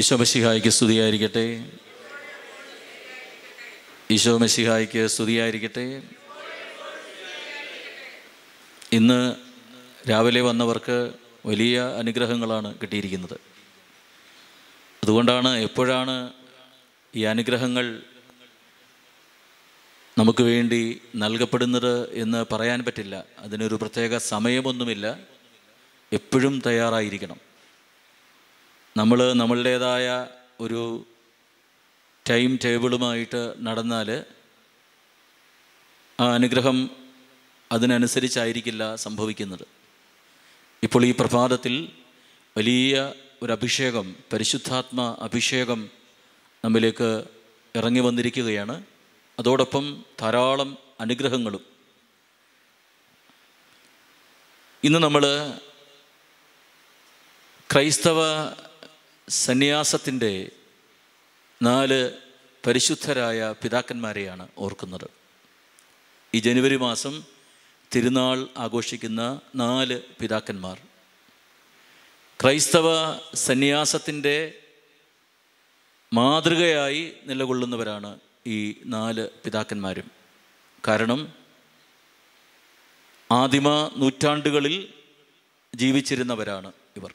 ഈശോ മെസ്സിഹായിക്ക് സ്തുതിയായിരിക്കട്ടെ ഈശോ മെസ്സിഹായിക്ക് സ്തുതിയായിരിക്കട്ടെ ഇന്ന് രാവിലെ വന്നവർക്ക് വലിയ അനുഗ്രഹങ്ങളാണ് കിട്ടിയിരിക്കുന്നത് അതുകൊണ്ടാണ് എപ്പോഴാണ് ഈ അനുഗ്രഹങ്ങൾ നമുക്ക് വേണ്ടി നൽകപ്പെടുന്നത് എന്ന് പറയാൻ പറ്റില്ല അതിനൊരു പ്രത്യേക സമയമൊന്നുമില്ല എപ്പോഴും തയ്യാറായിരിക്കണം നമ്മൾ നമ്മളുടേതായ ഒരു ടൈം ടേബിളുമായിട്ട് നടന്നാൽ ആ അനുഗ്രഹം അതിനനുസരിച്ചായിരിക്കില്ല സംഭവിക്കുന്നത് ഇപ്പോൾ ഈ പ്രഭാതത്തിൽ വലിയ ഒരു അഭിഷേകം പരിശുദ്ധാത്മ അഭിഷേകം നമ്മിലേക്ക് ഇറങ്ങി വന്നിരിക്കുകയാണ് അതോടൊപ്പം ധാരാളം അനുഗ്രഹങ്ങളും ഇന്ന് നമ്മൾ ക്രൈസ്തവ സന്യാസത്തിൻ്റെ നാല് പരിശുദ്ധരായ പിതാക്കന്മാരെയാണ് ഓർക്കുന്നത് ഈ ജനുവരി മാസം തിരുനാൾ ആഘോഷിക്കുന്ന നാല് പിതാക്കന്മാർ ക്രൈസ്തവ സന്യാസത്തിൻ്റെ മാതൃകയായി നിലകൊള്ളുന്നവരാണ് ഈ നാല് പിതാക്കന്മാരും കാരണം ആദിമ നൂറ്റാണ്ടുകളിൽ ജീവിച്ചിരുന്നവരാണ് ഇവർ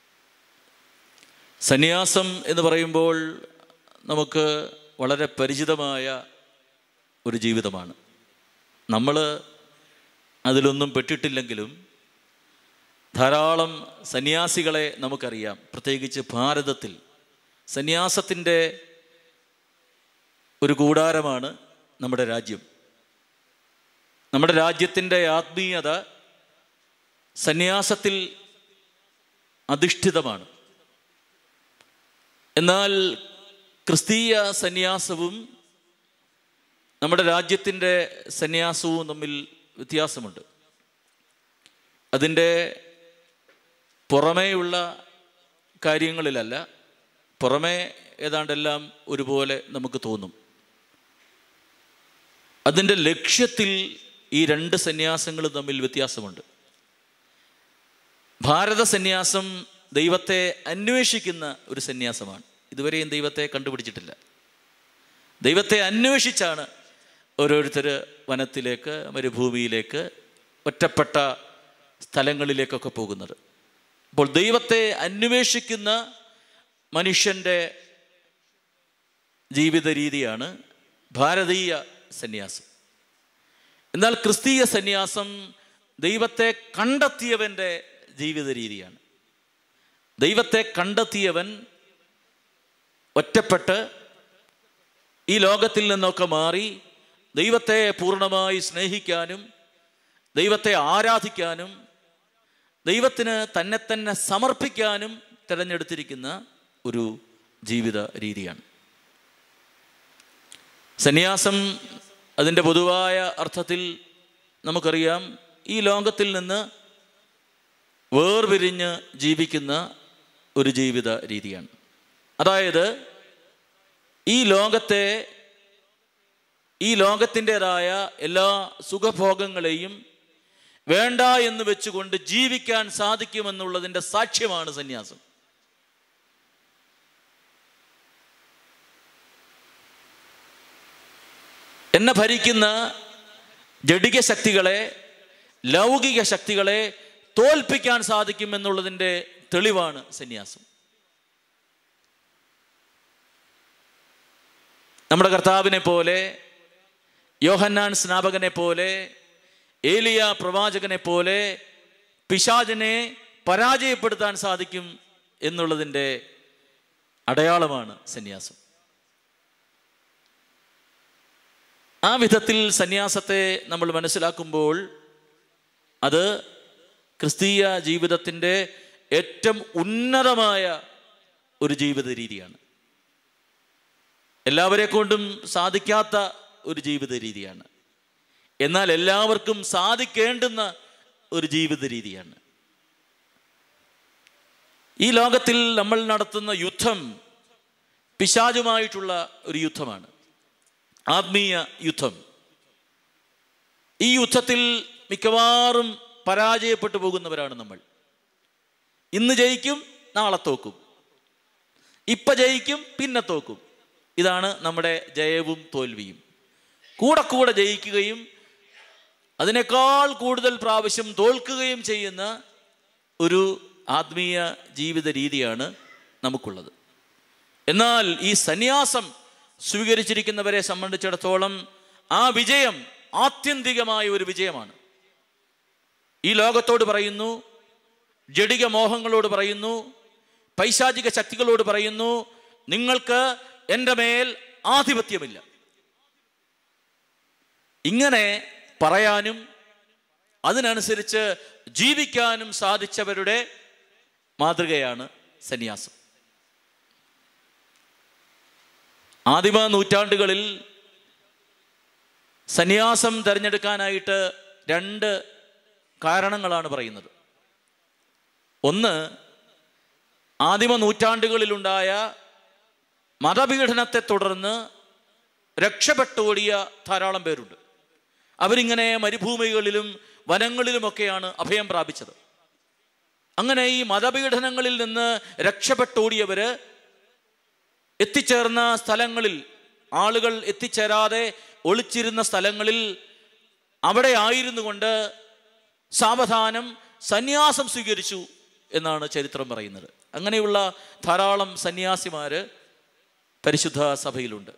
സന്യാസം എന്ന് പറയുമ്പോൾ നമുക്ക് വളരെ പരിചിതമായ ഒരു ജീവിതമാണ് നമ്മൾ അതിലൊന്നും പെട്ടിട്ടില്ലെങ്കിലും ധാരാളം സന്യാസികളെ നമുക്കറിയാം പ്രത്യേകിച്ച് ഭാരതത്തിൽ സന്യാസത്തിൻ്റെ ഒരു കൂടാരമാണ് നമ്മുടെ രാജ്യം നമ്മുടെ രാജ്യത്തിൻ്റെ ആത്മീയത സന്യാസത്തിൽ അധിഷ്ഠിതമാണ് എന്നാൽ ക്രിസ്തീയ സന്യാസവും നമ്മുടെ രാജ്യത്തിൻ്റെ സന്യാസവും തമ്മിൽ വ്യത്യാസമുണ്ട് അതിൻ്റെ പുറമേയുള്ള കാര്യങ്ങളിലല്ല പുറമേ ഏതാണ്ടെല്ലാം ഒരുപോലെ നമുക്ക് തോന്നും അതിൻ്റെ ലക്ഷ്യത്തിൽ ഈ രണ്ട് സന്യാസങ്ങളും തമ്മിൽ വ്യത്യാസമുണ്ട് ഭാരത സന്യാസം ദൈവത്തെ അന്വേഷിക്കുന്ന ഒരു സന്യാസമാണ് ഇതുവരെയും ദൈവത്തെ കണ്ടുപിടിച്ചിട്ടില്ല ദൈവത്തെ അന്വേഷിച്ചാണ് ഓരോരുത്തർ വനത്തിലേക്ക് മരുഭൂമിയിലേക്ക് ഒറ്റപ്പെട്ട സ്ഥലങ്ങളിലേക്കൊക്കെ പോകുന്നത് അപ്പോൾ ദൈവത്തെ അന്വേഷിക്കുന്ന മനുഷ്യൻ്റെ ജീവിത രീതിയാണ് ഭാരതീയ സന്യാസം എന്നാൽ ക്രിസ്തീയ സന്യാസം ദൈവത്തെ കണ്ടെത്തിയവൻ്റെ ജീവിത രീതിയാണ് ദൈവത്തെ കണ്ടെത്തിയവൻ ഒറ്റപ്പെട്ട് ഈ ലോകത്തിൽ നിന്നൊക്കെ മാറി ദൈവത്തെ പൂർണ്ണമായി സ്നേഹിക്കാനും ദൈവത്തെ ആരാധിക്കാനും ദൈവത്തിന് തന്നെ തന്നെ സമർപ്പിക്കാനും തിരഞ്ഞെടുത്തിരിക്കുന്ന ഒരു ജീവിത രീതിയാണ് സന്യാസം അതിൻ്റെ പൊതുവായ അർത്ഥത്തിൽ നമുക്കറിയാം ഈ ലോകത്തിൽ നിന്ന് വേർപിരിഞ്ഞ് ജീവിക്കുന്ന ഒരു ജീവിത രീതിയാണ് അതായത് ഈ ലോകത്തെ ഈ ലോകത്തിൻ്റെതായ എല്ലാ സുഖഭോഗങ്ങളെയും വേണ്ട എന്ന് വെച്ചുകൊണ്ട് ജീവിക്കാൻ സാധിക്കുമെന്നുള്ളതിൻ്റെ സാക്ഷ്യമാണ് സന്യാസം എന്നെ ഭരിക്കുന്ന ജഡിക ശക്തികളെ ലൗകിക ശക്തികളെ തോൽപ്പിക്കാൻ സാധിക്കുമെന്നുള്ളതിൻ്റെ തെളിവാണ് സന്യാസം നമ്മുടെ കർത്താവിനെ പോലെ യോഹന്നാൻ സ്നാപകനെ പോലെ ഏലിയ പ്രവാചകനെ പോലെ പിശാചിനെ പരാജയപ്പെടുത്താൻ സാധിക്കും എന്നുള്ളതിൻ്റെ അടയാളമാണ് സന്യാസം ആ വിധത്തിൽ സന്യാസത്തെ നമ്മൾ മനസ്സിലാക്കുമ്പോൾ അത് ക്രിസ്തീയ ജീവിതത്തിൻ്റെ ഏറ്റവും ഉന്നതമായ ഒരു ജീവിത രീതിയാണ് എല്ലാവരെ കൊണ്ടും സാധിക്കാത്ത ഒരു ജീവിത രീതിയാണ് എന്നാൽ എല്ലാവർക്കും സാധിക്കേണ്ടുന്ന ഒരു ജീവിത രീതിയാണ് ഈ ലോകത്തിൽ നമ്മൾ നടത്തുന്ന യുദ്ധം പിശാചുമായിട്ടുള്ള ഒരു യുദ്ധമാണ് ആത്മീയ യുദ്ധം ഈ യുദ്ധത്തിൽ മിക്കവാറും പരാജയപ്പെട്ടു പോകുന്നവരാണ് നമ്മൾ ഇന്ന് ജയിക്കും നാളെ തോക്കും ഇപ്പൊ ജയിക്കും പിന്നെ തോക്കും ഇതാണ് നമ്മുടെ ജയവും തോൽവിയും കൂടെ കൂടെ ജയിക്കുകയും അതിനേക്കാൾ കൂടുതൽ പ്രാവശ്യം തോൽക്കുകയും ചെയ്യുന്ന ഒരു ആത്മീയ ജീവിത രീതിയാണ് നമുക്കുള്ളത് എന്നാൽ ഈ സന്യാസം സ്വീകരിച്ചിരിക്കുന്നവരെ സംബന്ധിച്ചിടത്തോളം ആ വിജയം ആത്യന്തികമായ ഒരു വിജയമാണ് ഈ ലോകത്തോട് പറയുന്നു ജഡിക മോഹങ്ങളോട് പറയുന്നു പൈശാചിക ശക്തികളോട് പറയുന്നു നിങ്ങൾക്ക് എൻ്റെ മേൽ ആധിപത്യമില്ല ഇങ്ങനെ പറയാനും അതിനനുസരിച്ച് ജീവിക്കാനും സാധിച്ചവരുടെ മാതൃകയാണ് സന്യാസം ആദിമ നൂറ്റാണ്ടുകളിൽ സന്യാസം തിരഞ്ഞെടുക്കാനായിട്ട് രണ്ട് കാരണങ്ങളാണ് പറയുന്നത് ഒന്ന് ആദിമ നൂറ്റാണ്ടുകളിലുണ്ടായ മതപീഡനത്തെ തുടർന്ന് രക്ഷപ്പെട്ടോടിയ ധാരാളം പേരുണ്ട് അവരിങ്ങനെ മരുഭൂമികളിലും വനങ്ങളിലുമൊക്കെയാണ് അഭയം പ്രാപിച്ചത് അങ്ങനെ ഈ മതപീഡനങ്ങളിൽ നിന്ന് രക്ഷപ്പെട്ടോടിയവര് എത്തിച്ചേർന്ന സ്ഥലങ്ങളിൽ ആളുകൾ എത്തിച്ചേരാതെ ഒളിച്ചിരുന്ന സ്ഥലങ്ങളിൽ അവിടെ ആയിരുന്നു കൊണ്ട് സാവധാനം സന്യാസം സ്വീകരിച്ചു എന്നാണ് ചരിത്രം പറയുന്നത് അങ്ങനെയുള്ള ധാരാളം സന്യാസിമാര് പരിശുദ്ധ സഭയിലുണ്ട്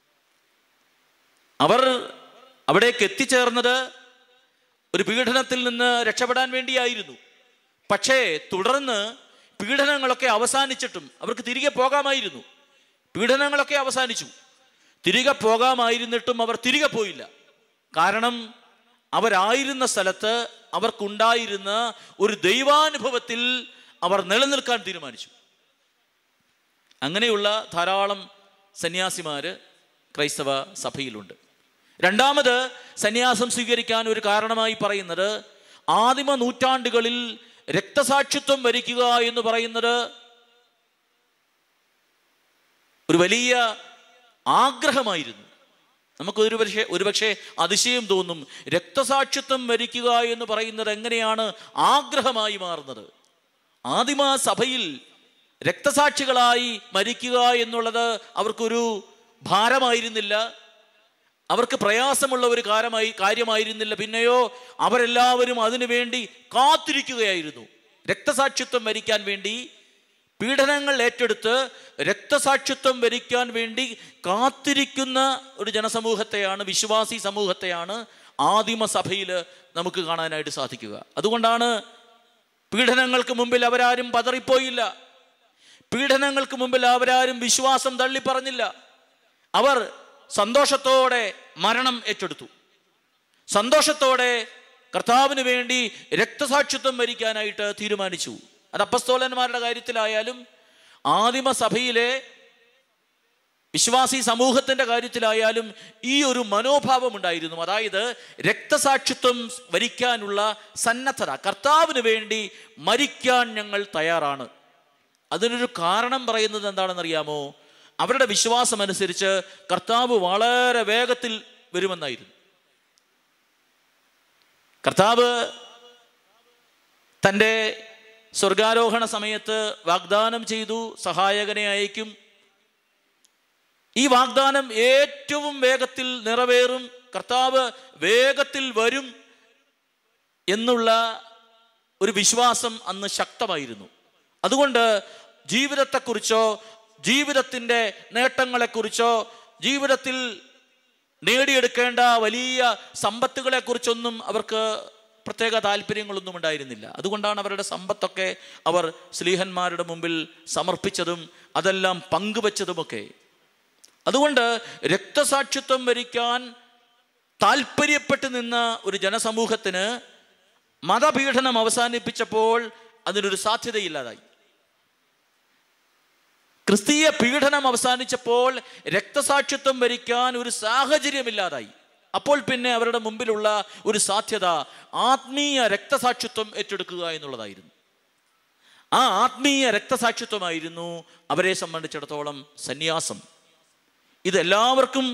അവർ അവിടേക്ക് എത്തിച്ചേർന്നത് ഒരു പീഡനത്തിൽ നിന്ന് രക്ഷപ്പെടാൻ വേണ്ടിയായിരുന്നു പക്ഷേ തുടർന്ന് പീഡനങ്ങളൊക്കെ അവസാനിച്ചിട്ടും അവർക്ക് തിരികെ പോകാമായിരുന്നു പീഡനങ്ങളൊക്കെ അവസാനിച്ചു തിരികെ പോകാമായിരുന്നിട്ടും അവർ തിരികെ പോയില്ല കാരണം അവരായിരുന്ന സ്ഥലത്ത് അവർക്കുണ്ടായിരുന്ന ഒരു ദൈവാനുഭവത്തിൽ അവർ നിലനിൽക്കാൻ തീരുമാനിച്ചു അങ്ങനെയുള്ള ധാരാളം സന്യാസിമാര് ക്രൈസ്തവ സഭയിലുണ്ട് രണ്ടാമത് സന്യാസം സ്വീകരിക്കാൻ ഒരു കാരണമായി പറയുന്നത് ആദിമ നൂറ്റാണ്ടുകളിൽ രക്തസാക്ഷിത്വം വരിക്കുക എന്ന് പറയുന്നത് ഒരു വലിയ ആഗ്രഹമായിരുന്നു നമുക്ക് ഒരു പക്ഷേ ഒരുപക്ഷെ അതിശയം തോന്നും രക്തസാക്ഷിത്വം വരിക്കുക എന്ന് പറയുന്നത് എങ്ങനെയാണ് ആഗ്രഹമായി മാറുന്നത് ആദിമ സഭയിൽ രക്തസാക്ഷികളായി മരിക്കുക എന്നുള്ളത് അവർക്കൊരു ഭാരമായിരുന്നില്ല അവർക്ക് പ്രയാസമുള്ള ഒരു കാര്യമായി കാര്യമായിരുന്നില്ല പിന്നെയോ അവരെല്ലാവരും അതിനു വേണ്ടി കാത്തിരിക്കുകയായിരുന്നു രക്തസാക്ഷിത്വം വരിക്കാൻ വേണ്ടി പീഡനങ്ങൾ ഏറ്റെടുത്ത് രക്തസാക്ഷിത്വം വരിക്കാൻ വേണ്ടി കാത്തിരിക്കുന്ന ഒരു ജനസമൂഹത്തെയാണ് വിശ്വാസി സമൂഹത്തെയാണ് ആദിമ സഭയിൽ നമുക്ക് കാണാനായിട്ട് സാധിക്കുക അതുകൊണ്ടാണ് പീഡനങ്ങൾക്ക് മുമ്പിൽ അവരാരും പതറിപ്പോയില്ല പീഡനങ്ങൾക്ക് മുമ്പിൽ അവരാരും വിശ്വാസം തള്ളിപ്പറഞ്ഞില്ല അവർ സന്തോഷത്തോടെ മരണം ഏറ്റെടുത്തു സന്തോഷത്തോടെ കർത്താവിന് വേണ്ടി രക്തസാക്ഷിത്വം വരിക്കാനായിട്ട് തീരുമാനിച്ചു അത് അപ്പസ്തോലന്മാരുടെ കാര്യത്തിലായാലും ആദിമ സഭയിലെ വിശ്വാസി സമൂഹത്തിന്റെ കാര്യത്തിലായാലും ഈ ഒരു മനോഭാവം ഉണ്ടായിരുന്നു അതായത് രക്തസാക്ഷിത്വം വരിക്കാനുള്ള സന്നദ്ധത കർത്താവിന് വേണ്ടി മരിക്കാൻ ഞങ്ങൾ തയ്യാറാണ് അതിനൊരു കാരണം പറയുന്നത് എന്താണെന്നറിയാമോ അവരുടെ വിശ്വാസം അനുസരിച്ച് കർത്താവ് വളരെ വേഗത്തിൽ വരുമെന്നായിരുന്നു കർത്താവ് തൻ്റെ സ്വർഗാരോഹണ സമയത്ത് വാഗ്ദാനം ചെയ്തു സഹായകനെ അയക്കും ഈ വാഗ്ദാനം ഏറ്റവും വേഗത്തിൽ നിറവേറും കർത്താവ് വേഗത്തിൽ വരും എന്നുള്ള ഒരു വിശ്വാസം അന്ന് ശക്തമായിരുന്നു അതുകൊണ്ട് ജീവിതത്തെക്കുറിച്ചോ ജീവിതത്തിൻ്റെ നേട്ടങ്ങളെക്കുറിച്ചോ ജീവിതത്തിൽ നേടിയെടുക്കേണ്ട വലിയ സമ്പത്തുകളെക്കുറിച്ചൊന്നും അവർക്ക് പ്രത്യേക താല്പര്യങ്ങളൊന്നും ഉണ്ടായിരുന്നില്ല അതുകൊണ്ടാണ് അവരുടെ സമ്പത്തൊക്കെ അവർ സ്ലീഹന്മാരുടെ മുമ്പിൽ സമർപ്പിച്ചതും അതെല്ലാം പങ്കുവച്ചതുമൊക്കെ അതുകൊണ്ട് രക്തസാക്ഷിത്വം വരിക്കാൻ താല്പര്യപ്പെട്ട് നിന്ന ഒരു ജനസമൂഹത്തിന് മതപീഡനം അവസാനിപ്പിച്ചപ്പോൾ അതിനൊരു സാധ്യതയില്ലാതായി ക്രിസ്തീയ പീഡനം അവസാനിച്ചപ്പോൾ രക്തസാക്ഷിത്വം വരിക്കാൻ ഒരു സാഹചര്യമില്ലാതായി അപ്പോൾ പിന്നെ അവരുടെ മുമ്പിലുള്ള ഒരു സാധ്യത ആത്മീയ രക്തസാക്ഷിത്വം ഏറ്റെടുക്കുക എന്നുള്ളതായിരുന്നു ആ ആത്മീയ രക്തസാക്ഷിത്വമായിരുന്നു അവരെ സംബന്ധിച്ചിടത്തോളം സന്യാസം ഇതെല്ലാവർക്കും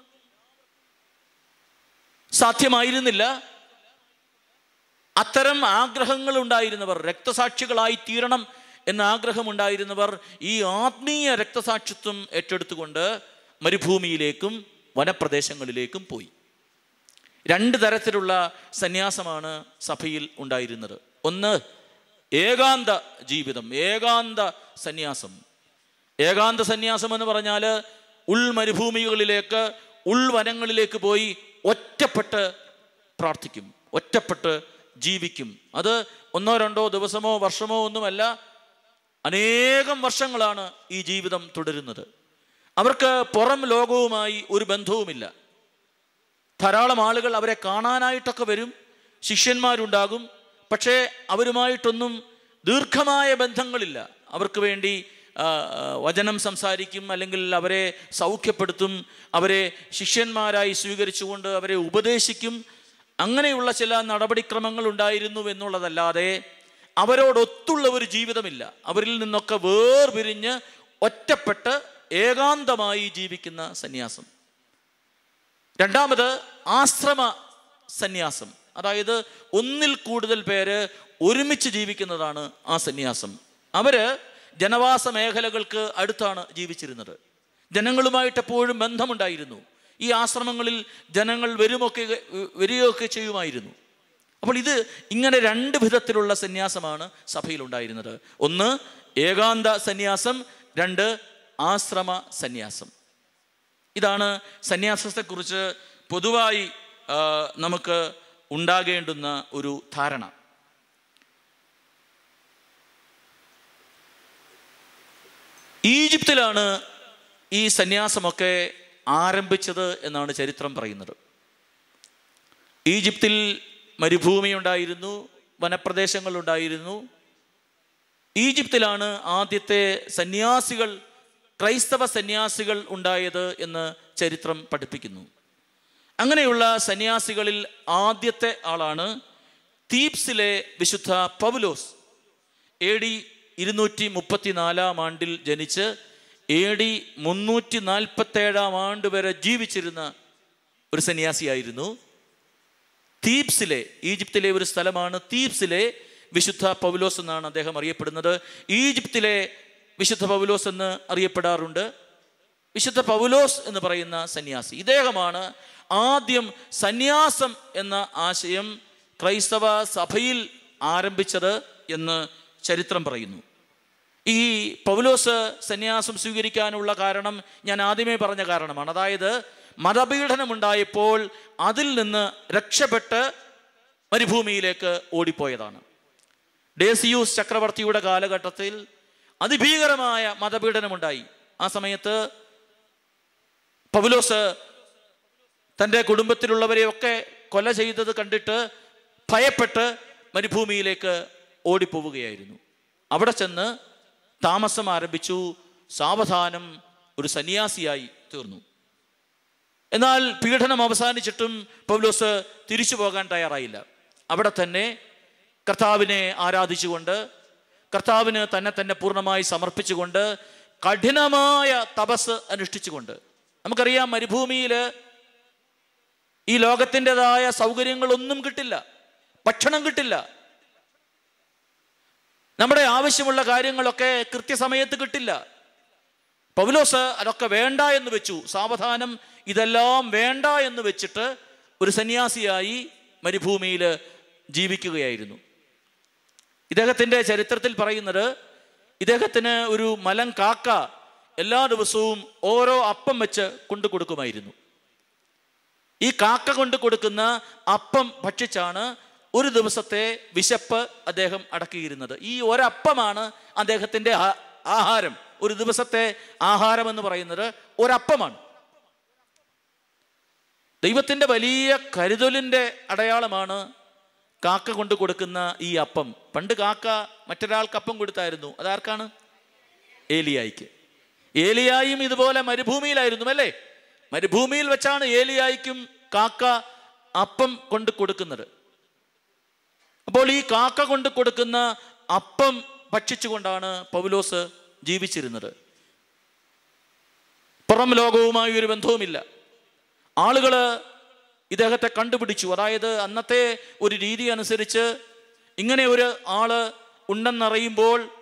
സാധ്യമായിരുന്നില്ല അത്തരം ആഗ്രഹങ്ങൾ ഉണ്ടായിരുന്നവർ രക്തസാക്ഷികളായി തീരണം എന്ന ആഗ്രഹമുണ്ടായിരുന്നവർ ഈ ആത്മീയ രക്തസാക്ഷിത്വം ഏറ്റെടുത്തുകൊണ്ട് മരുഭൂമിയിലേക്കും വനപ്രദേശങ്ങളിലേക്കും പോയി രണ്ട് തരത്തിലുള്ള സന്യാസമാണ് സഭയിൽ ഉണ്ടായിരുന്നത് ഒന്ന് ഏകാന്ത ജീവിതം ഏകാന്ത സന്യാസം ഏകാന്ത സന്യാസം എന്ന് പറഞ്ഞാൽ ഉൾമരുഭൂമികളിലേക്ക് ഉൾവനങ്ങളിലേക്ക് പോയി ഒറ്റപ്പെട്ട് പ്രാർത്ഥിക്കും ഒറ്റപ്പെട്ട് ജീവിക്കും അത് ഒന്നോ രണ്ടോ ദിവസമോ വർഷമോ ഒന്നുമല്ല അനേകം വർഷങ്ങളാണ് ഈ ജീവിതം തുടരുന്നത് അവർക്ക് പുറം ലോകവുമായി ഒരു ബന്ധവുമില്ല ധാരാളം ആളുകൾ അവരെ കാണാനായിട്ടൊക്കെ വരും ശിഷ്യന്മാരുണ്ടാകും പക്ഷേ അവരുമായിട്ടൊന്നും ദീർഘമായ ബന്ധങ്ങളില്ല അവർക്ക് വേണ്ടി ആ, ആ, വചനം സംസാരിക്കും അല്ലെങ്കിൽ അവരെ സൗഖ്യപ്പെടുത്തും അവരെ ശിഷ്യന്മാരായി സ്വീകരിച്ചുകൊണ്ട് അവരെ ഉപദേശിക്കും അങ്ങനെയുള്ള ചില നടപടിക്രമങ്ങൾ ഉണ്ടായിരുന്നു എന്നുള്ളതല്ലാതെ അവരോടൊത്തുള്ള ഒരു ജീവിതമില്ല അവരിൽ നിന്നൊക്കെ വേർപിരിഞ്ഞ് ഒറ്റപ്പെട്ട് ഏകാന്തമായി ജീവിക്കുന്ന സന്യാസം രണ്ടാമത് ആശ്രമ സന്യാസം അതായത് ഒന്നിൽ കൂടുതൽ പേര് ഒരുമിച്ച് ജീവിക്കുന്നതാണ് ആ സന്യാസം അവര് ജനവാസ മേഖലകൾക്ക് അടുത്താണ് ജീവിച്ചിരുന്നത് ജനങ്ങളുമായിട്ട് എപ്പോഴും ബന്ധമുണ്ടായിരുന്നു ഈ ആശ്രമങ്ങളിൽ ജനങ്ങൾ വരുമൊക്കെ വരികയൊക്കെ ചെയ്യുമായിരുന്നു അപ്പോൾ ഇത് ഇങ്ങനെ രണ്ട് വിധത്തിലുള്ള സന്യാസമാണ് സഭയിൽ ഉണ്ടായിരുന്നത് ഒന്ന് ഏകാന്ത സന്യാസം രണ്ട് ആശ്രമ സന്യാസം ഇതാണ് സന്യാസത്തെക്കുറിച്ച് പൊതുവായി ആ, നമുക്ക് ഉണ്ടാകേണ്ടുന്ന ഒരു ധാരണ ഈജിപ്തിലാണ് ഈ സന്യാസമൊക്കെ ആരംഭിച്ചത് എന്നാണ് ചരിത്രം പറയുന്നത് ഈജിപ്തിൽ മരുഭൂമി ഉണ്ടായിരുന്നു വനപ്രദേശങ്ങളുണ്ടായിരുന്നു ഈജിപ്തിലാണ് ആദ്യത്തെ സന്യാസികൾ ക്രൈസ്തവ സന്യാസികൾ ഉണ്ടായത് എന്ന് ചരിത്രം പഠിപ്പിക്കുന്നു അങ്ങനെയുള്ള സന്യാസികളിൽ ആദ്യത്തെ ആളാണ് തീപ്സിലെ വിശുദ്ധ പൗലോസ് എ ഡി ഇരുന്നൂറ്റി മുപ്പത്തിനാലാം ആണ്ടിൽ ജനിച്ച് എ ഡി മുന്നൂറ്റി നാൽപ്പത്തേഴാം ആണ്ട് വരെ ജീവിച്ചിരുന്ന ഒരു സന്യാസിയായിരുന്നു തീപ്സിലെ ഈജിപ്തിലെ ഒരു സ്ഥലമാണ് തീപ്സിലെ വിശുദ്ധ പൗലോസ് എന്നാണ് അദ്ദേഹം അറിയപ്പെടുന്നത് ഈജിപ്തിലെ വിശുദ്ധ പൗലോസ് എന്ന് അറിയപ്പെടാറുണ്ട് വിശുദ്ധ പൗലോസ് എന്ന് പറയുന്ന സന്യാസി ഇദ്ദേഹമാണ് ആദ്യം സന്യാസം എന്ന ആശയം ക്രൈസ്തവ സഭയിൽ ആരംഭിച്ചത് എന്ന് ചരിത്രം പറയുന്നു ഈ പൗലോസ് സന്യാസം സ്വീകരിക്കാനുള്ള കാരണം ഞാൻ ആദ്യമേ പറഞ്ഞ കാരണമാണ് അതായത് മതപീഡനമുണ്ടായപ്പോൾ അതിൽ നിന്ന് രക്ഷപ്പെട്ട് മരുഭൂമിയിലേക്ക് ഓടിപ്പോയതാണ് ഡേസിയൂസ് ചക്രവർത്തിയുടെ കാലഘട്ടത്തിൽ അതിഭീകരമായ മതപീഡനമുണ്ടായി ആ സമയത്ത് പൗലോസ് തൻ്റെ കുടുംബത്തിലുള്ളവരെയൊക്കെ കൊല ചെയ്തത് കണ്ടിട്ട് ഭയപ്പെട്ട് മരുഭൂമിയിലേക്ക് ഓടിപ്പോവുകയായിരുന്നു അവിടെ ചെന്ന് താമസം ആരംഭിച്ചു സാവധാനം ഒരു സന്യാസിയായി തീർന്നു എന്നാൽ പീഡനം അവസാനിച്ചിട്ടും പൗലോസ് തിരിച്ചു പോകാൻ തയ്യാറായില്ല അവിടെ തന്നെ കർത്താവിനെ ആരാധിച്ചുകൊണ്ട് കർത്താവിന് തന്നെ തന്നെ പൂർണ്ണമായി സമർപ്പിച്ചുകൊണ്ട് കഠിനമായ തപസ് അനുഷ്ഠിച്ചുകൊണ്ട് നമുക്കറിയാം മരുഭൂമിയിൽ ഈ ലോകത്തിൻ്റെതായ സൗകര്യങ്ങളൊന്നും കിട്ടില്ല ഭക്ഷണം കിട്ടില്ല നമ്മുടെ ആവശ്യമുള്ള കാര്യങ്ങളൊക്കെ കൃത്യസമയത്ത് കിട്ടില്ല പൗലോസ് അതൊക്കെ വേണ്ട എന്ന് വെച്ചു സാവധാനം ഇതെല്ലാം വേണ്ട എന്ന് വെച്ചിട്ട് ഒരു സന്യാസിയായി മരുഭൂമിയിൽ ജീവിക്കുകയായിരുന്നു ഇദ്ദേഹത്തിൻ്റെ ചരിത്രത്തിൽ പറയുന്നത് ഇദ്ദേഹത്തിന് ഒരു മലം കാക്ക എല്ലാ ദിവസവും ഓരോ അപ്പം വെച്ച് കൊണ്ടു കൊടുക്കുമായിരുന്നു ഈ കാക്ക കൊണ്ട് കൊടുക്കുന്ന അപ്പം ഭക്ഷിച്ചാണ് ഒരു ദിവസത്തെ വിശപ്പ് അദ്ദേഹം അടക്കിയിരുന്നത് ഈ ഒരപ്പമാണ് അദ്ദേഹത്തിൻ്റെ ആ- ആഹാരം ഒരു ദിവസത്തെ ആഹാരം എന്ന് പറയുന്നത് ഒരപ്പമാണ് ദൈവത്തിൻ്റെ വലിയ കരുതലിൻ്റെ അടയാളമാണ് കാക്ക കൊണ്ട് കൊടുക്കുന്ന ഈ അപ്പം പണ്ട് കാക്ക മറ്റൊരാൾക്ക് അപ്പം കൊടുത്തായിരുന്നു അതാർക്കാണ് ഏലിയായിക്ക് ഏലിയായും ഇതുപോലെ മരുഭൂമിയിലായിരുന്നു അല്ലേ മരുഭൂമിയിൽ വെച്ചാണ് ഏലിയായിക്കും കാക്ക അപ്പം കൊണ്ട് കൊടുക്കുന്നത് അപ്പോൾ ഈ കാക്ക കൊണ്ട് കൊടുക്കുന്ന അപ്പം ഭക്ഷിച്ചുകൊണ്ടാണ് പൗലോസ് ജീവിച്ചിരുന്നത് പുറം ലോകവുമായി ഒരു ബന്ധവുമില്ല ആളുകൾ ഇദ്ദേഹത്തെ കണ്ടുപിടിച്ചു അതായത് അന്നത്തെ ഒരു രീതി അനുസരിച്ച് ഇങ്ങനെ ഒരു ആള് ഉണ്ടെന്നറിയുമ്പോൾ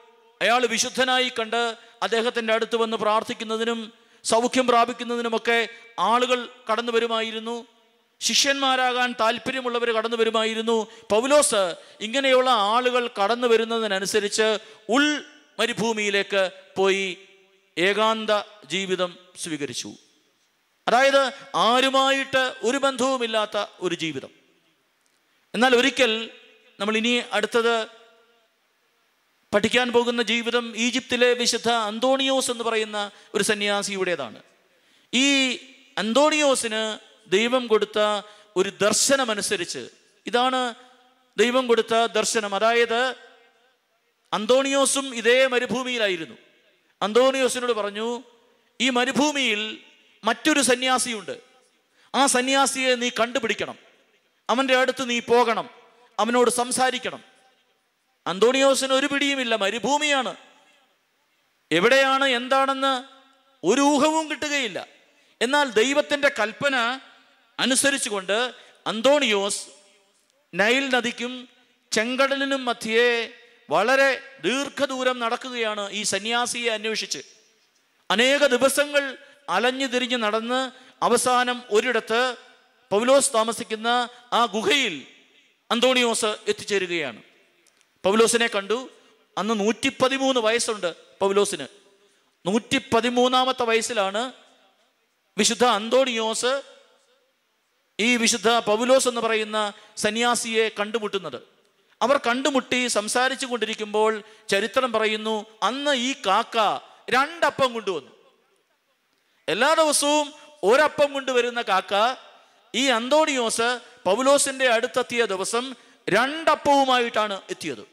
അയാൾ വിശുദ്ധനായി കണ്ട് അദ്ദേഹത്തിൻ്റെ അടുത്ത് വന്ന് പ്രാർത്ഥിക്കുന്നതിനും സൗഖ്യം പ്രാപിക്കുന്നതിനുമൊക്കെ ആളുകൾ കടന്നു വരുമായിരുന്നു ശിഷ്യന്മാരാകാൻ താല്പര്യമുള്ളവർ കടന്നു വരുമായിരുന്നു പൗലോസ് ഇങ്ങനെയുള്ള ആളുകൾ കടന്നു വരുന്നതിനനുസരിച്ച് ഉൾ മരുഭൂമിയിലേക്ക് പോയി ഏകാന്ത ജീവിതം സ്വീകരിച്ചു അതായത് ആരുമായിട്ട് ഒരു ബന്ധവുമില്ലാത്ത ഒരു ജീവിതം എന്നാൽ ഒരിക്കൽ നമ്മൾ ഇനി അടുത്തത് പഠിക്കാൻ പോകുന്ന ജീവിതം ഈജിപ്തിലെ വിശുദ്ധ അന്തോണിയോസ് എന്ന് പറയുന്ന ഒരു സന്യാസിയുടേതാണ് ഈ അന്തോണിയോസിന് ദൈവം കൊടുത്ത ഒരു ദർശനമനുസരിച്ച് ഇതാണ് ദൈവം കൊടുത്ത ദർശനം അതായത് അന്തോണിയോസും ഇതേ മരുഭൂമിയിലായിരുന്നു അന്തോണിയോസിനോട് പറഞ്ഞു ഈ മരുഭൂമിയിൽ മറ്റൊരു സന്യാസിയുണ്ട് ആ സന്യാസിയെ നീ കണ്ടുപിടിക്കണം അവൻ്റെ അടുത്ത് നീ പോകണം അവനോട് സംസാരിക്കണം അന്തോണിയോസിന് ഒരു പിടിയുമില്ല മരുഭൂമിയാണ് എവിടെയാണ് എന്താണെന്ന് ഒരു ഊഹവും കിട്ടുകയില്ല എന്നാൽ ദൈവത്തിൻ്റെ കൽപ്പന അനുസരിച്ചുകൊണ്ട് അന്തോണിയോസ് നൈൽ നദിക്കും ചെങ്കടലിനും മധ്യേ വളരെ ദീർഘദൂരം നടക്കുകയാണ് ഈ സന്യാസിയെ അന്വേഷിച്ച് അനേക ദിവസങ്ങൾ അലഞ്ഞു തിരിഞ്ഞ് നടന്ന് അവസാനം ഒരിടത്ത് പൗലോസ് താമസിക്കുന്ന ആ ഗുഹയിൽ അന്തോണിയോസ് എത്തിച്ചേരുകയാണ് പൗലോസിനെ കണ്ടു അന്ന് നൂറ്റി പതിമൂന്ന് വയസ്സുണ്ട് പൗലോസിന് നൂറ്റി പതിമൂന്നാമത്തെ വയസ്സിലാണ് വിശുദ്ധ അന്തോണിയോസ് ഈ വിശുദ്ധ പൗലോസ് എന്ന് പറയുന്ന സന്യാസിയെ കണ്ടുമുട്ടുന്നത് അവർ കണ്ടുമുട്ടി സംസാരിച്ചു കൊണ്ടിരിക്കുമ്പോൾ ചരിത്രം പറയുന്നു അന്ന് ഈ കാക്ക രണ്ടപ്പം കൊണ്ടുവന്നു എല്ലാ ദിവസവും ഒരപ്പം കൊണ്ടുവരുന്ന കാക്ക ഈ അന്തോണിയോസ് പൗലോസിന്റെ അടുത്തെത്തിയ ദിവസം രണ്ടപ്പവുമായിട്ടാണ് എത്തിയത്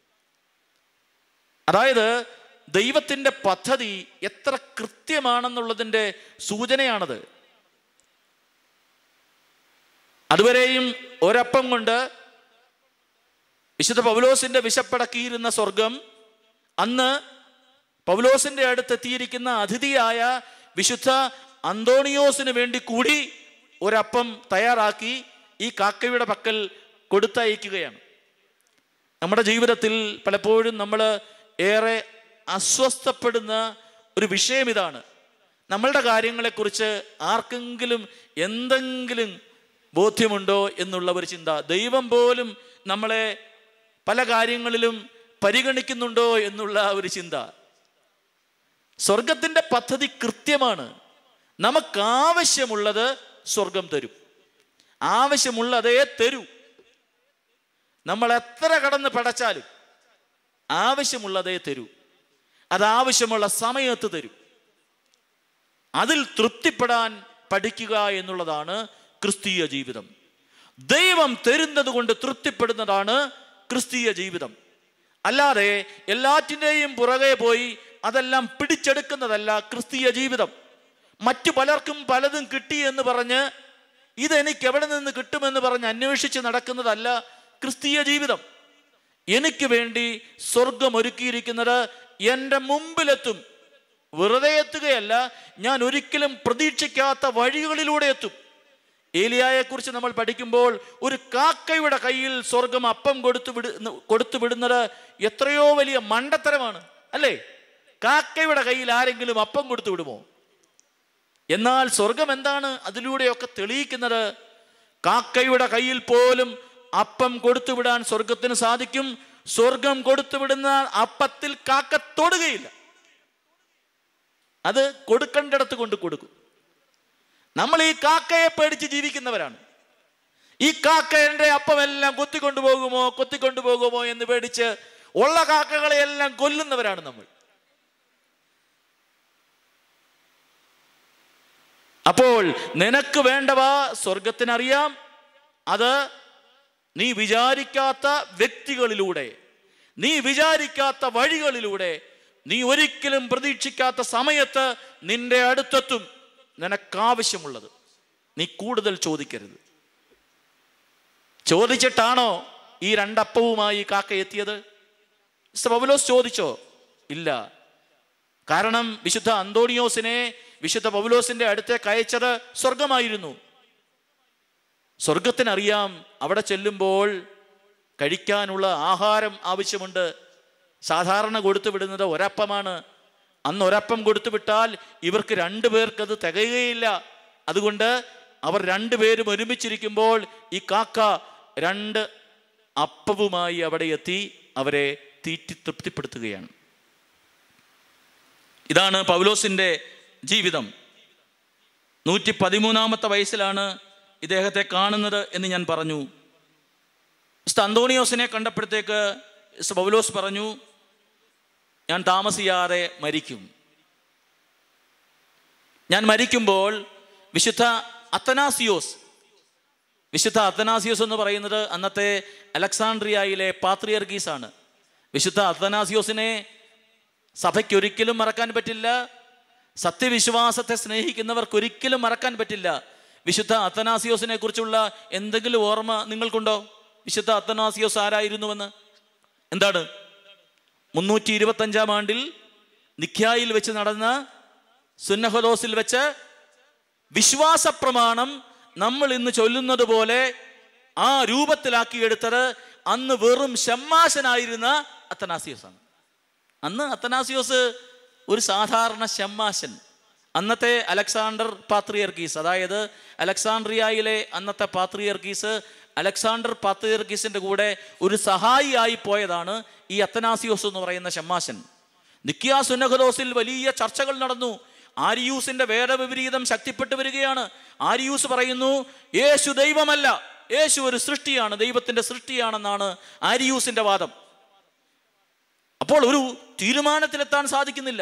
അതായത് ദൈവത്തിൻ്റെ പദ്ധതി എത്ര കൃത്യമാണെന്നുള്ളതിൻ്റെ സൂചനയാണത് അതുവരെയും ഒരപ്പം കൊണ്ട് വിശുദ്ധ പൗലോസിന്റെ വിശപ്പടക്കിയിരുന്ന സ്വർഗം അന്ന് പൗലോസിന്റെ അടുത്തെത്തിയിരിക്കുന്ന അതിഥിയായ വിശുദ്ധ അന്തോണിയോസിന് വേണ്ടി കൂടി ഒരപ്പം തയ്യാറാക്കി ഈ കാക്കയുടെ പക്കൽ കൊടുത്തയക്കുകയാണ് നമ്മുടെ ജീവിതത്തിൽ പലപ്പോഴും നമ്മൾ ഏറെ അസ്വസ്ഥപ്പെടുന്ന ഒരു വിഷയം ഇതാണ് നമ്മളുടെ കാര്യങ്ങളെക്കുറിച്ച് ആർക്കെങ്കിലും എന്തെങ്കിലും ബോധ്യമുണ്ടോ എന്നുള്ള ഒരു ചിന്ത ദൈവം പോലും നമ്മളെ പല കാര്യങ്ങളിലും പരിഗണിക്കുന്നുണ്ടോ എന്നുള്ള ഒരു ചിന്ത സ്വർഗത്തിന്റെ പദ്ധതി കൃത്യമാണ് നമുക്കാവശ്യമുള്ളത് സ്വർഗം തരും ആവശ്യമുള്ളതേ തരൂ നമ്മൾ എത്ര കടന്ന് പടച്ചാലും ആവശ്യമുള്ളതേ തരൂ അത് ആവശ്യമുള്ള സമയത്ത് തരും അതിൽ തൃപ്തിപ്പെടാൻ പഠിക്കുക എന്നുള്ളതാണ് ക്രിസ്തീയ ജീവിതം ദൈവം തരുന്നത് കൊണ്ട് തൃപ്തിപ്പെടുന്നതാണ് ക്രിസ്തീയ ജീവിതം അല്ലാതെ എല്ലാറ്റിൻ്റെയും പുറകെ പോയി അതെല്ലാം പിടിച്ചെടുക്കുന്നതല്ല ക്രിസ്തീയ ജീവിതം മറ്റു പലർക്കും പലതും കിട്ടി എന്ന് പറഞ്ഞ് ഇതെനിക്ക് എവിടെ നിന്ന് കിട്ടുമെന്ന് പറഞ്ഞ് അന്വേഷിച്ച് നടക്കുന്നതല്ല ക്രിസ്തീയ ജീവിതം എനിക്ക് വേണ്ടി സ്വർഗം ഒരുക്കിയിരിക്കുന്നത് എൻ്റെ മുമ്പിലെത്തും വെറുതെ എത്തുകയല്ല ഞാൻ ഒരിക്കലും പ്രതീക്ഷിക്കാത്ത വഴികളിലൂടെ എത്തും ഏലിയായെ കുറിച്ച് നമ്മൾ പഠിക്കുമ്പോൾ ഒരു കാക്കയുടെ കയ്യിൽ സ്വർഗം അപ്പം കൊടുത്തു വിട കൊടുത്തു വിടുന്നത് എത്രയോ വലിയ മണ്ടത്തരമാണ് അല്ലേ കാക്കയുടെ കയ്യിൽ ആരെങ്കിലും അപ്പം കൊടുത്തു വിടുമോ എന്നാൽ സ്വർഗം എന്താണ് അതിലൂടെയൊക്കെ തെളിയിക്കുന്നത് കാക്കയുടെ കയ്യിൽ പോലും അപ്പം കൊടുത്തു വിടാൻ സ്വർഗത്തിന് സാധിക്കും സ്വർഗം കൊടുത്തു വിടുന്ന അപ്പത്തിൽ കാക്ക തൊടുകയില്ല അത് കൊടുക്കേണ്ടിടത്ത് കൊണ്ട് കൊടുക്കും നമ്മൾ ഈ കാക്കയെ പേടിച്ച് ജീവിക്കുന്നവരാണ് ഈ കാക്ക എൻ്റെ അപ്പമെല്ലാം കൊത്തിക്കൊണ്ടു പോകുമോ കൊത്തിക്കൊണ്ടു പോകുമോ എന്ന് പേടിച്ച് ഉള്ള കാക്കകളെയെല്ലാം കൊല്ലുന്നവരാണ് നമ്മൾ അപ്പോൾ നിനക്ക് വേണ്ടവ സ്വർഗത്തിനറിയാം അത് നീ വിചാരിക്കാത്ത വ്യക്തികളിലൂടെ നീ വിചാരിക്കാത്ത വഴികളിലൂടെ നീ ഒരിക്കലും പ്രതീക്ഷിക്കാത്ത സമയത്ത് നിന്റെ അടുത്തെത്തും നിനക്കാവശ്യമുള്ളത് നീ കൂടുതൽ ചോദിക്കരുത് ചോദിച്ചിട്ടാണോ ഈ രണ്ടപ്പവുമായി കാക്ക എത്തിയത് മിസ്റ്റർ പൗലോസ് ചോദിച്ചോ ഇല്ല കാരണം വിശുദ്ധ അന്തോണിയോസിനെ വിശുദ്ധ പൗലോസിന്റെ അടുത്തേക്ക് അയച്ചത് സ്വർഗമായിരുന്നു സ്വർഗത്തിനറിയാം അവിടെ ചെല്ലുമ്പോൾ കഴിക്കാനുള്ള ആഹാരം ആവശ്യമുണ്ട് സാധാരണ കൊടുത്തു വിടുന്നത് ഒരപ്പമാണ് അന്ന് ഒരപ്പം കൊടുത്തു വിട്ടാൽ ഇവർക്ക് രണ്ടു പേർക്കത് തികയുകയില്ല അതുകൊണ്ട് അവർ രണ്ടുപേരും ഒരുമിച്ചിരിക്കുമ്പോൾ ഈ കാക്ക രണ്ട് അപ്പവുമായി അവിടെ എത്തി അവരെ തീറ്റി തൃപ്തിപ്പെടുത്തുകയാണ് ഇതാണ് പൗലോസിന്റെ ജീവിതം നൂറ്റി പതിമൂന്നാമത്തെ വയസ്സിലാണ് ഇദ്ദേഹത്തെ കാണുന്നത് എന്ന് ഞാൻ പറഞ്ഞു മിസ്റ്റർ അന്തോണിയോസിനെ കണ്ടപ്പോഴത്തേക്ക് മിസ്റ്റർ പൗലോസ് പറഞ്ഞു ഞാൻ താമസിയാതെ മരിക്കും ഞാൻ മരിക്കുമ്പോൾ വിശുദ്ധ അത്തനാസിയോസ് വിശുദ്ധ അത്തനാസിയോസ് എന്ന് പറയുന്നത് അന്നത്തെ അലക്സാണ്ട്രിയയിലെ പാത്രിയർഗീസ് ആണ് വിശുദ്ധ അത്തനാസിയോസിനെ സഭയ്ക്ക് ഒരിക്കലും മറക്കാൻ പറ്റില്ല സത്യവിശ്വാസത്തെ സ്നേഹിക്കുന്നവർക്ക് ഒരിക്കലും മറക്കാൻ പറ്റില്ല വിശുദ്ധ അത്തനാസിയോസിനെ കുറിച്ചുള്ള എന്തെങ്കിലും ഓർമ്മ നിങ്ങൾക്കുണ്ടോ വിശുദ്ധ അത്തനാസിയോസ് ആരായിരുന്നുവെന്ന് എന്താണ് മുന്നൂറ്റി ഇരുപത്തി അഞ്ചാം ആണ്ടിൽ നിഖ്യായിൽ വെച്ച് നടന്ന സുന്നഹദോസിൽ വെച്ച് വിശ്വാസ പ്രമാണം നമ്മൾ ഇന്ന് ചൊല്ലുന്നത് പോലെ ആ രൂപത്തിലാക്കിയെടുത്തത് അന്ന് വെറും ഷമ്മാശനായിരുന്ന അത്തനാസിയോസ് ആണ് അന്ന് അത്തനാസിയോസ് ഒരു സാധാരണ ഷമ്മാശൻ അന്നത്തെ അലക്സാണ്ടർ പാത്രിയർക്കീസ് അതായത് അലക്സാണ്ട്രിയയിലെ അന്നത്തെ പാത്രിയർക്കീസ് അലക്സാണ്ടർ പാത്രിയർക്കീസിന്റെ കൂടെ ഒരു സഹായിയായി പോയതാണ് ഈ അത്തനാസിയോസ് എന്ന് പറയുന്ന ഷമ്മാശൻ നിക്കിയ സുന്നഹദോസിൽ വലിയ ചർച്ചകൾ നടന്നു ആരിയൂസിന്റെ വേദവിപരീതം ശക്തിപ്പെട്ടു വരികയാണ് ആരിയൂസ് പറയുന്നു യേശു ദൈവമല്ല യേശു ഒരു സൃഷ്ടിയാണ് ദൈവത്തിന്റെ സൃഷ്ടിയാണെന്നാണ് ആരിയൂസിന്റെ വാദം അപ്പോൾ ഒരു തീരുമാനത്തിലെത്താൻ സാധിക്കുന്നില്ല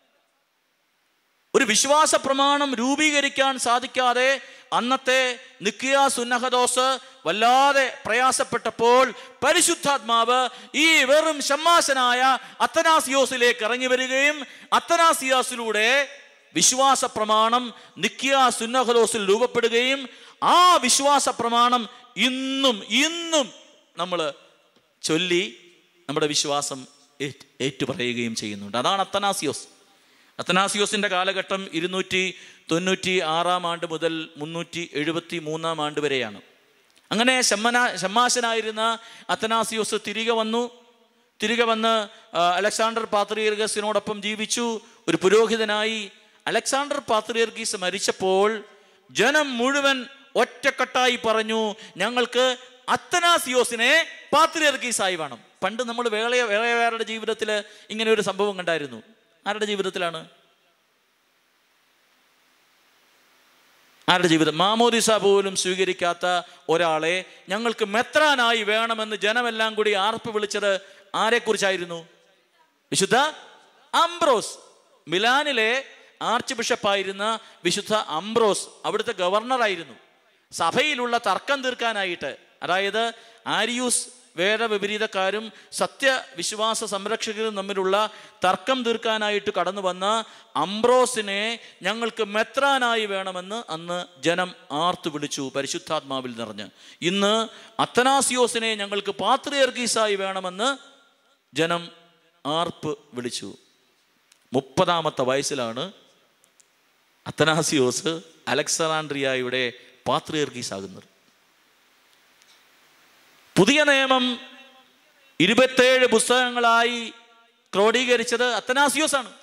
ഒരു വിശ്വാസ പ്രമാണം രൂപീകരിക്കാൻ സാധിക്കാതെ അന്നത്തെ നിക്കിയ സുന്നഹദോസ് വല്ലാതെ പ്രയാസപ്പെട്ടപ്പോൾ പരിശുദ്ധാത്മാവ് ഈ വെറും ഷമ്മാശനായ അത്തനാസിയോസിലേക്ക് ഇറങ്ങി വരികയും അത്തനാസിയാസിലൂടെ വിശ്വാസ പ്രമാണം നിക്കിയ സുന്നഹദോസിൽ രൂപപ്പെടുകയും ആ വിശ്വാസ പ്രമാണം ഇന്നും ഇന്നും നമ്മൾ ചൊല്ലി നമ്മുടെ വിശ്വാസം ഏറ്റ് ഏറ്റുപറയുകയും ചെയ്യുന്നുണ്ട് അതാണ് അത്തനാസിയോസ് അത്തനാസിയോസിന്റെ കാലഘട്ടം ഇരുന്നൂറ്റി തൊണ്ണൂറ്റി ആറാം ആണ്ട് മുതൽ മുന്നൂറ്റി എഴുപത്തി മൂന്നാം ആണ്ട് വരെയാണ് അങ്ങനെ ഷമ്മന ഷമ്മാശനായിരുന്ന അത്തനാസിയോസ് തിരികെ വന്നു തിരികെ വന്ന് ആ, അലക്സാണ്ടർ പാത്രിയർഗസിനോടൊപ്പം ജീവിച്ചു ഒരു പുരോഹിതനായി അലക്സാണ്ടർ പാത്രിയർഗീസ് മരിച്ചപ്പോൾ ജനം മുഴുവൻ ഒറ്റക്കെട്ടായി പറഞ്ഞു ഞങ്ങൾക്ക് അത്തനാസിയോസിനെ പാത്രിയർഗീസായി വേണം പണ്ട് നമ്മൾ വേറെ വേറെ വേറെ ജീവിതത്തിൽ ഇങ്ങനെ ഒരു സംഭവം കണ്ടായിരുന്നു ആരുടെ ജീവിതത്തിലാണ് ആരുടെ ജീവിതം മാമോദിസ പോലും സ്വീകരിക്കാത്ത ഒരാളെ ഞങ്ങൾക്ക് മെത്രാനായി വേണമെന്ന് ജനമെല്ലാം കൂടി ആർപ്പ് വിളിച്ചത് ആരെക്കുറിച്ചായിരുന്നു വിശുദ്ധ അംബ്രോസ് മിലാനിലെ ആർച്ച് ബിഷപ്പായിരുന്ന വിശുദ്ധ അംബ്രോസ് അവിടുത്തെ ഗവർണറായിരുന്നു സഭയിലുള്ള തർക്കം തീർക്കാനായിട്ട് അതായത് ആരിയൂസ് വേദവിപരീതക്കാരും സത്യവിശ്വാസ സംരക്ഷകരും തമ്മിലുള്ള തർക്കം തീർക്കാനായിട്ട് കടന്നു വന്ന അംബ്രോസിനെ ഞങ്ങൾക്ക് മെത്രാനായി വേണമെന്ന് അന്ന് ജനം ആർത്തു വിളിച്ചു പരിശുദ്ധാത്മാവിൽ നിറഞ്ഞ് ഇന്ന് അത്തനാസിയോസിനെ ഞങ്ങൾക്ക് പാത്രിയർഗീസായി വേണമെന്ന് ജനം ആർപ്പ് വിളിച്ചു മുപ്പതാമത്തെ വയസ്സിലാണ് അത്തനാസിയോസ് അലക്സാണ്ട്രിയയുടെ പാത്രിയർഗീസ് ആകുന്നത് പുതിയ നിയമം ഇരുപത്തേഴ് പുസ്തകങ്ങളായി ക്രോഡീകരിച്ചത് അത്തനാസിയോസ് ആണ്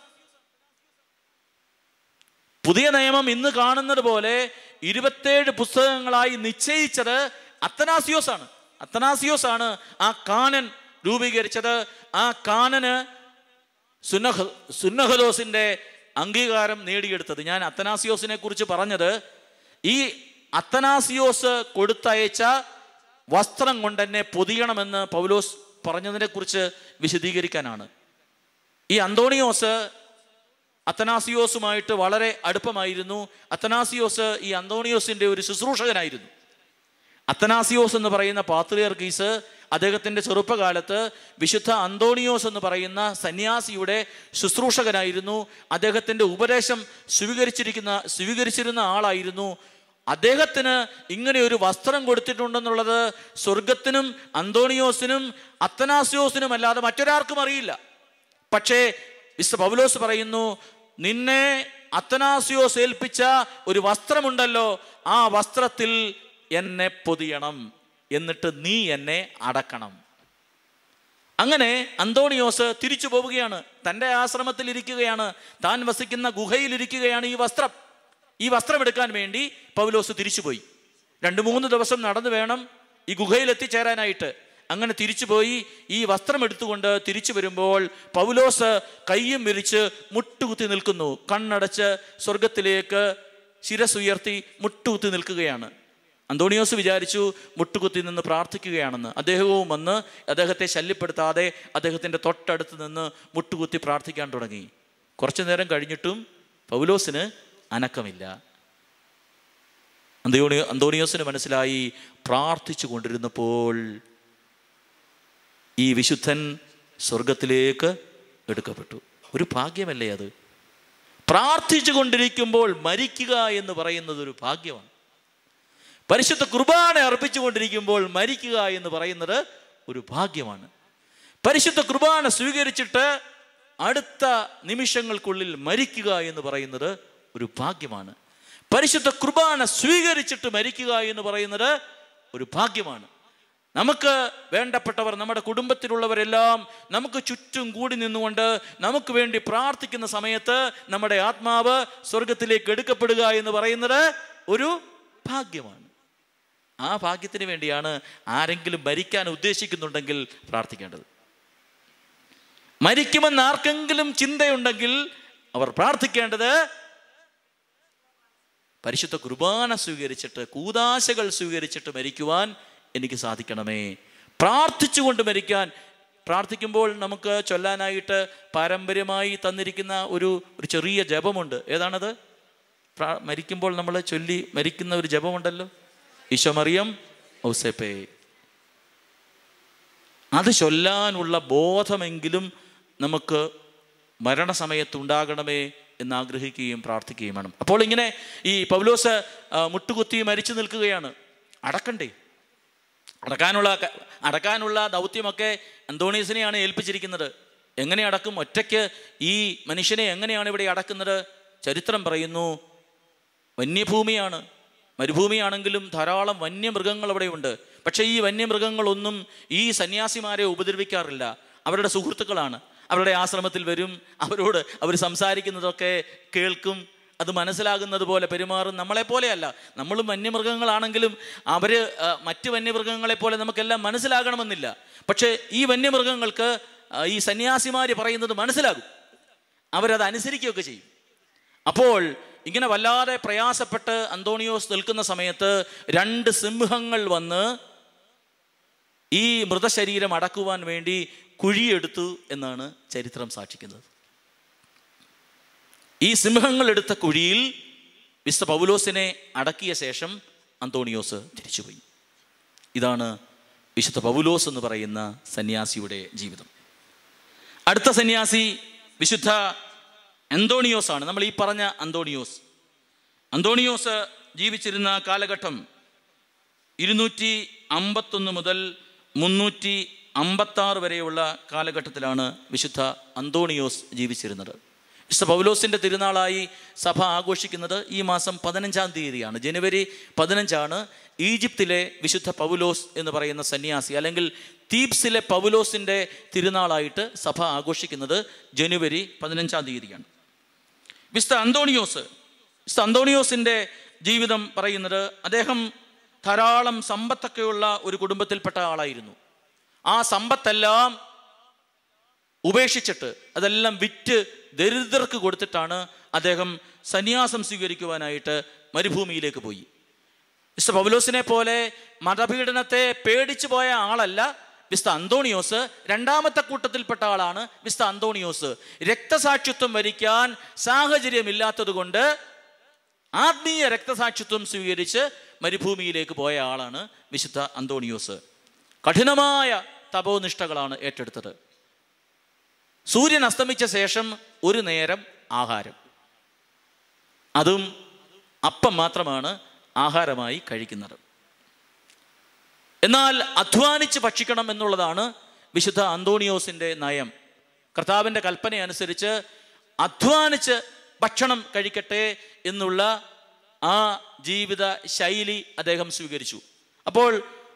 പുതിയ നിയമം ഇന്ന് കാണുന്നത് പോലെ ഇരുപത്തേഴ് പുസ്തകങ്ങളായി നിശ്ചയിച്ചത് അത്തനാസിയോസ് ആണ് അത്തനാസിയോസ് ആണ് ആ കാനൻ രൂപീകരിച്ചത് ആ കാനന് സുന്നഹ സുന്നഹദോസിന്റെ അംഗീകാരം നേടിയെടുത്തത് ഞാൻ അത്തനാസിയോസിനെ കുറിച്ച് പറഞ്ഞത് ഈ അത്തനാസിയോസ് കൊടുത്തയച്ച വസ്ത്രം കൊണ്ട് എന്നെ പൊതിയണമെന്ന് പൗലോസ് പറഞ്ഞതിനെ കുറിച്ച് വിശദീകരിക്കാനാണ് ഈ അന്തോണിയോസ് അത്തനാസിയോസുമായിട്ട് വളരെ അടുപ്പമായിരുന്നു അത്തനാസിയോസ് ഈ അന്തോണിയോസിന്റെ ഒരു ശുശ്രൂഷകനായിരുന്നു അത്തനാസിയോസ് എന്ന് പറയുന്ന പാത്രിയർഗീസ് അദ്ദേഹത്തിൻ്റെ ചെറുപ്പകാലത്ത് വിശുദ്ധ അന്തോണിയോസ് എന്ന് പറയുന്ന സന്യാസിയുടെ ശുശ്രൂഷകനായിരുന്നു അദ്ദേഹത്തിൻ്റെ ഉപദേശം സ്വീകരിച്ചിരിക്കുന്ന സ്വീകരിച്ചിരുന്ന ആളായിരുന്നു അദ്ദേഹത്തിന് ഇങ്ങനെ ഒരു വസ്ത്രം കൊടുത്തിട്ടുണ്ടെന്നുള്ളത് സ്വർഗത്തിനും അന്തോണിയോസിനും അത്തനാസിയോസിനും അല്ലാതെ മറ്റൊരാർക്കും അറിയില്ല പക്ഷേ വിശുദ്ധ പൗലോസ് പറയുന്നു നിന്നെ അത്തനാസിയോസ് ഏൽപ്പിച്ച ഒരു വസ്ത്രമുണ്ടല്ലോ ആ വസ്ത്രത്തിൽ എന്നെ പൊതിയണം എന്നിട്ട് നീ എന്നെ അടക്കണം അങ്ങനെ അന്തോണിയോസ് തിരിച്ചു പോവുകയാണ് തൻ്റെ ആശ്രമത്തിൽ ഇരിക്കുകയാണ് താൻ വസിക്കുന്ന ഗുഹയിൽ ഇരിക്കുകയാണ് ഈ വസ്ത്രം ഈ വസ്ത്രം എടുക്കാൻ വേണ്ടി പൗലോസ് തിരിച്ചുപോയി രണ്ട് മൂന്ന് ദിവസം നടന്നു വേണം ഈ ഗുഹയിൽ എത്തിച്ചേരാനായിട്ട് അങ്ങനെ തിരിച്ചുപോയി ഈ വസ്ത്രം എടുത്തുകൊണ്ട് തിരിച്ചു വരുമ്പോൾ പൗലോസ് കയ്യും വിരിച്ച് മുട്ടുകുത്തി നിൽക്കുന്നു കണ്ണടച്ച് സ്വർഗത്തിലേക്ക് ശിരസുയർത്തി മുട്ടുകുത്തി നിൽക്കുകയാണ് അന്തോണിയോസ് വിചാരിച്ചു മുട്ടുകുത്തി നിന്ന് പ്രാർത്ഥിക്കുകയാണെന്ന് അദ്ദേഹവും വന്ന് അദ്ദേഹത്തെ ശല്യപ്പെടുത്താതെ അദ്ദേഹത്തിൻ്റെ തൊട്ടടുത്ത് നിന്ന് മുട്ടുകുത്തി പ്രാർത്ഥിക്കാൻ തുടങ്ങി കുറച്ചു നേരം കഴിഞ്ഞിട്ടും പൗലോസിന് അനക്കമില്ല അന്തോണിയോ അന്തോണിയോസിന് മനസ്സിലായി പ്രാർത്ഥിച്ചു കൊണ്ടിരുന്നപ്പോൾ ഈ വിശുദ്ധൻ സ്വർഗത്തിലേക്ക് എടുക്കപ്പെട്ടു ഒരു ഭാഗ്യമല്ലേ അത് പ്രാർത്ഥിച്ചു കൊണ്ടിരിക്കുമ്പോൾ മരിക്കുക എന്ന് പറയുന്നത് ഒരു ഭാഗ്യമാണ് പരിശുദ്ധ കുർബാന അർപ്പിച്ചുകൊണ്ടിരിക്കുമ്പോൾ മരിക്കുക എന്ന് പറയുന്നത് ഒരു ഭാഗ്യമാണ് പരിശുദ്ധ കുർബാന സ്വീകരിച്ചിട്ട് അടുത്ത നിമിഷങ്ങൾക്കുള്ളിൽ മരിക്കുക എന്ന് പറയുന്നത് ഒരു ഭാഗ്യമാണ് പരിശുദ്ധ കുർബാന സ്വീകരിച്ചിട്ട് മരിക്കുക എന്ന് പറയുന്നത് ഒരു ഭാഗ്യമാണ് നമുക്ക് വേണ്ടപ്പെട്ടവർ നമ്മുടെ കുടുംബത്തിലുള്ളവരെല്ലാം നമുക്ക് ചുറ്റും കൂടി നിന്നുകൊണ്ട് നമുക്ക് വേണ്ടി പ്രാർത്ഥിക്കുന്ന സമയത്ത് നമ്മുടെ ആത്മാവ് സ്വർഗത്തിലേക്ക് എടുക്കപ്പെടുക എന്ന് പറയുന്നത് ഒരു ഭാഗ്യമാണ് ആ ഭാഗ്യത്തിന് വേണ്ടിയാണ് ആരെങ്കിലും മരിക്കാൻ ഉദ്ദേശിക്കുന്നുണ്ടെങ്കിൽ പ്രാർത്ഥിക്കേണ്ടത് മരിക്കുമെന്ന് ആർക്കെങ്കിലും ചിന്തയുണ്ടെങ്കിൽ അവർ പ്രാർത്ഥിക്കേണ്ടത് പരിശുദ്ധ കുർബാന സ്വീകരിച്ചിട്ട് കൂതാശകൾ സ്വീകരിച്ചിട്ട് മരിക്കുവാൻ എനിക്ക് സാധിക്കണമേ പ്രാർത്ഥിച്ചുകൊണ്ട് മരിക്കാൻ പ്രാർത്ഥിക്കുമ്പോൾ നമുക്ക് ചൊല്ലാനായിട്ട് പാരമ്പര്യമായി തന്നിരിക്കുന്ന ഒരു ഒരു ചെറിയ ജപമുണ്ട് ഏതാണത് പ്രാ- മരിക്കുമ്പോൾ നമ്മൾ ചൊല്ലി മരിക്കുന്ന ഒരു ജപമുണ്ടല്ലോ ഈശോമറിയം ഔസേപ്പേ അത് ചൊല്ലാനുള്ള ബോധമെങ്കിലും നമുക്ക് മരണസമയത്ത് ഉണ്ടാകണമേ എന്ന് ആഗ്രഹിക്കുകയും പ്രാർത്ഥിക്കുകയും വേണം അപ്പോൾ ഇങ്ങനെ ഈ പൗലോസ് ആ, മുട്ടുകുത്തി മരിച്ചു നിൽക്കുകയാണ് അടക്കണ്ടേ അടക്കാനുള്ള ക- അടക്കാനുള്ള ദൗത്യമൊക്കെ അന്തോണീസിനെയാണ് ഏൽപ്പിച്ചിരിക്കുന്നത് എങ്ങനെ അടക്കും ഒറ്റയ്ക്ക് ഈ മനുഷ്യനെ എങ്ങനെയാണ് ഇവിടെ അടക്കുന്നത് ചരിത്രം പറയുന്നു വന്യഭൂമിയാണ് മരുഭൂമിയാണെങ്കിലും ധാരാളം വന്യമൃഗങ്ങൾ അവിടെയുണ്ട് പക്ഷേ ഈ വന്യമൃഗങ്ങളൊന്നും ഈ സന്യാസിമാരെ ഉപദ്രവിക്കാറില്ല അവരുടെ സുഹൃത്തുക്കളാണ് അവരുടെ ആശ്രമത്തിൽ വരും അവരോട് അവർ സംസാരിക്കുന്നതൊക്കെ കേൾക്കും അത് മനസ്സിലാകുന്നത് പോലെ പെരുമാറും നമ്മളെ പോലെയല്ല നമ്മളും വന്യമൃഗങ്ങളാണെങ്കിലും അവർ മറ്റ് വന്യമൃഗങ്ങളെ പോലെ നമുക്കെല്ലാം മനസ്സിലാകണമെന്നില്ല പക്ഷേ ഈ വന്യമൃഗങ്ങൾക്ക് ആ, ഈ സന്യാസിമാർ പറയുന്നത് മനസ്സിലാകും അവരത് അനുസരിക്കുകയൊക്കെ ചെയ്യും അപ്പോൾ ഇങ്ങനെ വല്ലാതെ പ്രയാസപ്പെട്ട് അന്തോണിയോസ് നിൽക്കുന്ന സമയത്ത് രണ്ട് സിംഹങ്ങൾ വന്ന് ഈ മൃതശരീരം അടക്കുവാൻ വേണ്ടി കുഴിയെടുത്തു എന്നാണ് ചരിത്രം സാക്ഷിക്കുന്നത് ഈ സിംഹങ്ങൾ എടുത്ത കുഴിയിൽ വിശുദ്ധ പൗലോസിനെ അടക്കിയ ശേഷം അന്തോണിയോസ് തിരിച്ചുപോയി ഇതാണ് വിശുദ്ധ പൗലോസ് എന്ന് പറയുന്ന സന്യാസിയുടെ ജീവിതം അടുത്ത സന്യാസി വിശുദ്ധ അന്തോണിയോസ് ആണ് നമ്മൾ ഈ പറഞ്ഞ അന്തോണിയോസ് അന്തോണിയോസ് ജീവിച്ചിരുന്ന കാലഘട്ടം ഇരുന്നൂറ്റി അമ്പത്തൊന്ന് മുതൽ മുന്നൂറ്റി അമ്പത്താറ് വരെയുള്ള കാലഘട്ടത്തിലാണ് വിശുദ്ധ അന്തോണിയോസ് ജീവിച്ചിരുന്നത് വിശുദ്ധ പൗലോസിൻ്റെ തിരുനാളായി സഭ ആഘോഷിക്കുന്നത് ഈ മാസം പതിനഞ്ചാം തീയതിയാണ് ജനുവരി പതിനഞ്ചാണ് ഈജിപ്തിലെ വിശുദ്ധ പൗലോസ് എന്ന് പറയുന്ന സന്യാസി അല്ലെങ്കിൽ തീപ്സിലെ പൗലോസിൻ്റെ തിരുനാളായിട്ട് സഭ ആഘോഷിക്കുന്നത് ജനുവരി പതിനഞ്ചാം തീയതിയാണ് വിശുദ്ധ അന്തോണിയോസ് വിശുദ്ധ അന്തോണിയോസിൻ്റെ ജീവിതം പറയുന്നത് അദ്ദേഹം ധാരാളം സമ്പത്തൊക്കെയുള്ള ഒരു കുടുംബത്തിൽപ്പെട്ട ആളായിരുന്നു ആ സമ്പത്തെല്ലാം ഉപേക്ഷിച്ചിട്ട് അതെല്ലാം വിറ്റ് ദരിദ്രർക്ക് കൊടുത്തിട്ടാണ് അദ്ദേഹം സന്യാസം സ്വീകരിക്കുവാനായിട്ട് മരുഭൂമിയിലേക്ക് പോയി വിശുദ്ധ പൗലോസിനെ പോലെ മതപീഡനത്തെ പേടിച്ചു പോയ ആളല്ല വിശുദ്ധ അന്തോണിയോസ് രണ്ടാമത്തെ കൂട്ടത്തിൽപ്പെട്ട ആളാണ് വിശുദ്ധ അന്തോണിയോസ് രക്തസാക്ഷിത്വം വരിക്കാൻ സാഹചര്യമില്ലാത്തത് കൊണ്ട് ആത്മീയ രക്തസാക്ഷിത്വം സ്വീകരിച്ച് മരുഭൂമിയിലേക്ക് പോയ ആളാണ് വിശുദ്ധ അന്തോണിയോസ് കഠിനമായ തപോനിഷ്ഠകളാണ് ഏറ്റെടുത്തത് സൂര്യൻ അസ്തമിച്ച ശേഷം ഒരു നേരം ആഹാരം അതും അപ്പം മാത്രമാണ് ആഹാരമായി കഴിക്കുന്നത് എന്നാൽ അധ്വാനിച്ച് ഭക്ഷിക്കണം എന്നുള്ളതാണ് വിശുദ്ധ അന്തോണിയോസിൻ്റെ നയം കർത്താവിൻ്റെ കൽപ്പന അനുസരിച്ച് അധ്വാനിച്ച് ഭക്ഷണം കഴിക്കട്ടെ എന്നുള്ള ആ ജീവിത ശൈലി അദ്ദേഹം സ്വീകരിച്ചു അപ്പോൾ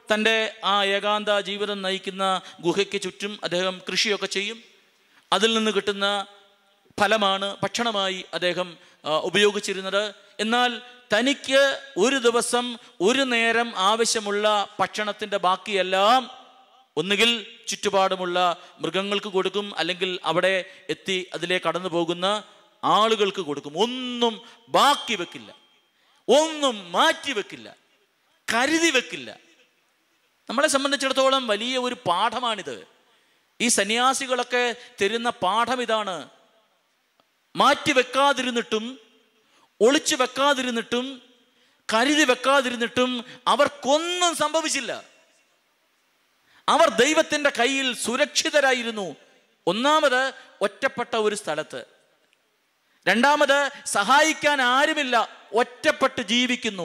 തൻ്റെ ആ ഏകാന്ത ജീവിതം നയിക്കുന്ന ഗുഹയ്ക്ക് ചുറ്റും അദ്ദേഹം കൃഷിയൊക്കെ ചെയ്യും അതിൽ നിന്ന് കിട്ടുന്ന ഫലമാണ് ഭക്ഷണമായി അദ്ദേഹം ആ, ഉപയോഗിച്ചിരുന്നത് എന്നാൽ തനിക്ക് ഒരു ദിവസം ഒരു നേരം ആവശ്യമുള്ള ഭക്ഷണത്തിൻ്റെ ബാക്കിയെല്ലാം ഒന്നുകിൽ ചുറ്റുപാടുമുള്ള മൃഗങ്ങൾക്ക് കൊടുക്കും അല്ലെങ്കിൽ അവിടെ എത്തി അതിലെ കടന്നു പോകുന്ന ആളുകൾക്ക് കൊടുക്കും ഒന്നും ബാക്കി വെക്കില്ല ഒന്നും മാറ്റി വെക്കില്ല കരുതി വെക്കില്ല നമ്മളെ സംബന്ധിച്ചിടത്തോളം വലിയ ഒരു പാഠമാണിത് ഈ സന്യാസികളൊക്കെ തരുന്ന പാഠം ഇതാണ് മാറ്റി വെക്കാതിരുന്നിട്ടും ഒളിച്ചു വെക്കാതിരുന്നിട്ടും കരുതി വെക്കാതിരുന്നിട്ടും അവർക്കൊന്നും സംഭവിച്ചില്ല അവർ ദൈവത്തിൻ്റെ കയ്യിൽ സുരക്ഷിതരായിരുന്നു ഒന്നാമത് ഒറ്റപ്പെട്ട ഒരു സ്ഥലത്ത് രണ്ടാമത് സഹായിക്കാൻ ആരുമില്ല ഒറ്റപ്പെട്ട് ജീവിക്കുന്നു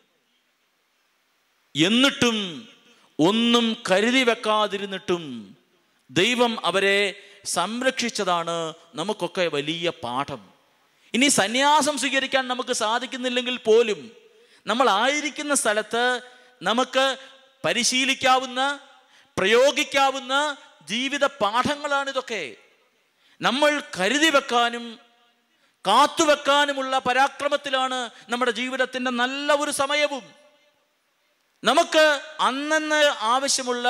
എന്നിട്ടും ഒന്നും കരുതി വെക്കാതിരുന്നിട്ടും ദൈവം അവരെ സംരക്ഷിച്ചതാണ് നമുക്കൊക്കെ വലിയ പാഠം ഇനി സന്യാസം സ്വീകരിക്കാൻ നമുക്ക് സാധിക്കുന്നില്ലെങ്കിൽ പോലും നമ്മൾ ആയിരിക്കുന്ന സ്ഥലത്ത് നമുക്ക് പരിശീലിക്കാവുന്ന പ്രയോഗിക്കാവുന്ന ജീവിത പാഠങ്ങളാണിതൊക്കെ നമ്മൾ കരുതി വെക്കാനും കാത്തുവെക്കാനുമുള്ള പരാക്രമത്തിലാണ് നമ്മുടെ ജീവിതത്തിൻ്റെ നല്ല ഒരു സമയവും നമുക്ക് അന്നന്ന് ആവശ്യമുള്ള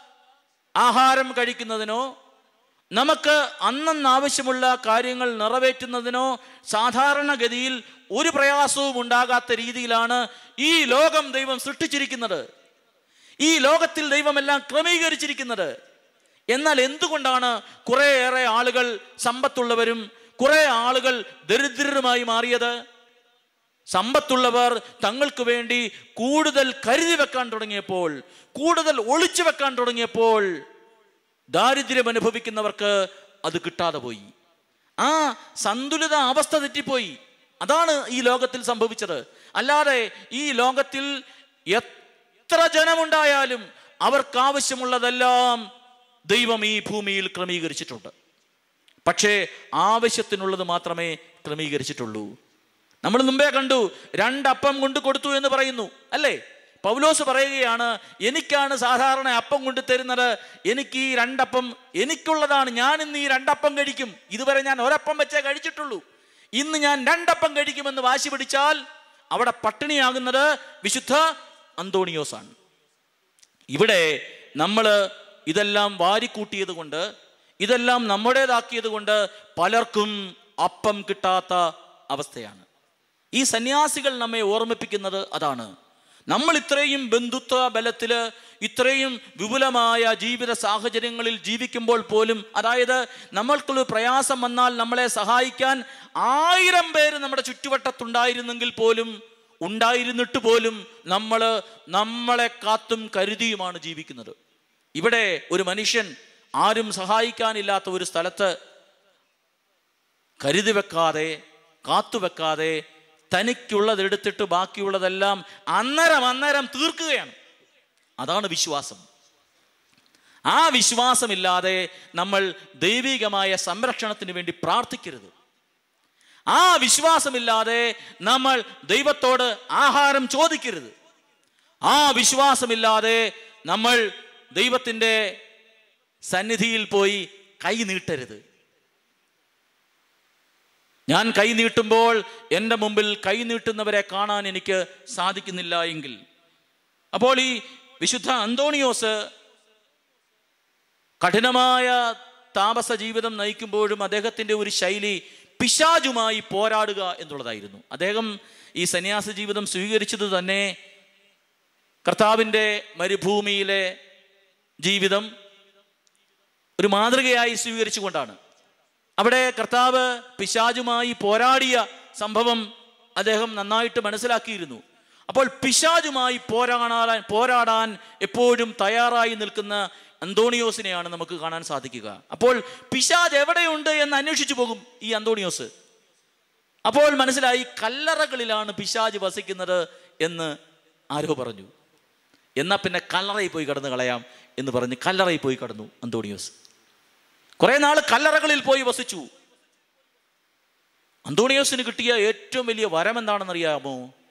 ആഹാരം കഴിക്കുന്നതിനോ നമുക്ക് അന്നന്ന് ആവശ്യമുള്ള കാര്യങ്ങൾ നിറവേറ്റുന്നതിനോ സാധാരണഗതിയിൽ ഒരു പ്രയാസവും ഉണ്ടാകാത്ത രീതിയിലാണ് ഈ ലോകം ദൈവം സൃഷ്ടിച്ചിരിക്കുന്നത് ഈ ലോകത്തിൽ ദൈവമെല്ലാം ക്രമീകരിച്ചിരിക്കുന്നത് എന്നാൽ എന്തുകൊണ്ടാണ് കുറേയേറെ ആളുകൾ സമ്പത്തുള്ളവരും കുറെ ആളുകൾ ദരിദ്രരുമായി മാറിയത് സമ്പത്തുള്ളവർ തങ്ങൾക്ക് വേണ്ടി കൂടുതൽ കരുതി വെക്കാൻ തുടങ്ങിയപ്പോൾ കൂടുതൽ ഒളിച്ചു വെക്കാൻ തുടങ്ങിയപ്പോൾ ദാരിദ്ര്യം അനുഭവിക്കുന്നവർക്ക് അത് കിട്ടാതെ പോയി ആ സന്തുലിത അവസ്ഥ തെറ്റിപ്പോയി അതാണ് ഈ ലോകത്തിൽ സംഭവിച്ചത് അല്ലാതെ ഈ ലോകത്തിൽ എത്ര ജനമുണ്ടായാലും അവർക്കാവശ്യമുള്ളതെല്ലാം ദൈവം ഈ ഭൂമിയിൽ ക്രമീകരിച്ചിട്ടുണ്ട് പക്ഷേ ആവശ്യത്തിനുള്ളത് മാത്രമേ ക്രമീകരിച്ചിട്ടുള്ളൂ നമ്മൾ മുമ്പേ കണ്ടു രണ്ടപ്പം കൊണ്ട് കൊടുത്തു എന്ന് പറയുന്നു അല്ലേ പൗലോസ് പറയുകയാണ് എനിക്കാണ് സാധാരണ അപ്പം കൊണ്ട് തരുന്നത് എനിക്ക് ഈ രണ്ടപ്പം എനിക്കുള്ളതാണ് ഞാൻ ഇന്ന് ഈ രണ്ടപ്പം കഴിക്കും ഇതുവരെ ഞാൻ ഒരപ്പം വെച്ചേ കഴിച്ചിട്ടുള്ളൂ ഇന്ന് ഞാൻ രണ്ടപ്പം കഴിക്കുമെന്ന് വാശി പിടിച്ചാൽ അവിടെ പട്ടിണിയാകുന്നത് വിശുദ്ധ അന്തോണിയോസാണ് ഇവിടെ നമ്മൾ ഇതെല്ലാം വാരിക്കൂട്ടിയത് കൊണ്ട് ഇതെല്ലാം നമ്മുടേതാക്കിയത് കൊണ്ട് പലർക്കും അപ്പം കിട്ടാത്ത അവസ്ഥയാണ് ഈ സന്യാസികൾ നമ്മെ ഓർമ്മിപ്പിക്കുന്നത് അതാണ് നമ്മൾ ഇത്രയും ബന്ധുത്വ ബലത്തിൽ ഇത്രയും വിപുലമായ ജീവിത സാഹചര്യങ്ങളിൽ ജീവിക്കുമ്പോൾ പോലും അതായത് നമ്മൾക്കൊരു പ്രയാസം വന്നാൽ നമ്മളെ സഹായിക്കാൻ ആയിരം പേര് നമ്മുടെ ചുറ്റുവട്ടത്തുണ്ടായിരുന്നെങ്കിൽ പോലും ഉണ്ടായിരുന്നിട്ട് പോലും നമ്മൾ നമ്മളെ കാത്തും കരുതിയുമാണ് ജീവിക്കുന്നത് ഇവിടെ ഒരു മനുഷ്യൻ ആരും സഹായിക്കാനില്ലാത്ത ഒരു സ്ഥലത്ത് കരുതി വെക്കാതെ കാത്തുവെക്കാതെ തനിക്കുള്ളത് എടുത്തിട്ട് ബാക്കിയുള്ളതെല്ലാം അന്നേരം അന്നേരം തീർക്കുകയാണ് അതാണ് വിശ്വാസം ആ വിശ്വാസമില്ലാതെ നമ്മൾ ദൈവികമായ സംരക്ഷണത്തിന് വേണ്ടി പ്രാർത്ഥിക്കരുത് ആ വിശ്വാസമില്ലാതെ നമ്മൾ ദൈവത്തോട് ആഹാരം ചോദിക്കരുത് ആ വിശ്വാസമില്ലാതെ നമ്മൾ ദൈവത്തിൻ്റെ സന്നിധിയിൽ പോയി കൈ നീട്ടരുത് ഞാൻ കൈ നീട്ടുമ്പോൾ എൻ്റെ മുമ്പിൽ കൈ നീട്ടുന്നവരെ കാണാൻ എനിക്ക് സാധിക്കുന്നില്ല എങ്കിൽ അപ്പോൾ ഈ വിശുദ്ധ അന്തോണിയോസ് കഠിനമായ താമസ ജീവിതം നയിക്കുമ്പോഴും അദ്ദേഹത്തിൻ്റെ ഒരു ശൈലി പിശാജുമായി പോരാടുക എന്നുള്ളതായിരുന്നു അദ്ദേഹം ഈ സന്യാസ ജീവിതം സ്വീകരിച്ചത് തന്നെ കർത്താവിൻ്റെ മരുഭൂമിയിലെ ജീവിതം ഒരു മാതൃകയായി സ്വീകരിച്ചുകൊണ്ടാണ് അവിടെ കർത്താവ് പിശാജുമായി പോരാടിയ സംഭവം അദ്ദേഹം നന്നായിട്ട് മനസ്സിലാക്കിയിരുന്നു അപ്പോൾ പിശാജുമായി പോരാടാൻ പോരാടാൻ എപ്പോഴും തയ്യാറായി നിൽക്കുന്ന അന്തോണിയോസിനെയാണ് നമുക്ക് കാണാൻ സാധിക്കുക അപ്പോൾ പിശാജ് എവിടെയുണ്ട് എന്ന് അന്വേഷിച്ചു പോകും ഈ അന്തോണിയോസ് അപ്പോൾ മനസ്സിലായി കല്ലറകളിലാണ് പിശാജ് വസിക്കുന്നത് എന്ന് ആരോ പറഞ്ഞു എന്നാൽ പിന്നെ കല്ലറയിൽ പോയി കടന്ന് കളയാം എന്ന് പറഞ്ഞ് കല്ലറയിൽ പോയി കടന്നു അന്തോണിയോസ് കുറെ നാൾ കല്ലറകളിൽ പോയി വസിച്ചു അന്തോണിയോസിന് കിട്ടിയ ഏറ്റവും വലിയ വരം എന്താണെന്നറിയാമോ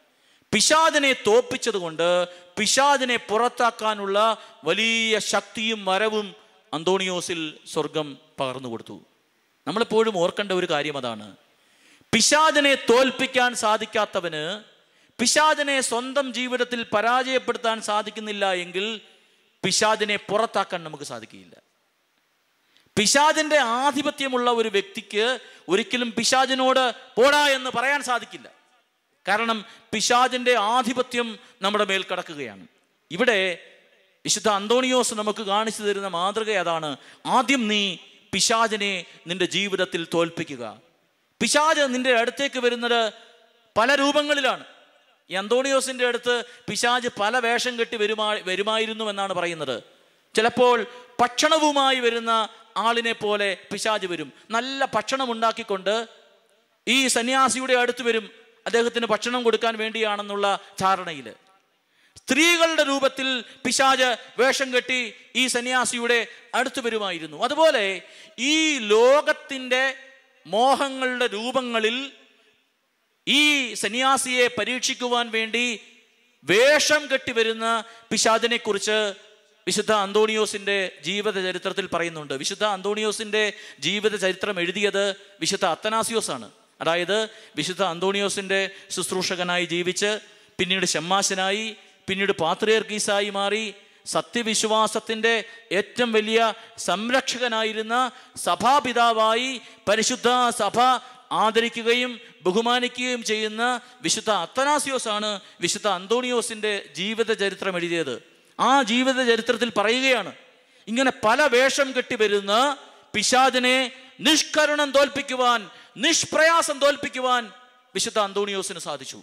പിശാദിനെ തോപ്പിച്ചത് കൊണ്ട് പിശാദിനെ പുറത്താക്കാനുള്ള വലിയ ശക്തിയും മരവും അന്തോണിയോസിൽ സ്വർഗം പകർന്നു കൊടുത്തു നമ്മളെപ്പോഴും ഓർക്കേണ്ട ഒരു കാര്യം അതാണ് പിശാദിനെ തോൽപ്പിക്കാൻ സാധിക്കാത്തവന് പിശാദിനെ സ്വന്തം ജീവിതത്തിൽ പരാജയപ്പെടുത്താൻ സാധിക്കുന്നില്ല എങ്കിൽ പിശാദിനെ പുറത്താക്കാൻ നമുക്ക് സാധിക്കുകയില്ല പിശാദിന്റെ ആധിപത്യമുള്ള ഒരു വ്യക്തിക്ക് ഒരിക്കലും പിശാദിനോട് പോടാ എന്ന് പറയാൻ സാധിക്കില്ല കാരണം പിശാദിന്റെ ആധിപത്യം നമ്മുടെ മേൽ കടക്കുകയാണ് ഇവിടെ വിശുദ്ധ അന്തോണിയോസ് നമുക്ക് കാണിച്ചു തരുന്ന മാതൃക അതാണ് ആദ്യം നീ പിശാദിനെ നിന്റെ ജീവിതത്തിൽ തോൽപ്പിക്കുക പിശാജ് നിന്റെ അടുത്തേക്ക് വരുന്നത് പല രൂപങ്ങളിലാണ് ഈ അന്തോണിയോസിന്റെ അടുത്ത് പിശാജ് പല വേഷം കെട്ടി വരുമാ വരുമായിരുന്നു എന്നാണ് പറയുന്നത് ചിലപ്പോൾ ഭക്ഷണവുമായി വരുന്ന ആളിനെ പോലെ പിശാജ് വരും നല്ല ഭക്ഷണം ഉണ്ടാക്കിക്കൊണ്ട് ഈ സന്യാസിയുടെ അടുത്ത് വരും അദ്ദേഹത്തിന് ഭക്ഷണം കൊടുക്കാൻ വേണ്ടിയാണെന്നുള്ള ധാരണയിൽ സ്ത്രീകളുടെ രൂപത്തിൽ പിശാജ് വേഷം കെട്ടി ഈ സന്യാസിയുടെ അടുത്ത് വരുമായിരുന്നു അതുപോലെ ഈ ലോകത്തിൻ്റെ മോഹങ്ങളുടെ രൂപങ്ങളിൽ ഈ സന്യാസിയെ പരീക്ഷിക്കുവാൻ വേണ്ടി വേഷം കെട്ടി വരുന്ന പിശാദിനെ കുറിച്ച് വിശുദ്ധ അന്തോണിയോസിന്റെ ജീവിത ചരിത്രത്തിൽ പറയുന്നുണ്ട് വിശുദ്ധ അന്തോണിയോസിന്റെ ജീവിത ചരിത്രം എഴുതിയത് വിശുദ്ധ അത്തനാസിയോസ് ആണ് അതായത് വിശുദ്ധ അന്തോണിയോസിന്റെ ശുശ്രൂഷകനായി ജീവിച്ച് പിന്നീട് ഷമ്മാശനായി പിന്നീട് പാത്രിയർക്കീസായി മാറി സത്യവിശ്വാസത്തിൻ്റെ ഏറ്റവും വലിയ സംരക്ഷകനായിരുന്ന സഭാപിതാവായി പരിശുദ്ധ സഭ ആദരിക്കുകയും ബഹുമാനിക്കുകയും ചെയ്യുന്ന വിശുദ്ധ അത്തനാസിയോസ് ആണ് വിശുദ്ധ അന്തോണിയോസിന്റെ ജീവിത ചരിത്രം എഴുതിയത് ആ ജീവിത ചരിത്രത്തിൽ പറയുകയാണ് ഇങ്ങനെ പല വേഷം കെട്ടി വരുന്ന പിശാദിനെ നിഷ്കരുണം തോൽപ്പിക്കുവാൻ നിഷ്പ്രയാസം തോൽപ്പിക്കുവാൻ വിശുദ്ധ അന്തോണിയോസിന് സാധിച്ചു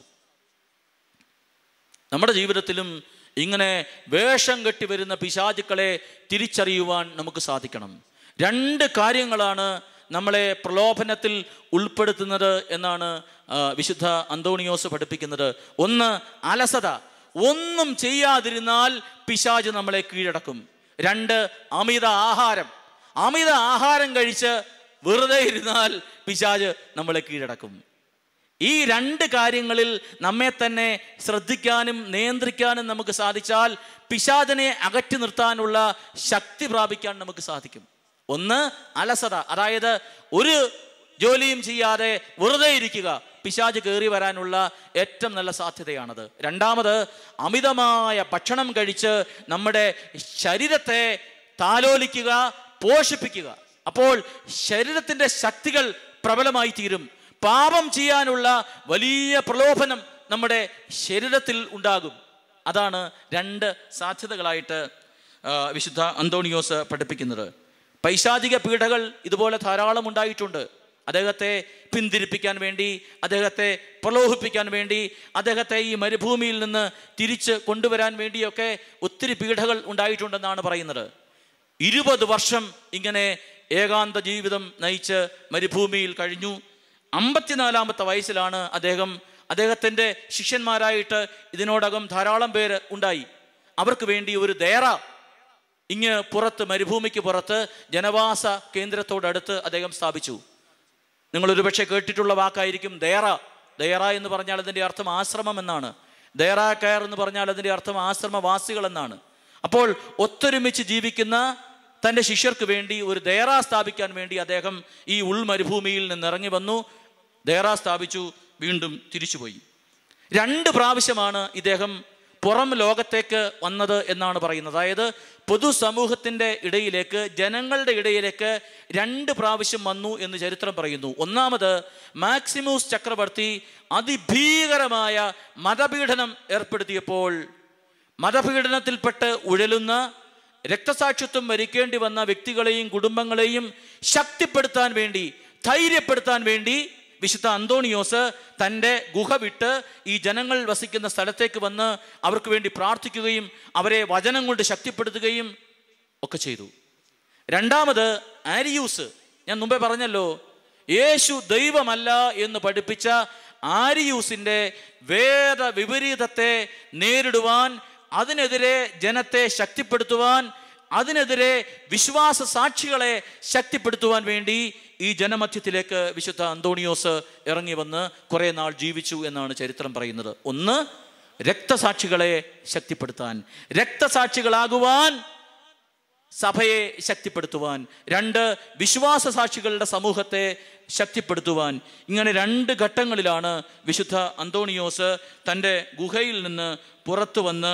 നമ്മുടെ ജീവിതത്തിലും ഇങ്ങനെ വേഷം കെട്ടി വരുന്ന പിശാചുക്കളെ തിരിച്ചറിയുവാൻ നമുക്ക് സാധിക്കണം രണ്ട് കാര്യങ്ങളാണ് നമ്മളെ പ്രലോഭനത്തിൽ ഉൾപ്പെടുത്തുന്നത് എന്നാണ് ആ, വിശുദ്ധ അന്തോണിയോസ് പഠിപ്പിക്കുന്നത് ഒന്ന് അലസത ഒന്നും ചെയ്യാതിരുന്നാൽ പിശാജ് നമ്മളെ കീഴടക്കും രണ്ട് അമിത ആഹാരം അമിത ആഹാരം കഴിച്ച് വെറുതെ ഇരുന്നാൽ പിശാജ് നമ്മളെ കീഴടക്കും ഈ രണ്ട് കാര്യങ്ങളിൽ നമ്മെ തന്നെ ശ്രദ്ധിക്കാനും നിയന്ത്രിക്കാനും നമുക്ക് സാധിച്ചാൽ പിശാചനെ അകറ്റി നിർത്താനുള്ള ശക്തി പ്രാപിക്കാൻ നമുക്ക് സാധിക്കും ഒന്ന് അലസത അതായത് ഒരു ജോലിയും ചെയ്യാതെ വെറുതെ ഇരിക്കുക പിശാജ് കയറി വരാനുള്ള ഏറ്റവും നല്ല സാധ്യതയാണത് രണ്ടാമത് അമിതമായ ഭക്ഷണം കഴിച്ച് നമ്മുടെ ശരീരത്തെ താലോലിക്കുക പോഷിപ്പിക്കുക അപ്പോൾ ശരീരത്തിൻ്റെ ശക്തികൾ പ്രബലമായി തീരും പാപം ചെയ്യാനുള്ള വലിയ പ്രലോഭനം നമ്മുടെ ശരീരത്തിൽ ഉണ്ടാകും അതാണ് രണ്ട് സാധ്യതകളായിട്ട് ആ, വിശുദ്ധ അന്തോണിയോസ് പഠിപ്പിക്കുന്നത് പൈശാചിക പീഡകൾ ഇതുപോലെ ധാരാളം ഉണ്ടായിട്ടുണ്ട് അദ്ദേഹത്തെ പിന്തിരിപ്പിക്കാൻ വേണ്ടി അദ്ദേഹത്തെ പ്രലോഭിപ്പിക്കാൻ വേണ്ടി അദ്ദേഹത്തെ ഈ മരുഭൂമിയിൽ നിന്ന് തിരിച്ച് കൊണ്ടുവരാൻ വേണ്ടിയൊക്കെ ഒത്തിരി പീഡകൾ ഉണ്ടായിട്ടുണ്ടെന്നാണ് പറയുന്നത് ഇരുപത് വർഷം ഇങ്ങനെ ഏകാന്ത ജീവിതം നയിച്ച് മരുഭൂമിയിൽ കഴിഞ്ഞു അമ്പത്തിനാലാമത്തെ വയസ്സിലാണ് അദ്ദേഹം അദ്ദേഹത്തിൻ്റെ ശിഷ്യന്മാരായിട്ട് ഇതിനോടകം ധാരാളം പേര് ഉണ്ടായി അവർക്ക് വേണ്ടി ഒരു ദേറ ഇങ്ങ് പുറത്ത് മരുഭൂമിക്ക് പുറത്ത് ജനവാസ കേന്ദ്രത്തോടടുത്ത് അദ്ദേഹം സ്ഥാപിച്ചു നിങ്ങൾ ഒരുപക്ഷെ കേട്ടിട്ടുള്ള വാക്കായിരിക്കും ദേറ ദേറ എന്ന് പറഞ്ഞാൽ അതിൻ്റെ അർത്ഥം ആശ്രമം എന്നാണ് ദേറ കയർ എന്ന് പറഞ്ഞാൽ അതിൻ്റെ അർത്ഥം ആശ്രമവാസികൾ എന്നാണ് അപ്പോൾ ഒത്തൊരുമിച്ച് ജീവിക്കുന്ന തൻ്റെ ശിഷ്യർക്ക് വേണ്ടി ഒരു ദേറ സ്ഥാപിക്കാൻ വേണ്ടി അദ്ദേഹം ഈ ഉൾമരുഭൂമിയിൽ നിന്ന് ഇറങ്ങി വന്നു ദേറ സ്ഥാപിച്ചു വീണ്ടും തിരിച്ചുപോയി രണ്ട് പ്രാവശ്യമാണ് ഇദ്ദേഹം പുറം ലോകത്തേക്ക് വന്നത് എന്നാണ് പറയുന്നത് അതായത് പൊതുസമൂഹത്തിൻ്റെ ഇടയിലേക്ക് ജനങ്ങളുടെ ഇടയിലേക്ക് രണ്ട് പ്രാവശ്യം വന്നു എന്ന് ചരിത്രം പറയുന്നു ഒന്നാമത് മാക്സിമൂസ് ചക്രവർത്തി അതിഭീകരമായ മതപീഡനം ഏർപ്പെടുത്തിയപ്പോൾ മതപീഡനത്തിൽപ്പെട്ട് ഉഴലുന്ന രക്തസാക്ഷിത്വം വരിക്കേണ്ടി വന്ന വ്യക്തികളെയും കുടുംബങ്ങളെയും ശക്തിപ്പെടുത്താൻ വേണ്ടി ധൈര്യപ്പെടുത്താൻ വേണ്ടി വിശുദ്ധ അന്തോണിയോസ് തൻ്റെ ഗുഹ വിട്ട് ഈ ജനങ്ങൾ വസിക്കുന്ന സ്ഥലത്തേക്ക് വന്ന് അവർക്ക് വേണ്ടി പ്രാർത്ഥിക്കുകയും അവരെ വചനം കൊണ്ട് ശക്തിപ്പെടുത്തുകയും ഒക്കെ ചെയ്തു രണ്ടാമത് ആരിയൂസ് ഞാൻ മുമ്പേ പറഞ്ഞല്ലോ യേശു ദൈവമല്ല എന്ന് പഠിപ്പിച്ച ആരിയൂസിൻ്റെ വേദ വിപരീതത്തെ നേരിടുവാൻ അതിനെതിരെ ജനത്തെ ശക്തിപ്പെടുത്തുവാൻ അതിനെതിരെ വിശ്വാസ സാക്ഷികളെ ശക്തിപ്പെടുത്തുവാൻ വേണ്ടി ഈ ജനമധ്യത്തിലേക്ക് വിശുദ്ധ അന്തോണിയോസ് ഇറങ്ങി വന്ന് കുറേ നാൾ ജീവിച്ചു എന്നാണ് ചരിത്രം പറയുന്നത് ഒന്ന് രക്തസാക്ഷികളെ ശക്തിപ്പെടുത്താൻ രക്തസാക്ഷികളാകുവാൻ സഭയെ ശക്തിപ്പെടുത്തുവാൻ രണ്ട് വിശ്വാസ സാക്ഷികളുടെ സമൂഹത്തെ ശക്തിപ്പെടുത്തുവാൻ ഇങ്ങനെ രണ്ട് ഘട്ടങ്ങളിലാണ് വിശുദ്ധ അന്തോണിയോസ് തൻ്റെ ഗുഹയിൽ നിന്ന് പുറത്തു വന്ന്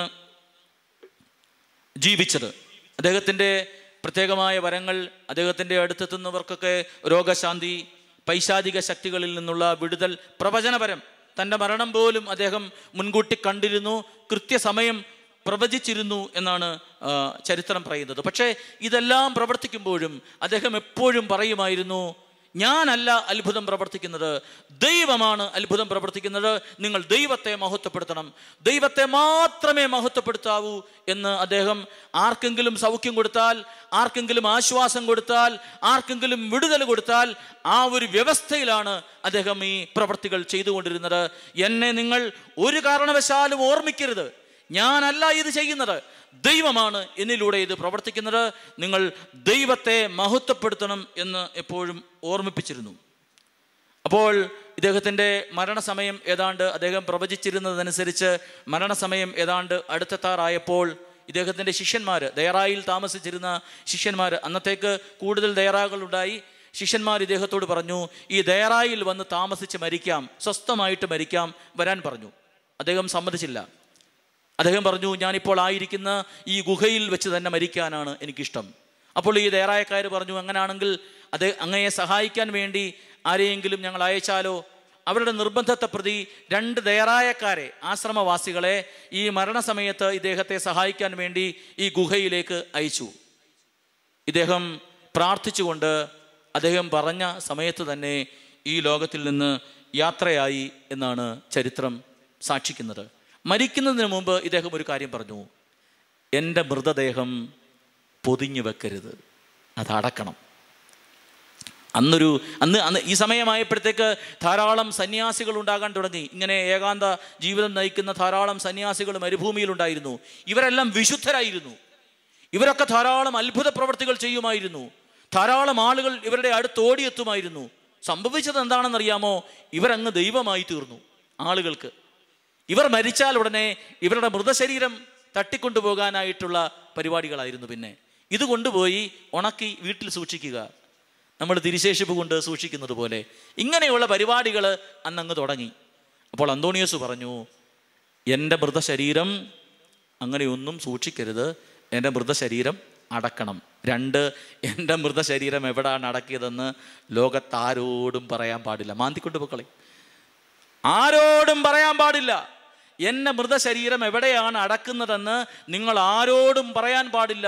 ജീവിച്ചത് അദ്ദേഹത്തിൻ്റെ പ്രത്യേകമായ വരങ്ങൾ അദ്ദേഹത്തിൻ്റെ അടുത്തെത്തുന്നവർക്കൊക്കെ രോഗശാന്തി പൈശാചിക ശക്തികളിൽ നിന്നുള്ള വിടുതൽ പ്രവചനപരം തൻ്റെ മരണം പോലും അദ്ദേഹം മുൻകൂട്ടി കണ്ടിരുന്നു കൃത്യസമയം പ്രവചിച്ചിരുന്നു എന്നാണ് ആ, ചരിത്രം പറയുന്നത് പക്ഷേ ഇതെല്ലാം പ്രവർത്തിക്കുമ്പോഴും അദ്ദേഹം എപ്പോഴും പറയുമായിരുന്നു ഞാനല്ല അത്ഭുതം പ്രവർത്തിക്കുന്നത് ദൈവമാണ് അത്ഭുതം പ്രവർത്തിക്കുന്നത് നിങ്ങൾ ദൈവത്തെ മഹത്വപ്പെടുത്തണം ദൈവത്തെ മാത്രമേ മഹത്വപ്പെടുത്താവൂ എന്ന് അദ്ദേഹം ആർക്കെങ്കിലും സൗഖ്യം കൊടുത്താൽ ആർക്കെങ്കിലും ആശ്വാസം കൊടുത്താൽ ആർക്കെങ്കിലും വിടുതൽ കൊടുത്താൽ ആ ഒരു വ്യവസ്ഥയിലാണ് അദ്ദേഹം ഈ പ്രവർത്തികൾ ചെയ്തുകൊണ്ടിരുന്നത് എന്നെ നിങ്ങൾ ഒരു കാരണവശാലും ഓർമ്മിക്കരുത് ഞാനല്ല ഇത് ചെയ്യുന്നത് ദൈവമാണ് എന്നിലൂടെ ഇത് പ്രവർത്തിക്കുന്നത് നിങ്ങൾ ദൈവത്തെ മഹത്വപ്പെടുത്തണം എന്ന് എപ്പോഴും ഓർമ്മിപ്പിച്ചിരുന്നു അപ്പോൾ ഇദ്ദേഹത്തിൻ്റെ മരണസമയം ഏതാണ്ട് അദ്ദേഹം പ്രവചിച്ചിരുന്നതനുസരിച്ച് മരണസമയം ഏതാണ്ട് അടുത്തെത്താറായപ്പോൾ ഇദ്ദേഹത്തിൻ്റെ ശിഷ്യന്മാർ ദയറായിൽ താമസിച്ചിരുന്ന ശിഷ്യന്മാർ അന്നത്തേക്ക് കൂടുതൽ ദയറാകളുണ്ടായി ശിഷ്യന്മാർ ഇദ്ദേഹത്തോട് പറഞ്ഞു ഈ ദയറായിൽ വന്ന് താമസിച്ച് മരിക്കാം സ്വസ്ഥമായിട്ട് മരിക്കാം വരാൻ പറഞ്ഞു അദ്ദേഹം സമ്മതിച്ചില്ല അദ്ദേഹം പറഞ്ഞു ഞാനിപ്പോൾ ആയിരിക്കുന്ന ഈ ഗുഹയിൽ വെച്ച് തന്നെ മരിക്കാനാണ് എനിക്കിഷ്ടം അപ്പോൾ ഈ ദേറായക്കാർ പറഞ്ഞു അങ്ങനാണെങ്കിൽ അത് അങ്ങയെ സഹായിക്കാൻ വേണ്ടി ആരെയെങ്കിലും ഞങ്ങൾ അയച്ചാലോ അവരുടെ നിർബന്ധത്തെ പ്രതി രണ്ട് ദേറായക്കാരെ ആശ്രമവാസികളെ ഈ മരണസമയത്ത് ഇദ്ദേഹത്തെ സഹായിക്കാൻ വേണ്ടി ഈ ഗുഹയിലേക്ക് അയച്ചു ഇദ്ദേഹം പ്രാർത്ഥിച്ചുകൊണ്ട് അദ്ദേഹം പറഞ്ഞ സമയത്ത് തന്നെ ഈ ലോകത്തിൽ നിന്ന് യാത്രയായി എന്നാണ് ചരിത്രം സാക്ഷിക്കുന്നത് മരിക്കുന്നതിന് മുമ്പ് ഇദ്ദേഹം ഒരു കാര്യം പറഞ്ഞു എൻ്റെ മൃതദേഹം പൊതിഞ്ഞു വെക്കരുത് അത് അടക്കണം അന്നൊരു അന്ന് അന്ന് ഈ സമയമായപ്പോഴത്തേക്ക് ധാരാളം സന്യാസികൾ ഉണ്ടാകാൻ തുടങ്ങി ഇങ്ങനെ ഏകാന്ത ജീവിതം നയിക്കുന്ന ധാരാളം സന്യാസികൾ മരുഭൂമിയിലുണ്ടായിരുന്നു ഇവരെല്ലാം വിശുദ്ധരായിരുന്നു ഇവരൊക്കെ ധാരാളം അത്ഭുത പ്രവർത്തികൾ ചെയ്യുമായിരുന്നു ധാരാളം ആളുകൾ ഇവരുടെ അടുത്ത് ഓടിയെത്തുമായിരുന്നു സംഭവിച്ചത് എന്താണെന്നറിയാമോ ഇവരങ്ങ് ദൈവമായി തീർന്നു ആളുകൾക്ക് ഇവർ മരിച്ചാൽ ഉടനെ ഇവരുടെ മൃതശരീരം തട്ടിക്കൊണ്ടുപോകാനായിട്ടുള്ള പരിപാടികളായിരുന്നു പിന്നെ ഇത് കൊണ്ടുപോയി ഉണക്കി വീട്ടിൽ സൂക്ഷിക്കുക നമ്മൾ തിരിശേഷിപ്പ് കൊണ്ട് സൂക്ഷിക്കുന്നത് പോലെ ഇങ്ങനെയുള്ള പരിപാടികൾ അന്നങ്ങ് തുടങ്ങി അപ്പോൾ അന്തോണിയോസ് പറഞ്ഞു എൻ്റെ മൃതശരീരം അങ്ങനെയൊന്നും സൂക്ഷിക്കരുത് എൻ്റെ മൃതശരീരം അടക്കണം രണ്ട് എൻ്റെ മൃതശരീരം എവിടാണ് അടക്കിയതെന്ന് ലോകത്താരോടും പറയാൻ പാടില്ല മാന്തിക്കൊണ്ട് പൊക്കളെ ആരോടും പറയാൻ പാടില്ല എന്നെ മൃതശരീരം എവിടെയാണ് അടക്കുന്നതെന്ന് നിങ്ങൾ ആരോടും പറയാൻ പാടില്ല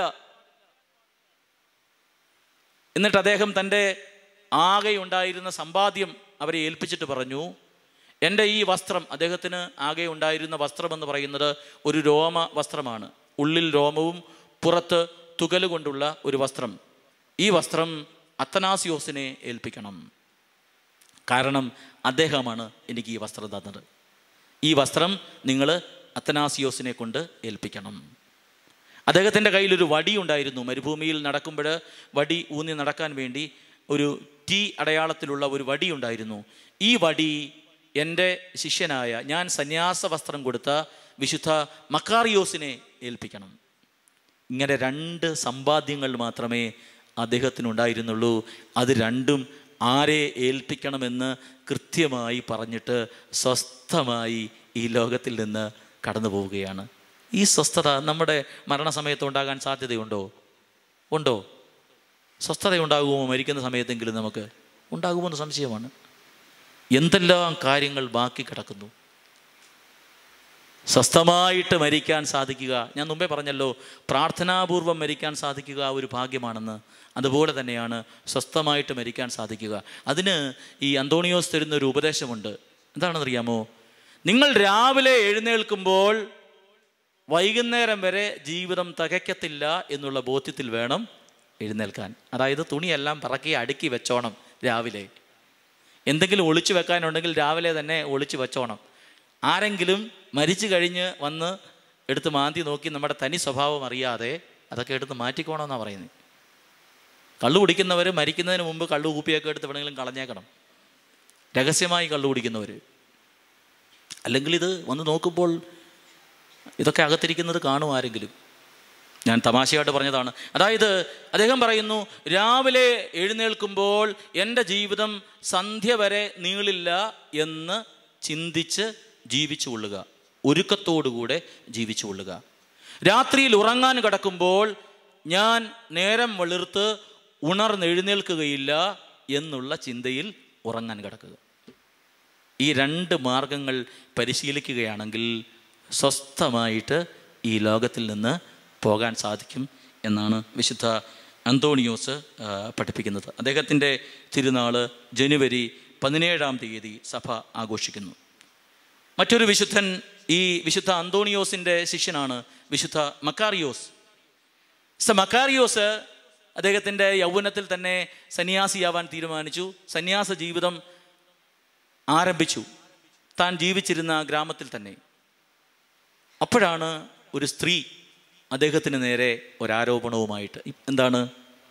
എന്നിട്ട് അദ്ദേഹം തൻ്റെ ആകെ ഉണ്ടായിരുന്ന സമ്പാദ്യം അവരെ ഏൽപ്പിച്ചിട്ട് പറഞ്ഞു എൻ്റെ ഈ വസ്ത്രം അദ്ദേഹത്തിന് ആകെ ഉണ്ടായിരുന്ന വസ്ത്രം എന്ന് പറയുന്നത് ഒരു രോമ വസ്ത്രമാണ് ഉള്ളിൽ രോമവും പുറത്ത് തുകല് കൊണ്ടുള്ള ഒരു വസ്ത്രം ഈ വസ്ത്രം അത്തനാസിയോസിനെ ഏൽപ്പിക്കണം കാരണം അദ്ദേഹമാണ് എനിക്ക് ഈ വസ്ത്രം തന്നത് ഈ വസ്ത്രം നിങ്ങൾ അത്തനാസിയോസിനെ കൊണ്ട് ഏൽപ്പിക്കണം അദ്ദേഹത്തിൻ്റെ കയ്യിലൊരു വടി ഉണ്ടായിരുന്നു മരുഭൂമിയിൽ നടക്കുമ്പോൾ വടി ഊന്നി നടക്കാൻ വേണ്ടി ഒരു ടി അടയാളത്തിലുള്ള ഒരു വടി ഉണ്ടായിരുന്നു ഈ വടി എൻ്റെ ശിഷ്യനായ ഞാൻ സന്യാസ വസ്ത്രം കൊടുത്ത വിശുദ്ധ മക്കാറിയോസിനെ ഏൽപ്പിക്കണം ഇങ്ങനെ രണ്ട് സമ്പാദ്യങ്ങൾ മാത്രമേ അദ്ദേഹത്തിനുണ്ടായിരുന്നുള്ളൂ അത് രണ്ടും ആരെ ഏൽപ്പിക്കണമെന്ന് കൃത്യമായി പറഞ്ഞിട്ട് സ്വസ്ഥമായി ഈ ലോകത്തിൽ നിന്ന് കടന്നു പോവുകയാണ് ഈ സ്വസ്ഥത നമ്മുടെ മരണസമയത്ത് ഉണ്ടാകാൻ സാധ്യതയുണ്ടോ ഉണ്ടോ സ്വസ്ഥത ഉണ്ടാകുമോ മരിക്കുന്ന സമയത്തെങ്കിലും നമുക്ക് ഉണ്ടാകുമോ എന്ന് സംശയമാണ് എന്തെല്ലാം കാര്യങ്ങൾ ബാക്കി കിടക്കുന്നു സ്വസ്ഥമായിട്ട് മരിക്കാൻ സാധിക്കുക ഞാൻ മുമ്പേ പറഞ്ഞല്ലോ പ്രാർത്ഥനാപൂർവം മരിക്കാൻ സാധിക്കുക ഒരു ഭാഗ്യമാണെന്ന് അതുപോലെ തന്നെയാണ് സ്വസ്ഥമായിട്ട് മരിക്കാൻ സാധിക്കുക അതിന് ഈ അന്തോണിയോസ് തരുന്ന ഒരു ഉപദേശമുണ്ട് എന്താണെന്നറിയാമോ നിങ്ങൾ രാവിലെ എഴുന്നേൽക്കുമ്പോൾ വൈകുന്നേരം വരെ ജീവിതം തികയ്ക്കത്തില്ല എന്നുള്ള ബോധ്യത്തിൽ വേണം എഴുന്നേൽക്കാൻ അതായത് തുണിയെല്ലാം പറക്കി അടുക്കി വെച്ചോണം രാവിലെ എന്തെങ്കിലും ഒളിച്ചു വെക്കാനുണ്ടെങ്കിൽ രാവിലെ തന്നെ ഒളിച്ചു വെച്ചോണം ആരെങ്കിലും മരിച്ചു കഴിഞ്ഞ് വന്ന് എടുത്ത് മാന്തി നോക്കി നമ്മുടെ തനി സ്വഭാവം അറിയാതെ അതൊക്കെ എടുത്ത് മാറ്റിക്കോണമെന്നാണ് പറയുന്നത് കള്ളു കുടിക്കുന്നവർ മരിക്കുന്നതിന് മുമ്പ് കള്ളു കൂപ്പിയൊക്കെ എടുത്ത് എവിടെയെങ്കിലും കളഞ്ഞേക്കണം രഹസ്യമായി കള്ളു കുടിക്കുന്നവർ അല്ലെങ്കിൽ ഇത് വന്ന് നോക്കുമ്പോൾ ഇതൊക്കെ അകത്തിരിക്കുന്നത് കാണും ആരെങ്കിലും ഞാൻ തമാശയായിട്ട് പറഞ്ഞതാണ് അതായത് അദ്ദേഹം പറയുന്നു രാവിലെ എഴുന്നേൽക്കുമ്പോൾ എൻ്റെ ജീവിതം സന്ധ്യ വരെ നീളില്ല എന്ന് ചിന്തിച്ച് ജീവിച്ചു കൊള്ളുക ഒരുക്കത്തോടുകൂടെ ജീവിച്ചു കൊള്ളുക രാത്രിയിൽ ഉറങ്ങാൻ കിടക്കുമ്പോൾ ഞാൻ നേരം വെളിർത്ത് ഉണർന്നെഴുന്നേൽക്കുകയില്ല എന്നുള്ള ചിന്തയിൽ ഉറങ്ങാൻ കിടക്കുക ഈ രണ്ട് മാർഗങ്ങൾ പരിശീലിക്കുകയാണെങ്കിൽ സ്വസ്ഥമായിട്ട് ഈ ലോകത്തിൽ നിന്ന് പോകാൻ സാധിക്കും എന്നാണ് വിശുദ്ധ അന്തോണിയോസ് ആ, പഠിപ്പിക്കുന്നത് അദ്ദേഹത്തിൻ്റെ തിരുനാൾ ജനുവരി പതിനേഴാം തീയതി സഭ ആഘോഷിക്കുന്നു മറ്റൊരു വിശുദ്ധൻ ഈ വിശുദ്ധ അന്തോണിയോസിൻ്റെ ശിഷ്യനാണ് വിശുദ്ധ മക്കാറിയോസ് സ മക്കാറിയോസ് അദ്ദേഹത്തിൻ്റെ യൗവനത്തിൽ തന്നെ സന്യാസിയാവാൻ തീരുമാനിച്ചു സന്യാസ ജീവിതം ആരംഭിച്ചു താൻ ജീവിച്ചിരുന്ന ഗ്രാമത്തിൽ തന്നെ അപ്പോഴാണ് ഒരു സ്ത്രീ അദ്ദേഹത്തിന് നേരെ ഒരാരോപണവുമായിട്ട് ഇ- എന്താണ്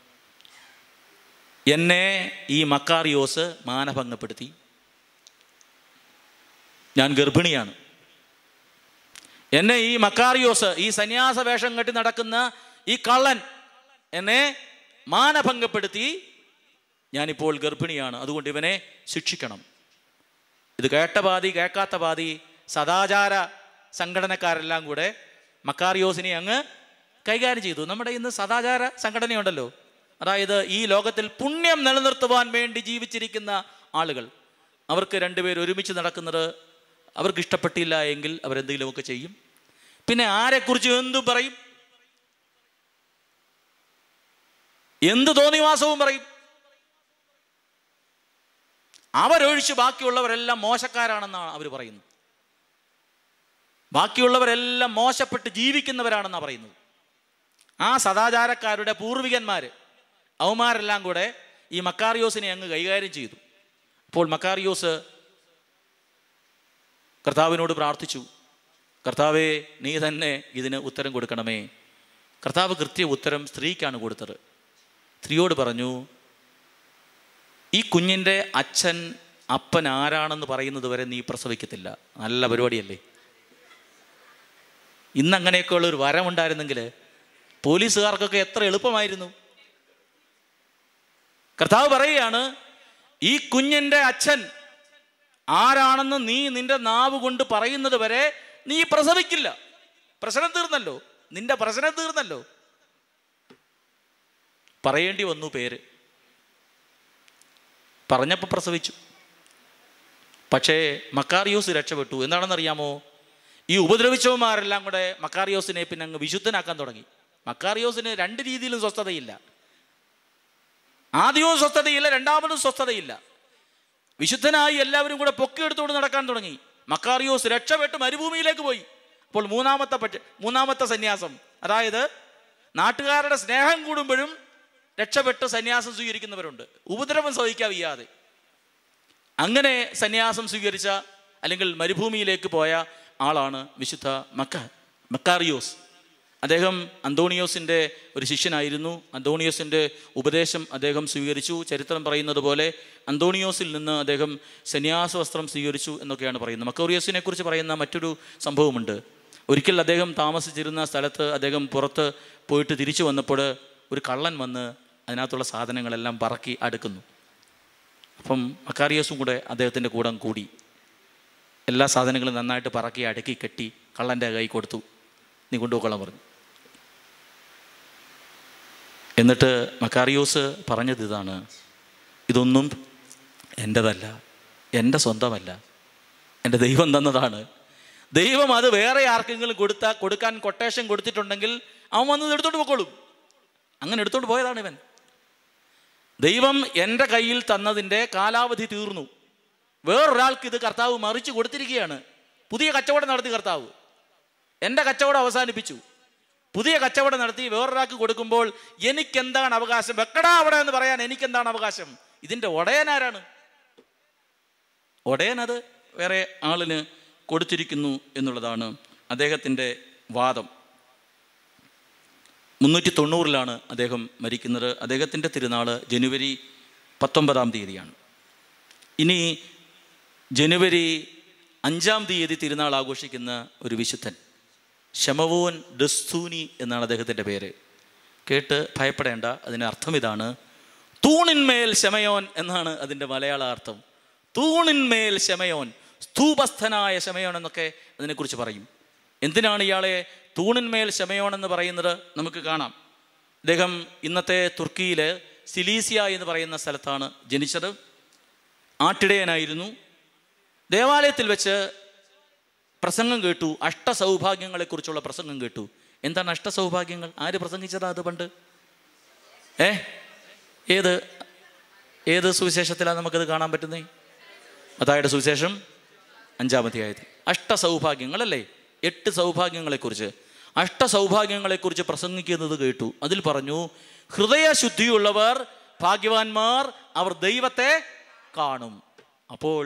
എന്നെ ഈ മക്കാറിയോസ് മാനഭംഗപ്പെടുത്തി ഞാൻ ഗർഭിണിയാണ് എന്നെ ഈ മക്കാറിയോസ് ഈ സന്യാസ വേഷം കെട്ടി നടക്കുന്ന ഈ കള്ളൻ എന്നെ മാനഭംഗപ്പെടുത്തി ഞാനിപ്പോൾ ഗർഭിണിയാണ് അതുകൊണ്ട് ഇവനെ ശിക്ഷിക്കണം ഇത് കേട്ട പാതി കേൾക്കാത്ത പാതി സദാചാര സംഘടനക്കാരെല്ലാം കൂടെ മക്കാറിയോസിനെ അങ്ങ് കൈകാര്യം ചെയ്തു നമ്മുടെ ഇന്ന് സദാചാര സംഘടനയുണ്ടല്ലോ അതായത് ഈ ലോകത്തിൽ പുണ്യം നിലനിർത്തുവാൻ വേണ്ടി ജീവിച്ചിരിക്കുന്ന ആളുകൾ അവർക്ക് രണ്ടുപേർ ഒരുമിച്ച് നടക്കുന്നത് അവർക്ക് ഇഷ്ടപ്പെട്ടില്ല എങ്കിൽ അവരെന്തെങ്കിലുമൊക്കെ ചെയ്യും പിന്നെ ആരെക്കുറിച്ച് എന്തും പറയും എന്ത് തോന്നിവാസവും പറയും അവരൊഴിച്ച് ബാക്കിയുള്ളവരെല്ലാം മോശക്കാരാണെന്നാണ് അവർ പറയുന്നത് ബാക്കിയുള്ളവരെല്ലാം മോശപ്പെട്ട് ജീവിക്കുന്നവരാണെന്നാണ് പറയുന്നത് ആ സദാചാരക്കാരുടെ പൂർവികന്മാര് അവന്മാരെല്ലാം കൂടെ ഈ മക്കാറിയോസിനെ അങ്ങ് കൈകാര്യം ചെയ്തു അപ്പോൾ മക്കാറിയോസ് കർത്താവിനോട് പ്രാർത്ഥിച്ചു കർത്താവേ നീ തന്നെ ഇതിന് ഉത്തരം കൊടുക്കണമേ കർത്താവ് കൃത്യ ഉത്തരം സ്ത്രീക്കാണ് കൊടുത്തത് സ്ത്രീയോട് പറഞ്ഞു ഈ കുഞ്ഞിൻ്റെ അച്ഛൻ അപ്പൻ ആരാണെന്ന് പറയുന്നത് വരെ നീ പ്രസവിക്കത്തില്ല നല്ല പരിപാടിയല്ലേ ഇന്ന് അങ്ങനെയൊക്കെയുള്ള ഒരു വരമുണ്ടായിരുന്നെങ്കിൽ പോലീസുകാർക്കൊക്കെ എത്ര എളുപ്പമായിരുന്നു കർത്താവ് പറയുകയാണ് ഈ കുഞ്ഞിൻ്റെ അച്ഛൻ ആരാണെന്ന് നീ നിന്റെ നാവ് കൊണ്ട് പറയുന്നത് വരെ നീ പ്രസവിക്കില്ല പ്രശ്നം തീർന്നല്ലോ നിന്റെ പ്രശ്നം തീർന്നല്ലോ പറയേണ്ടി വന്നു പേര് പറഞ്ഞപ്പോൾ പ്രസവിച്ചു പക്ഷേ മക്കാറിയോസ് രക്ഷപ്പെട്ടു എന്താണെന്നറിയാമോ ഈ ഉപദ്രവിച്ചവന്മാരെല്ലാം കൂടെ മക്കാറിയോസിനെ പിന്നെ അങ്ങ് വിശുദ്ധനാക്കാൻ തുടങ്ങി മക്കാറിയോസിന് രണ്ട് രീതിയിലും സ്വസ്ഥതയില്ല ആദ്യവും സ്വസ്ഥതയില്ല രണ്ടാമതും സ്വസ്ഥതയില്ല വിശുദ്ധനായി എല്ലാവരും കൂടെ പൊക്കിയെടുത്തുകൊണ്ട് നടക്കാൻ തുടങ്ങി മക്കാറിയോസ് രക്ഷപ്പെട്ട് മരുഭൂമിയിലേക്ക് പോയി അപ്പോൾ മൂന്നാമത്തെ പറ്റ മൂന്നാമത്തെ സന്യാസം അതായത് നാട്ടുകാരുടെ സ്നേഹം കൂടുമ്പോഴും രക്ഷപ്പെട്ട് സന്യാസം സ്വീകരിക്കുന്നവരുണ്ട് ഉപദ്രവം സഹിക്കാൻ വയ്യാതെ അങ്ങനെ സന്യാസം സ്വീകരിച്ച അല്ലെങ്കിൽ മരുഭൂമിയിലേക്ക് പോയ ആളാണ് വിശുദ്ധ മക്ക മക്കാറിയോസ് അദ്ദേഹം അന്തോണിയോസിൻ്റെ ഒരു ശിഷ്യനായിരുന്നു അന്തോണിയോസിൻ്റെ ഉപദേശം അദ്ദേഹം സ്വീകരിച്ചു ചരിത്രം പറയുന്നത് പോലെ അന്തോണിയോസിൽ നിന്ന് അദ്ദേഹം സന്യാസ വസ്ത്രം സ്വീകരിച്ചു എന്നൊക്കെയാണ് പറയുന്നത് മക്കോറിയോസിനെ കുറിച്ച് പറയുന്ന മറ്റൊരു സംഭവമുണ്ട് ഒരിക്കൽ അദ്ദേഹം താമസിച്ചിരുന്ന സ്ഥലത്ത് അദ്ദേഹം പുറത്ത് പോയിട്ട് തിരിച്ചു വന്നപ്പോൾ ഒരു കള്ളൻ വന്ന് അതിനകത്തുള്ള സാധനങ്ങളെല്ലാം പറക്കി അടുക്കുന്നു അപ്പം മക്കാറിയോസും കൂടെ അദ്ദേഹത്തിൻ്റെ കൂടെ കൂടി എല്ലാ സാധനങ്ങളും നന്നായിട്ട് പറക്കി അടുക്കി കെട്ടി കള്ളൻ്റെ കൈ കൊടുത്തു നീ കൊണ്ടുപോയിക്കൊള്ളാൻ പറഞ്ഞു എന്നിട്ട് മക്കാറിയോസ് പറഞ്ഞത് ഇതാണ് ഇതൊന്നും എൻ്റെതല്ല എൻ്റെ സ്വന്തമല്ല എൻ്റെ ദൈവം തന്നതാണ് ദൈവം അത് വേറെ ആർക്കെങ്കിലും കൊടുത്ത കൊടുക്കാൻ കൊട്ടേഷൻ കൊടുത്തിട്ടുണ്ടെങ്കിൽ അവൻ വന്നത് എടുത്തോണ്ട് പോയിക്കോളും അങ്ങനെ എടുത്തോണ്ട് പോയതാണ് ഇവൻ ദൈവം എൻ്റെ കയ്യിൽ തന്നതിൻ്റെ കാലാവധി തീർന്നു വേറൊരാൾക്ക് ഇത് കർത്താവ് മറിച്ച് കൊടുത്തിരിക്കുകയാണ് പുതിയ കച്ചവടം നടത്തി കർത്താവ് എൻ്റെ കച്ചവടം അവസാനിപ്പിച്ചു പുതിയ കച്ചവടം നടത്തി വേറൊരാൾക്ക് കൊടുക്കുമ്പോൾ എനിക്കെന്താണ് അവകാശം വെക്കടാ അവിടെ എന്ന് പറയാൻ എനിക്കെന്താണ് അവകാശം ഇതിൻ്റെ ഒടയനാരാണ് ഒടയനത് വേറെ ആളിന് കൊടുത്തിരിക്കുന്നു എന്നുള്ളതാണ് അദ്ദേഹത്തിൻ്റെ വാദം മുന്നൂറ്റി തൊണ്ണൂറിലാണ് അദ്ദേഹം മരിക്കുന്നത് അദ്ദേഹത്തിൻ്റെ തിരുനാൾ ജനുവരി പത്തൊമ്പതാം തീയതിയാണ് ഇനി ജനുവരി അഞ്ചാം തീയതി തിരുനാൾ ആഘോഷിക്കുന്ന ഒരു വിശുദ്ധൻ ശമവോൻ ഡസ്തൂനി എന്നാണ് അദ്ദേഹത്തിൻ്റെ പേര് കേട്ട് ഭയപ്പെടേണ്ട അതിൻ്റെ അർത്ഥം ഇതാണ് തൂണിന്മേൽ ശമയോൻ എന്നാണ് അതിൻ്റെ മലയാള അർത്ഥം തൂണിന്മേൽ ശമയോൻ സ്തൂപസ്ഥനായ ശമയോൻ എന്നൊക്കെ അതിനെക്കുറിച്ച് പറയും എന്തിനാണ് ഇയാളെ തൂണിന്മേൽ ശമയോൻ എന്ന് പറയുന്നത് നമുക്ക് കാണാം അദ്ദേഹം ഇന്നത്തെ തുർക്കിയിൽ സിലീസിയ എന്ന് പറയുന്ന സ്ഥലത്താണ് ജനിച്ചത് ആട്ടിടയനായിരുന്നു ദേവാലയത്തിൽ വെച്ച് പ്രസംഗം കേട്ടു അഷ്ടസൗഭാഗ്യങ്ങളെക്കുറിച്ചുള്ള പ്രസംഗം കേട്ടു എന്താണ് അഷ്ടസൗഭാഗ്യങ്ങൾ ആര് പ്രസംഗിച്ചതാ അത് പണ്ട് ഏ ഏത് ഏത് സുവിശേഷത്തിലാണ് നമുക്കത് കാണാൻ പറ്റുന്നേ അതായത് സുവിശേഷം അഞ്ചാമത്തെ ആയത് അഷ്ടസൗഭാഗ്യങ്ങളല്ലേ എട്ട് സൗഭാഗ്യങ്ങളെക്കുറിച്ച് അഷ്ടസൗഭാഗ്യങ്ങളെക്കുറിച്ച് പ്രസംഗിക്കുന്നത് കേട്ടു അതിൽ പറഞ്ഞു ഹൃദയശുദ്ധിയുള്ളവർ ഭാഗ്യവാന്മാർ അവർ ദൈവത്തെ കാണും അപ്പോൾ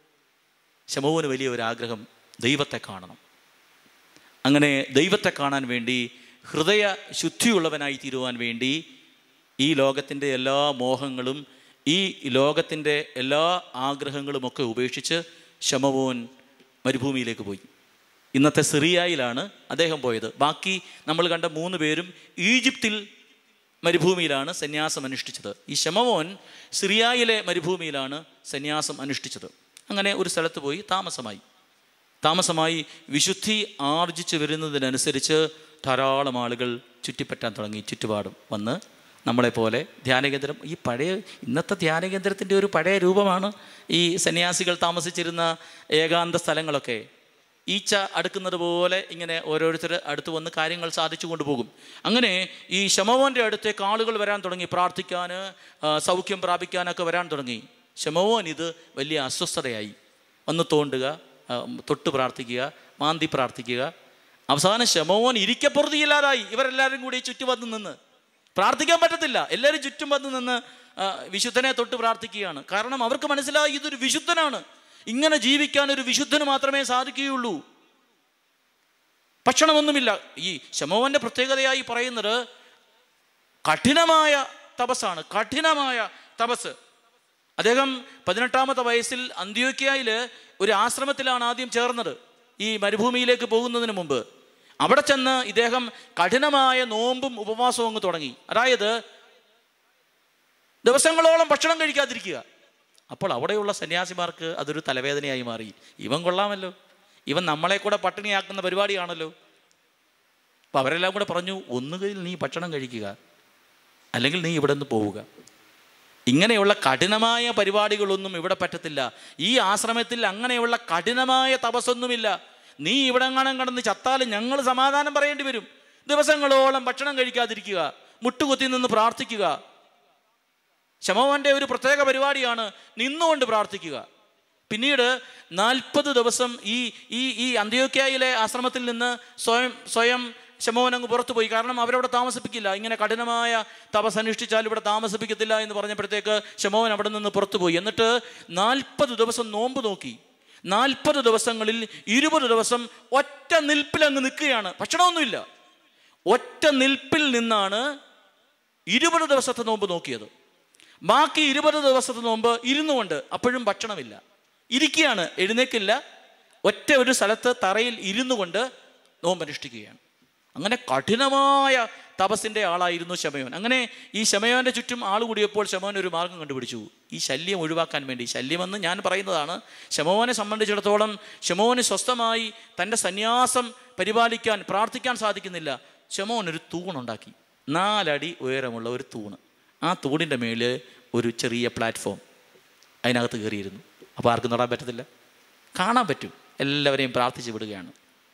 ശമോന് വലിയ ഒരു ആഗ്രഹം ദൈവത്തെ കാണണം അങ്ങനെ ദൈവത്തെ കാണാൻ വേണ്ടി ഹൃദയ ശുദ്ധിയുള്ളവനായി തീരുവാൻ വേണ്ടി ഈ ലോകത്തിൻ്റെ എല്ലാ മോഹങ്ങളും ഈ ലോകത്തിൻ്റെ എല്ലാ ആഗ്രഹങ്ങളുമൊക്കെ ഉപേക്ഷിച്ച് ശമവോൻ മരുഭൂമിയിലേക്ക് പോയി ഇന്നത്തെ സിറിയയിലാണ് അദ്ദേഹം പോയത് ബാക്കി നമ്മൾ കണ്ട മൂന്ന് പേരും ഈജിപ്തിൽ മരുഭൂമിയിലാണ് സന്യാസം അനുഷ്ഠിച്ചത് ഈ ശമവോൻ സിറിയയിലെ മരുഭൂമിയിലാണ് സന്യാസം അനുഷ്ഠിച്ചത് അങ്ങനെ ഒരു സ്ഥലത്ത് പോയി താമസമായി താമസമായി വിശുദ്ധി ആർജിച്ചു വരുന്നതിനനുസരിച്ച് ധാരാളം ആളുകൾ ചുറ്റിപ്പറ്റാൻ തുടങ്ങി ചുറ്റുപാടും വന്ന് നമ്മളെപ്പോലെ ധ്യാനകേന്ദ്രം ഈ പഴയ ഇന്നത്തെ ധ്യാനകേന്ദ്രത്തിൻ്റെ ഒരു പഴയ രൂപമാണ് ഈ സന്യാസികൾ താമസിച്ചിരുന്ന ഏകാന്ത സ്ഥലങ്ങളൊക്കെ ഈച്ച അടുക്കുന്നത് പോലെ ഇങ്ങനെ ഓരോരുത്തർ അടുത്ത് വന്ന് കാര്യങ്ങൾ സാധിച്ചു കൊണ്ടുപോകും അങ്ങനെ ഈ ശമവോൻ്റെ അടുത്തേക്ക് ആളുകൾ വരാൻ തുടങ്ങി പ്രാർത്ഥിക്കാൻ ആ, സൗഖ്യം പ്രാപിക്കാനൊക്കെ വരാൻ തുടങ്ങി ശമവോൻ ഇത് വലിയ അസ്വസ്ഥതയായി ഒന്ന് തോണ്ടുക ആ, തൊട്ട് പ്രാർത്ഥിക്കുക മാന്തി പ്രാർത്ഥിക്കുക അവസാനം ശമവോൻ ഇരിക്കപ്പുറതിയില്ലാതായി ഇവരെല്ലാവരും കൂടി ചുറ്റും വന്ന് നിന്ന് പ്രാർത്ഥിക്കാൻ പറ്റത്തില്ല എല്ലാവരും ചുറ്റും വന്ന് നിന്ന് ആ, വിശുദ്ധനെ തൊട്ട് പ്രാർത്ഥിക്കുകയാണ് കാരണം അവർക്ക് മനസ്സിലായി ഇതൊരു വിശുദ്ധനാണ് ഇങ്ങനെ ജീവിക്കാൻ ഒരു വിശുദ്ധന് മാത്രമേ സാധിക്കുകയുള്ളൂ ഭക്ഷണമൊന്നുമില്ല ഈ ശമോവന്റെ പ്രത്യേകതയായി പറയുന്നത് കഠിനമായ തപസ്സാണ് കഠിനമായ തപസ് അദ്ദേഹം പതിനെട്ടാമത്തെ വയസ്സിൽ അന്ത്യോക്യയിൽ ഒരു ആശ്രമത്തിലാണ് ആദ്യം ചേർന്നത് ഈ മരുഭൂമിയിലേക്ക് പോകുന്നതിന് മുമ്പ് അവിടെ ചെന്ന് ഇദ്ദേഹം കഠിനമായ നോമ്പും ഉപവാസവും അങ്ങ് തുടങ്ങി അതായത് ദിവസങ്ങളോളം ഭക്ഷണം കഴിക്കാതിരിക്കുക അപ്പോൾ അവിടെയുള്ള സന്യാസിമാർക്ക് അതൊരു തലവേദനയായി മാറി ഇവൻ കൊള്ളാമല്ലോ ഇവൻ നമ്മളെ കൂടെ പട്ടിണിയാക്കുന്ന പരിപാടിയാണല്ലോ അപ്പം അവരെല്ലാം കൂടെ പറഞ്ഞു ഒന്നുകിൽ നീ ഭക്ഷണം കഴിക്കുക അല്ലെങ്കിൽ നീ ഇവിടെ നിന്ന് പോവുക ഇങ്ങനെയുള്ള കഠിനമായ പരിപാടികളൊന്നും ഇവിടെ പറ്റത്തില്ല ഈ ആശ്രമത്തിൽ അങ്ങനെയുള്ള കഠിനമായ തപസ്സൊന്നുമില്ല നീ ഇവിടെ എങ്ങാനും കടന്ന് ചത്താലും ഞങ്ങൾ സമാധാനം പറയേണ്ടി വരും ദിവസങ്ങളോളം ഭക്ഷണം കഴിക്കാതിരിക്കുക മുട്ടുകുത്തി നിന്ന് പ്രാർത്ഥിക്കുക ശമോവന്റെ ഒരു പ്രത്യേക പരിപാടിയാണ് നിന്നുകൊണ്ട് പ്രാർത്ഥിക്കുക പിന്നീട് നാൽപ്പത് ദിവസം ഈ ഈ ഈ അന്ത്യോക്യയിലെ ആശ്രമത്തിൽ നിന്ന് സ്വയം സ്വയം ശമോവൻ അങ്ങ് പുറത്തു പോയി കാരണം അവരവിടെ താമസിപ്പിക്കില്ല ഇങ്ങനെ കഠിനമായ തപസ് അനുഷ്ഠിച്ചാൽ ഇവിടെ താമസിപ്പിക്കത്തില്ല എന്ന് പറഞ്ഞപ്പോഴത്തേക്ക് ശമോവൻ അവിടെ നിന്ന് പുറത്തു പോയി എന്നിട്ട് നാൽപ്പത് ദിവസം നോമ്പ് നോക്കി നാൽപ്പത് ദിവസങ്ങളിൽ ഇരുപത് ദിവസം ഒറ്റ നിൽപ്പിൽ അങ്ങ് നിൽക്കുകയാണ് ഭക്ഷണമൊന്നുമില്ല ഒറ്റ നിൽപ്പിൽ നിന്നാണ് ഇരുപത് ദിവസത്തെ നോമ്പ് നോക്കിയത് ബാക്കി ഇരുപത് ദിവസത്തെ നോമ്പ് ഇരുന്നുകൊണ്ട് അപ്പോഴും ഭക്ഷണമില്ല ഇരിക്കുകയാണ് എഴുന്നേക്കില്ല ഒറ്റ ഒരു സ്ഥലത്ത് തറയിൽ ഇരുന്നു കൊണ്ട് നോമ്പ് അനുഷ്ഠിക്കുകയാണ് അങ്ങനെ കഠിനമായ തപസ്സിൻ്റെ ആളായിരുന്നു ശമയോൻ അങ്ങനെ ഈ ശമയോൻ്റെ ചുറ്റും ആൾ കൂടിയപ്പോൾ ശമോൻ ഒരു മാർഗം കണ്ടുപിടിച്ചു ഈ ശല്യം ഒഴിവാക്കാൻ വേണ്ടി ശല്യമെന്ന് ഞാൻ പറയുന്നതാണ് ശമോനെ സംബന്ധിച്ചിടത്തോളം ശമോന് സ്വസ്ഥമായി തൻ്റെ സന്യാസം പരിപാലിക്കാൻ പ്രാർത്ഥിക്കാൻ സാധിക്കുന്നില്ല ശമോൻ ഒരു തൂണുണ്ടാക്കി നാലടി ഉയരമുള്ള ഒരു തൂണ് ആ തൂണിൻ്റെ മേളിൽ ഒരു ചെറിയ പ്ലാറ്റ്ഫോം അതിനകത്ത് കയറിയിരുന്നു അപ്പോൾ ആർക്കും തൊടാൻ പറ്റത്തില്ല കാണാൻ പറ്റും എല്ലാവരെയും പ്രാർത്ഥിച്ച് വിടുകയാണ്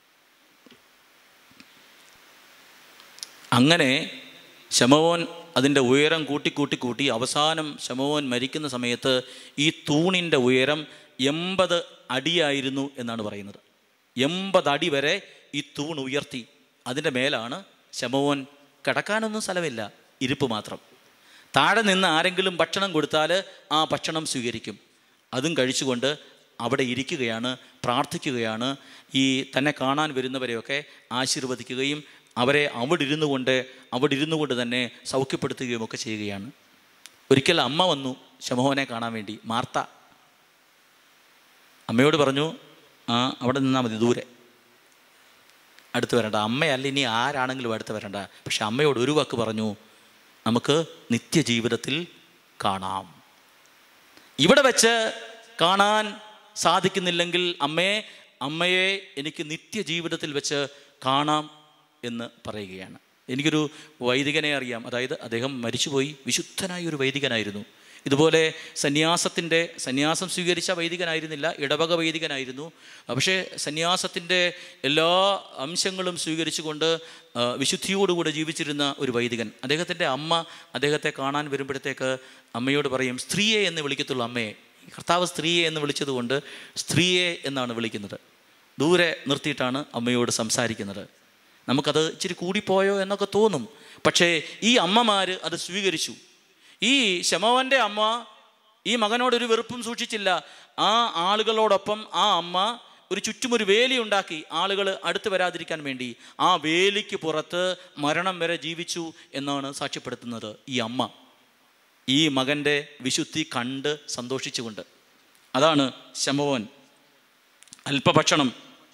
അങ്ങനെ ശമവോൻ അതിൻ്റെ ഉയരം കൂട്ടി കൂട്ടി കൂട്ടി അവസാനം ശമവോൻ മരിക്കുന്ന സമയത്ത് ഈ തൂണിൻ്റെ ഉയരം എൺപത് അടിയായിരുന്നു എന്നാണ് പറയുന്നത് എൺപത് അടി വരെ ഈ തൂൺ ഉയർത്തി അതിൻ്റെ മേലാണ് ശമവോൻ കിടക്കാനൊന്നും സ്ഥലമില്ല ഇരിപ്പ് മാത്രം താഴെ നിന്ന് ആരെങ്കിലും ഭക്ഷണം കൊടുത്താൽ ആ ഭക്ഷണം സ്വീകരിക്കും അതും കഴിച്ചുകൊണ്ട് അവിടെ ഇരിക്കുകയാണ് പ്രാർത്ഥിക്കുകയാണ് ഈ തന്നെ കാണാൻ വരുന്നവരെയൊക്കെ ആശീർവദിക്കുകയും അവരെ അവിടെ ഇരുന്നു കൊണ്ട് അവിടെ ഇരുന്നു കൊണ്ട് തന്നെ സൗഖ്യപ്പെടുത്തുകയും ഒക്കെ ചെയ്യുകയാണ് ഒരിക്കൽ അമ്മ വന്നു ശമോഹനെ കാണാൻ വേണ്ടി മാർത്ത അമ്മയോട് പറഞ്ഞു ആ അവിടെ നിന്നാൽ മതി ദൂരെ അടുത്ത് വരണ്ട അമ്മയല്ല ഇനി ആരാണെങ്കിലും അടുത്ത് വരണ്ട പക്ഷെ അമ്മയോട് ഒരു വാക്ക് പറഞ്ഞു നമുക്ക് നിത്യജീവിതത്തിൽ കാണാം ഇവിടെ വെച്ച് കാണാൻ സാധിക്കുന്നില്ലെങ്കിൽ അമ്മയെ അമ്മയെ എനിക്ക് നിത്യജീവിതത്തിൽ വെച്ച് കാണാം എന്ന് പറയുകയാണ് എനിക്കൊരു വൈദികനെ അറിയാം അതായത് അദ്ദേഹം മരിച്ചുപോയി വിശുദ്ധനായ ഒരു വൈദികനായിരുന്നു ഇതുപോലെ സന്യാസത്തിൻ്റെ സന്യാസം സ്വീകരിച്ച വൈദികനായിരുന്നില്ല ഇടവക വൈദികനായിരുന്നു പക്ഷേ സന്യാസത്തിൻ്റെ എല്ലാ അംശങ്ങളും സ്വീകരിച്ചുകൊണ്ട് ആ, വിശുദ്ധിയോടുകൂടെ ജീവിച്ചിരുന്ന ഒരു വൈദികൻ അദ്ദേഹത്തിൻ്റെ അമ്മ അദ്ദേഹത്തെ കാണാൻ വരുമ്പോഴത്തേക്ക് അമ്മയോട് പറയും സ്ത്രീയെ എന്ന് വിളിക്കത്തുള്ളൂ അമ്മയെ കർത്താവ് സ്ത്രീയെ എന്ന് വിളിച്ചതുകൊണ്ട് സ്ത്രീയെ എന്നാണ് വിളിക്കുന്നത് ദൂരെ നിർത്തിയിട്ടാണ് അമ്മയോട് സംസാരിക്കുന്നത് നമുക്കത് ഇച്ചിരി കൂടിപ്പോയോ എന്നൊക്കെ തോന്നും പക്ഷേ ഈ അമ്മമാർ അത് സ്വീകരിച്ചു ഈ ശമവൻ്റെ അമ്മ ഈ മകനോടൊരു വെറുപ്പും സൂക്ഷിച്ചില്ല ആ ആളുകളോടൊപ്പം ആ അമ്മ ഒരു ചുറ്റുമൊരു വേലി ഉണ്ടാക്കി ആളുകൾ അടുത്ത് വരാതിരിക്കാൻ വേണ്ടി ആ വേലിക്ക് പുറത്ത് മരണം വരെ ജീവിച്ചു എന്നാണ് സാക്ഷ്യപ്പെടുത്തുന്നത് ഈ അമ്മ ഈ മകൻ്റെ വിശുദ്ധി കണ്ട് സന്തോഷിച്ചുകൊണ്ട് അതാണ് ശമവൻ അല്പഭക്ഷണം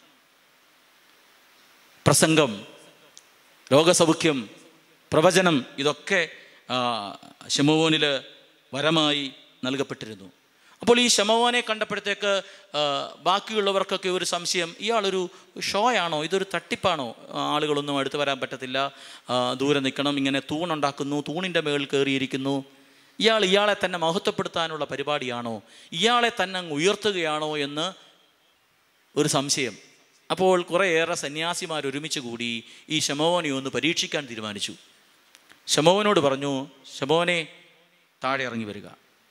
പ്രസംഗം രോഗസൗഖ്യം പ്രവചനം ഇതൊക്കെ ശമവോനിൽ വരമായി നൽകപ്പെട്ടിരുന്നു അപ്പോൾ ഈ ശമവോനെ കണ്ടപ്പോഴത്തേക്ക് ആ, ബാക്കിയുള്ളവർക്കൊക്കെ ഒരു സംശയം ഇയാളൊരു ഷോ ആണോ ഇതൊരു തട്ടിപ്പാണോ ആ, ആളുകളൊന്നും അടുത്ത് വരാൻ പറ്റത്തില്ല ആ, ദൂരെ നിൽക്കണം ഇങ്ങനെ തൂണുണ്ടാക്കുന്നു തൂണിൻ്റെ മേളിൽ കയറിയിരിക്കുന്നു ഇയാൾ ഇയാളെ തന്നെ മഹത്വപ്പെടുത്താനുള്ള പരിപാടിയാണോ ഇയാളെ തന്നെ അങ്ങ് ഉയർത്തുകയാണോ എന്ന് ഒരു സംശയം അപ്പോൾ കുറേയേറെ സന്യാസിമാർ ഒരുമിച്ച് കൂടി ഈ ശമോവനെ ഒന്ന് പരീക്ഷിക്കാൻ തീരുമാനിച്ചു ശമോവനോട് പറഞ്ഞു ശമോനെ താഴെ ഇറങ്ങി വരിക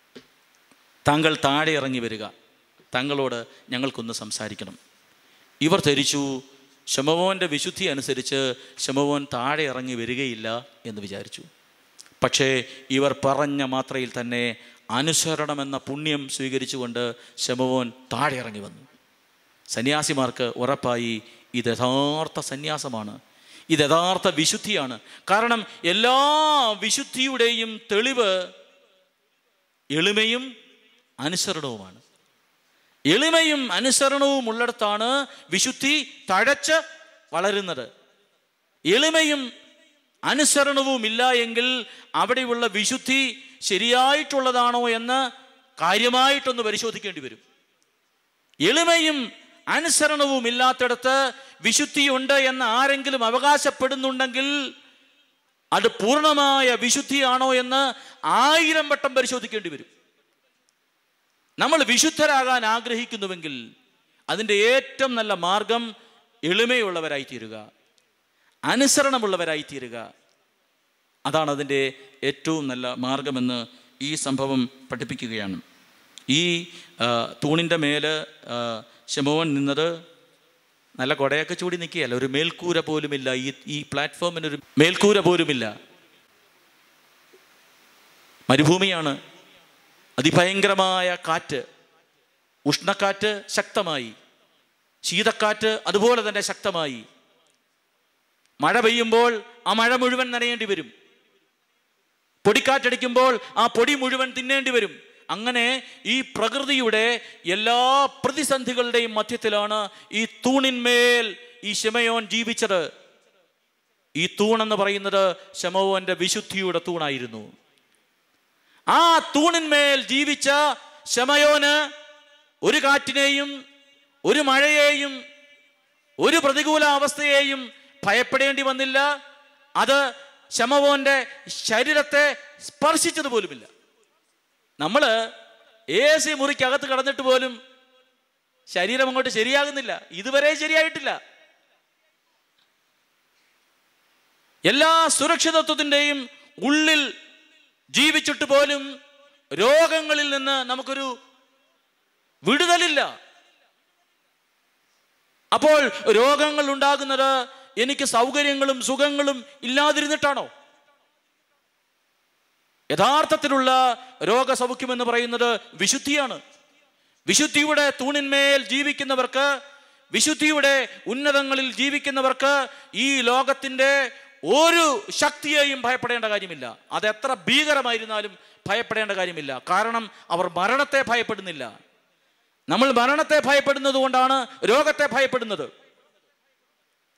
താങ്കൾ താഴെ ഇറങ്ങി വരിക താങ്കളോട് ഞങ്ങൾക്കൊന്ന് സംസാരിക്കണം ഇവർ ധരിച്ചു ശമവോൻ്റെ വിശുദ്ധി അനുസരിച്ച് ശമവോൻ താഴെ ഇറങ്ങി വരികയില്ല എന്ന് വിചാരിച്ചു പക്ഷേ ഇവർ പറഞ്ഞ മാത്രയിൽ തന്നെ അനുസരണമെന്ന പുണ്യം സ്വീകരിച്ചുകൊണ്ട് ശമവോൻ താഴെ ഇറങ്ങി വന്നു സന്യാസിമാർക്ക് ഉറപ്പായി ഇത് യഥാർത്ഥ സന്യാസമാണ് ഇത് യഥാർത്ഥ വിശുദ്ധിയാണ് കാരണം എല്ലാ വിശുദ്ധിയുടെയും തെളിവ് എളിമയും അനുസരണവുമാണ് എളിമയും അനുസരണവും ഉള്ളിടത്താണ് വിശുദ്ധി തഴച്ച് വളരുന്നത് എളിമയും അനുസരണവും ഇല്ല എങ്കിൽ അവിടെയുള്ള വിശുദ്ധി ശരിയായിട്ടുള്ളതാണോ എന്ന് കാര്യമായിട്ടൊന്ന് പരിശോധിക്കേണ്ടി വരും എളിമയും അനുസരണവും ഇല്ലാത്തിടത്ത് വിശുദ്ധിയുണ്ട് എന്ന് ആരെങ്കിലും അവകാശപ്പെടുന്നുണ്ടെങ്കിൽ അത് പൂർണ്ണമായ വിശുദ്ധിയാണോ എന്ന് ആയിരം വട്ടം പരിശോധിക്കേണ്ടി വരും നമ്മൾ വിശുദ്ധരാകാൻ ആഗ്രഹിക്കുന്നുവെങ്കിൽ അതിൻ്റെ ഏറ്റവും നല്ല മാർഗം എളിമയുള്ളവരായി തീരുക അനുസരണമുള്ളവരായി തീരുക അതാണ് അതിൻ്റെ ഏറ്റവും നല്ല മാർഗമെന്ന് ഈ സംഭവം പഠിപ്പിക്കുകയാണ് ഈ ആ, തൂണിൻ്റെ മേല് ആ, ശമോൻ നിന്നത് നല്ല കൊടയൊക്കെ ചൂടി നിൽക്കുകയല്ല ഒരു മേൽക്കൂര പോലുമില്ല ഈ ഈ പ്ലാറ്റ്ഫോമിന് ഒരു മേൽക്കൂര പോലുമില്ല മരുഭൂമിയാണ് അതിഭയങ്കരമായ കാറ്റ് ഉഷ്ണക്കാറ്റ് ശക്തമായി ശീതക്കാറ്റ് അതുപോലെ തന്നെ ശക്തമായി മഴ പെയ്യുമ്പോൾ ആ മഴ മുഴുവൻ നനയേണ്ടി വരും പൊടിക്കാറ്റടിക്കുമ്പോൾ ആ പൊടി മുഴുവൻ തിന്നേണ്ടി വരും അങ്ങനെ ഈ പ്രകൃതിയുടെ എല്ലാ പ്രതിസന്ധികളുടെയും മധ്യത്തിലാണ് ഈ തൂണിന്മേൽ ഈ ശമയോൻ ജീവിച്ചത് ഈ തൂണെന്ന് പറയുന്നത് ശമോവന്റെ വിശുദ്ധിയുടെ തൂണായിരുന്നു ആ തൂണിന്മേൽ ജീവിച്ച ശമയോന് ഒരു കാറ്റിനെയും ഒരു മഴയെയും ഒരു പ്രതികൂല അവസ്ഥയെയും ഭയപ്പെടേണ്ടി വന്നില്ല അത് ശമവോന്റെ ശരീരത്തെ സ്പർശിച്ചത് പോലുമില്ല നമ്മൾ എ സി മുറിക്കകത്ത് കടന്നിട്ട് പോലും ശരീരം അങ്ങോട്ട് ശരിയാകുന്നില്ല ഇതുവരെ ശരിയായിട്ടില്ല എല്ലാ സുരക്ഷിതത്വത്തിൻ്റെയും ഉള്ളിൽ ജീവിച്ചിട്ട് പോലും രോഗങ്ങളിൽ നിന്ന് നമുക്കൊരു വിടുതലില്ല അപ്പോൾ രോഗങ്ങൾ ഉണ്ടാകുന്നത് എനിക്ക് സൗകര്യങ്ങളും സുഖങ്ങളും ഇല്ലാതിരുന്നിട്ടാണോ യഥാർത്ഥത്തിലുള്ള രോഗസൗഖ്യം എന്ന് പറയുന്നത് വിശുദ്ധിയാണ് വിശുദ്ധിയുടെ തൂണിന്മേൽ ജീവിക്കുന്നവർക്ക് വിശുദ്ധിയുടെ ഉന്നതങ്ങളിൽ ജീവിക്കുന്നവർക്ക് ഈ ലോകത്തിൻ്റെ ഒരു ശക്തിയെയും ഭയപ്പെടേണ്ട കാര്യമില്ല അത് എത്ര ഭീകരമായിരുന്നാലും ഭയപ്പെടേണ്ട കാര്യമില്ല കാരണം അവർ മരണത്തെ ഭയപ്പെടുന്നില്ല നമ്മൾ മരണത്തെ ഭയപ്പെടുന്നത് കൊണ്ടാണ് രോഗത്തെ ഭയപ്പെടുന്നത്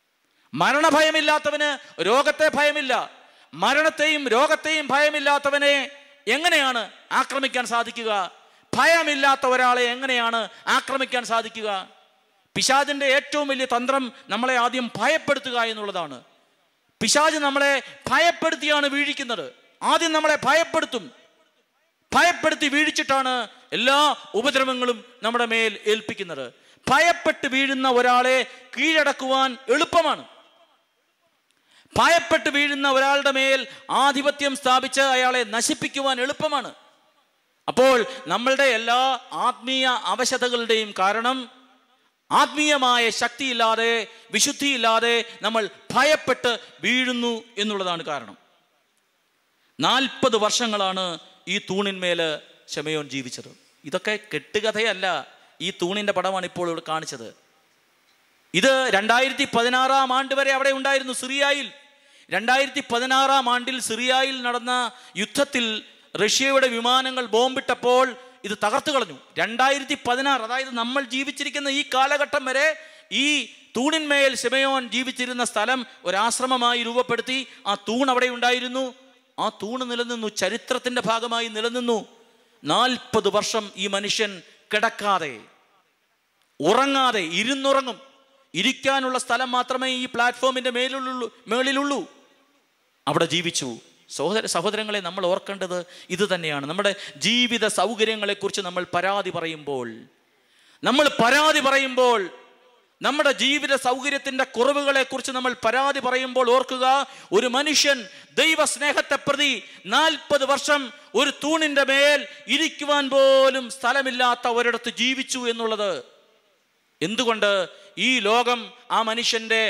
മരണഭയമില്ലാത്തവന് രോഗത്തെ ഭയമില്ല മരണത്തെയും രോഗത്തെയും ഭയമില്ലാത്തവനെ എങ്ങനെയാണ് ആക്രമിക്കാൻ സാധിക്കുക ഭയമില്ലാത്ത ഒരാളെ എങ്ങനെയാണ് ആക്രമിക്കാൻ സാധിക്കുക പിശാചിന്റെ ഏറ്റവും വലിയ തന്ത്രം നമ്മളെ ആദ്യം ഭയപ്പെടുത്തുക എന്നുള്ളതാണ് പിശാജ് നമ്മളെ ഭയപ്പെടുത്തിയാണ് വീഴിക്കുന്നത് ആദ്യം നമ്മളെ ഭയപ്പെടുത്തും ഭയപ്പെടുത്തി വീഴിച്ചിട്ടാണ് എല്ലാ ഉപദ്രവങ്ങളും നമ്മുടെ മേൽ ഏൽപ്പിക്കുന്നത് ഭയപ്പെട്ട് വീഴുന്ന ഒരാളെ കീഴടക്കുവാൻ എളുപ്പമാണ് ഭയപ്പെട്ട് വീഴുന്ന ഒരാളുടെ മേൽ ആധിപത്യം സ്ഥാപിച്ച് അയാളെ നശിപ്പിക്കുവാൻ എളുപ്പമാണ് അപ്പോൾ നമ്മളുടെ എല്ലാ ആത്മീയ അവശതകളുടെയും കാരണം ആത്മീയമായ ശക്തിയില്ലാതെ വിശുദ്ധിയില്ലാതെ നമ്മൾ ഭയപ്പെട്ട് വീഴുന്നു എന്നുള്ളതാണ് കാരണം നാൽപ്പത് വർഷങ്ങളാണ് ഈ തൂണിന്മേൽ ശമയോൻ ജീവിച്ചത് ഇതൊക്കെ കെട്ടുകഥയല്ല ഈ തൂണിന്റെ പടമാണ് ഇപ്പോൾ ഇവിടെ കാണിച്ചത് ഇത് രണ്ടായിരത്തി പതിനാറാം ആണ്ട് വരെ അവിടെ ഉണ്ടായിരുന്നു സിറിയയിൽ രണ്ടായിരത്തി പതിനാറാം ആണ്ടിൽ സിറിയയിൽ നടന്ന യുദ്ധത്തിൽ റഷ്യയുടെ വിമാനങ്ങൾ ബോംബിട്ടപ്പോൾ ഇത് തകർത്തു കളഞ്ഞു രണ്ടായിരത്തി പതിനാറ് അതായത് നമ്മൾ ജീവിച്ചിരിക്കുന്ന ഈ കാലഘട്ടം വരെ ഈ തൂണിന്മേൽ ശിമയോൻ ജീവിച്ചിരുന്ന സ്ഥലം ഒരാശ്രമമായി രൂപപ്പെടുത്തി ആ തൂൺ അവിടെ ഉണ്ടായിരുന്നു ആ തൂണ് നിലനിന്നു ചരിത്രത്തിന്റെ ഭാഗമായി നിലനിന്നു നാൽപ്പത് വർഷം ഈ മനുഷ്യൻ കിടക്കാതെ ഉറങ്ങാതെ ഇരുന്നുറങ്ങും ഇരിക്കാനുള്ള സ്ഥലം മാത്രമേ ഈ പ്ലാറ്റ്ഫോമിന്റെ മേലുള്ളൂ മേളിലുള്ളൂ അവിടെ ജീവിച്ചു സഹോദര സഹോദരങ്ങളെ നമ്മൾ ഓർക്കേണ്ടത് ഇത് തന്നെയാണ് നമ്മുടെ ജീവിത സൗകര്യങ്ങളെക്കുറിച്ച് നമ്മൾ പരാതി പറയുമ്പോൾ നമ്മൾ പരാതി പറയുമ്പോൾ നമ്മുടെ ജീവിത സൗകര്യത്തിന്റെ കുറവുകളെക്കുറിച്ച് നമ്മൾ പരാതി പറയുമ്പോൾ ഓർക്കുക ഒരു മനുഷ്യൻ ദൈവ സ്നേഹത്തെ പ്രതി നാൽപ്പത് വർഷം ഒരു തൂണിന്റെ മേൽ ഇരിക്കുവാൻ പോലും സ്ഥലമില്ലാത്ത ഒരിടത്ത് ജീവിച്ചു എന്നുള്ളത് എന്തുകൊണ്ട് ഈ ലോകം ആ മനുഷ്യന്റെ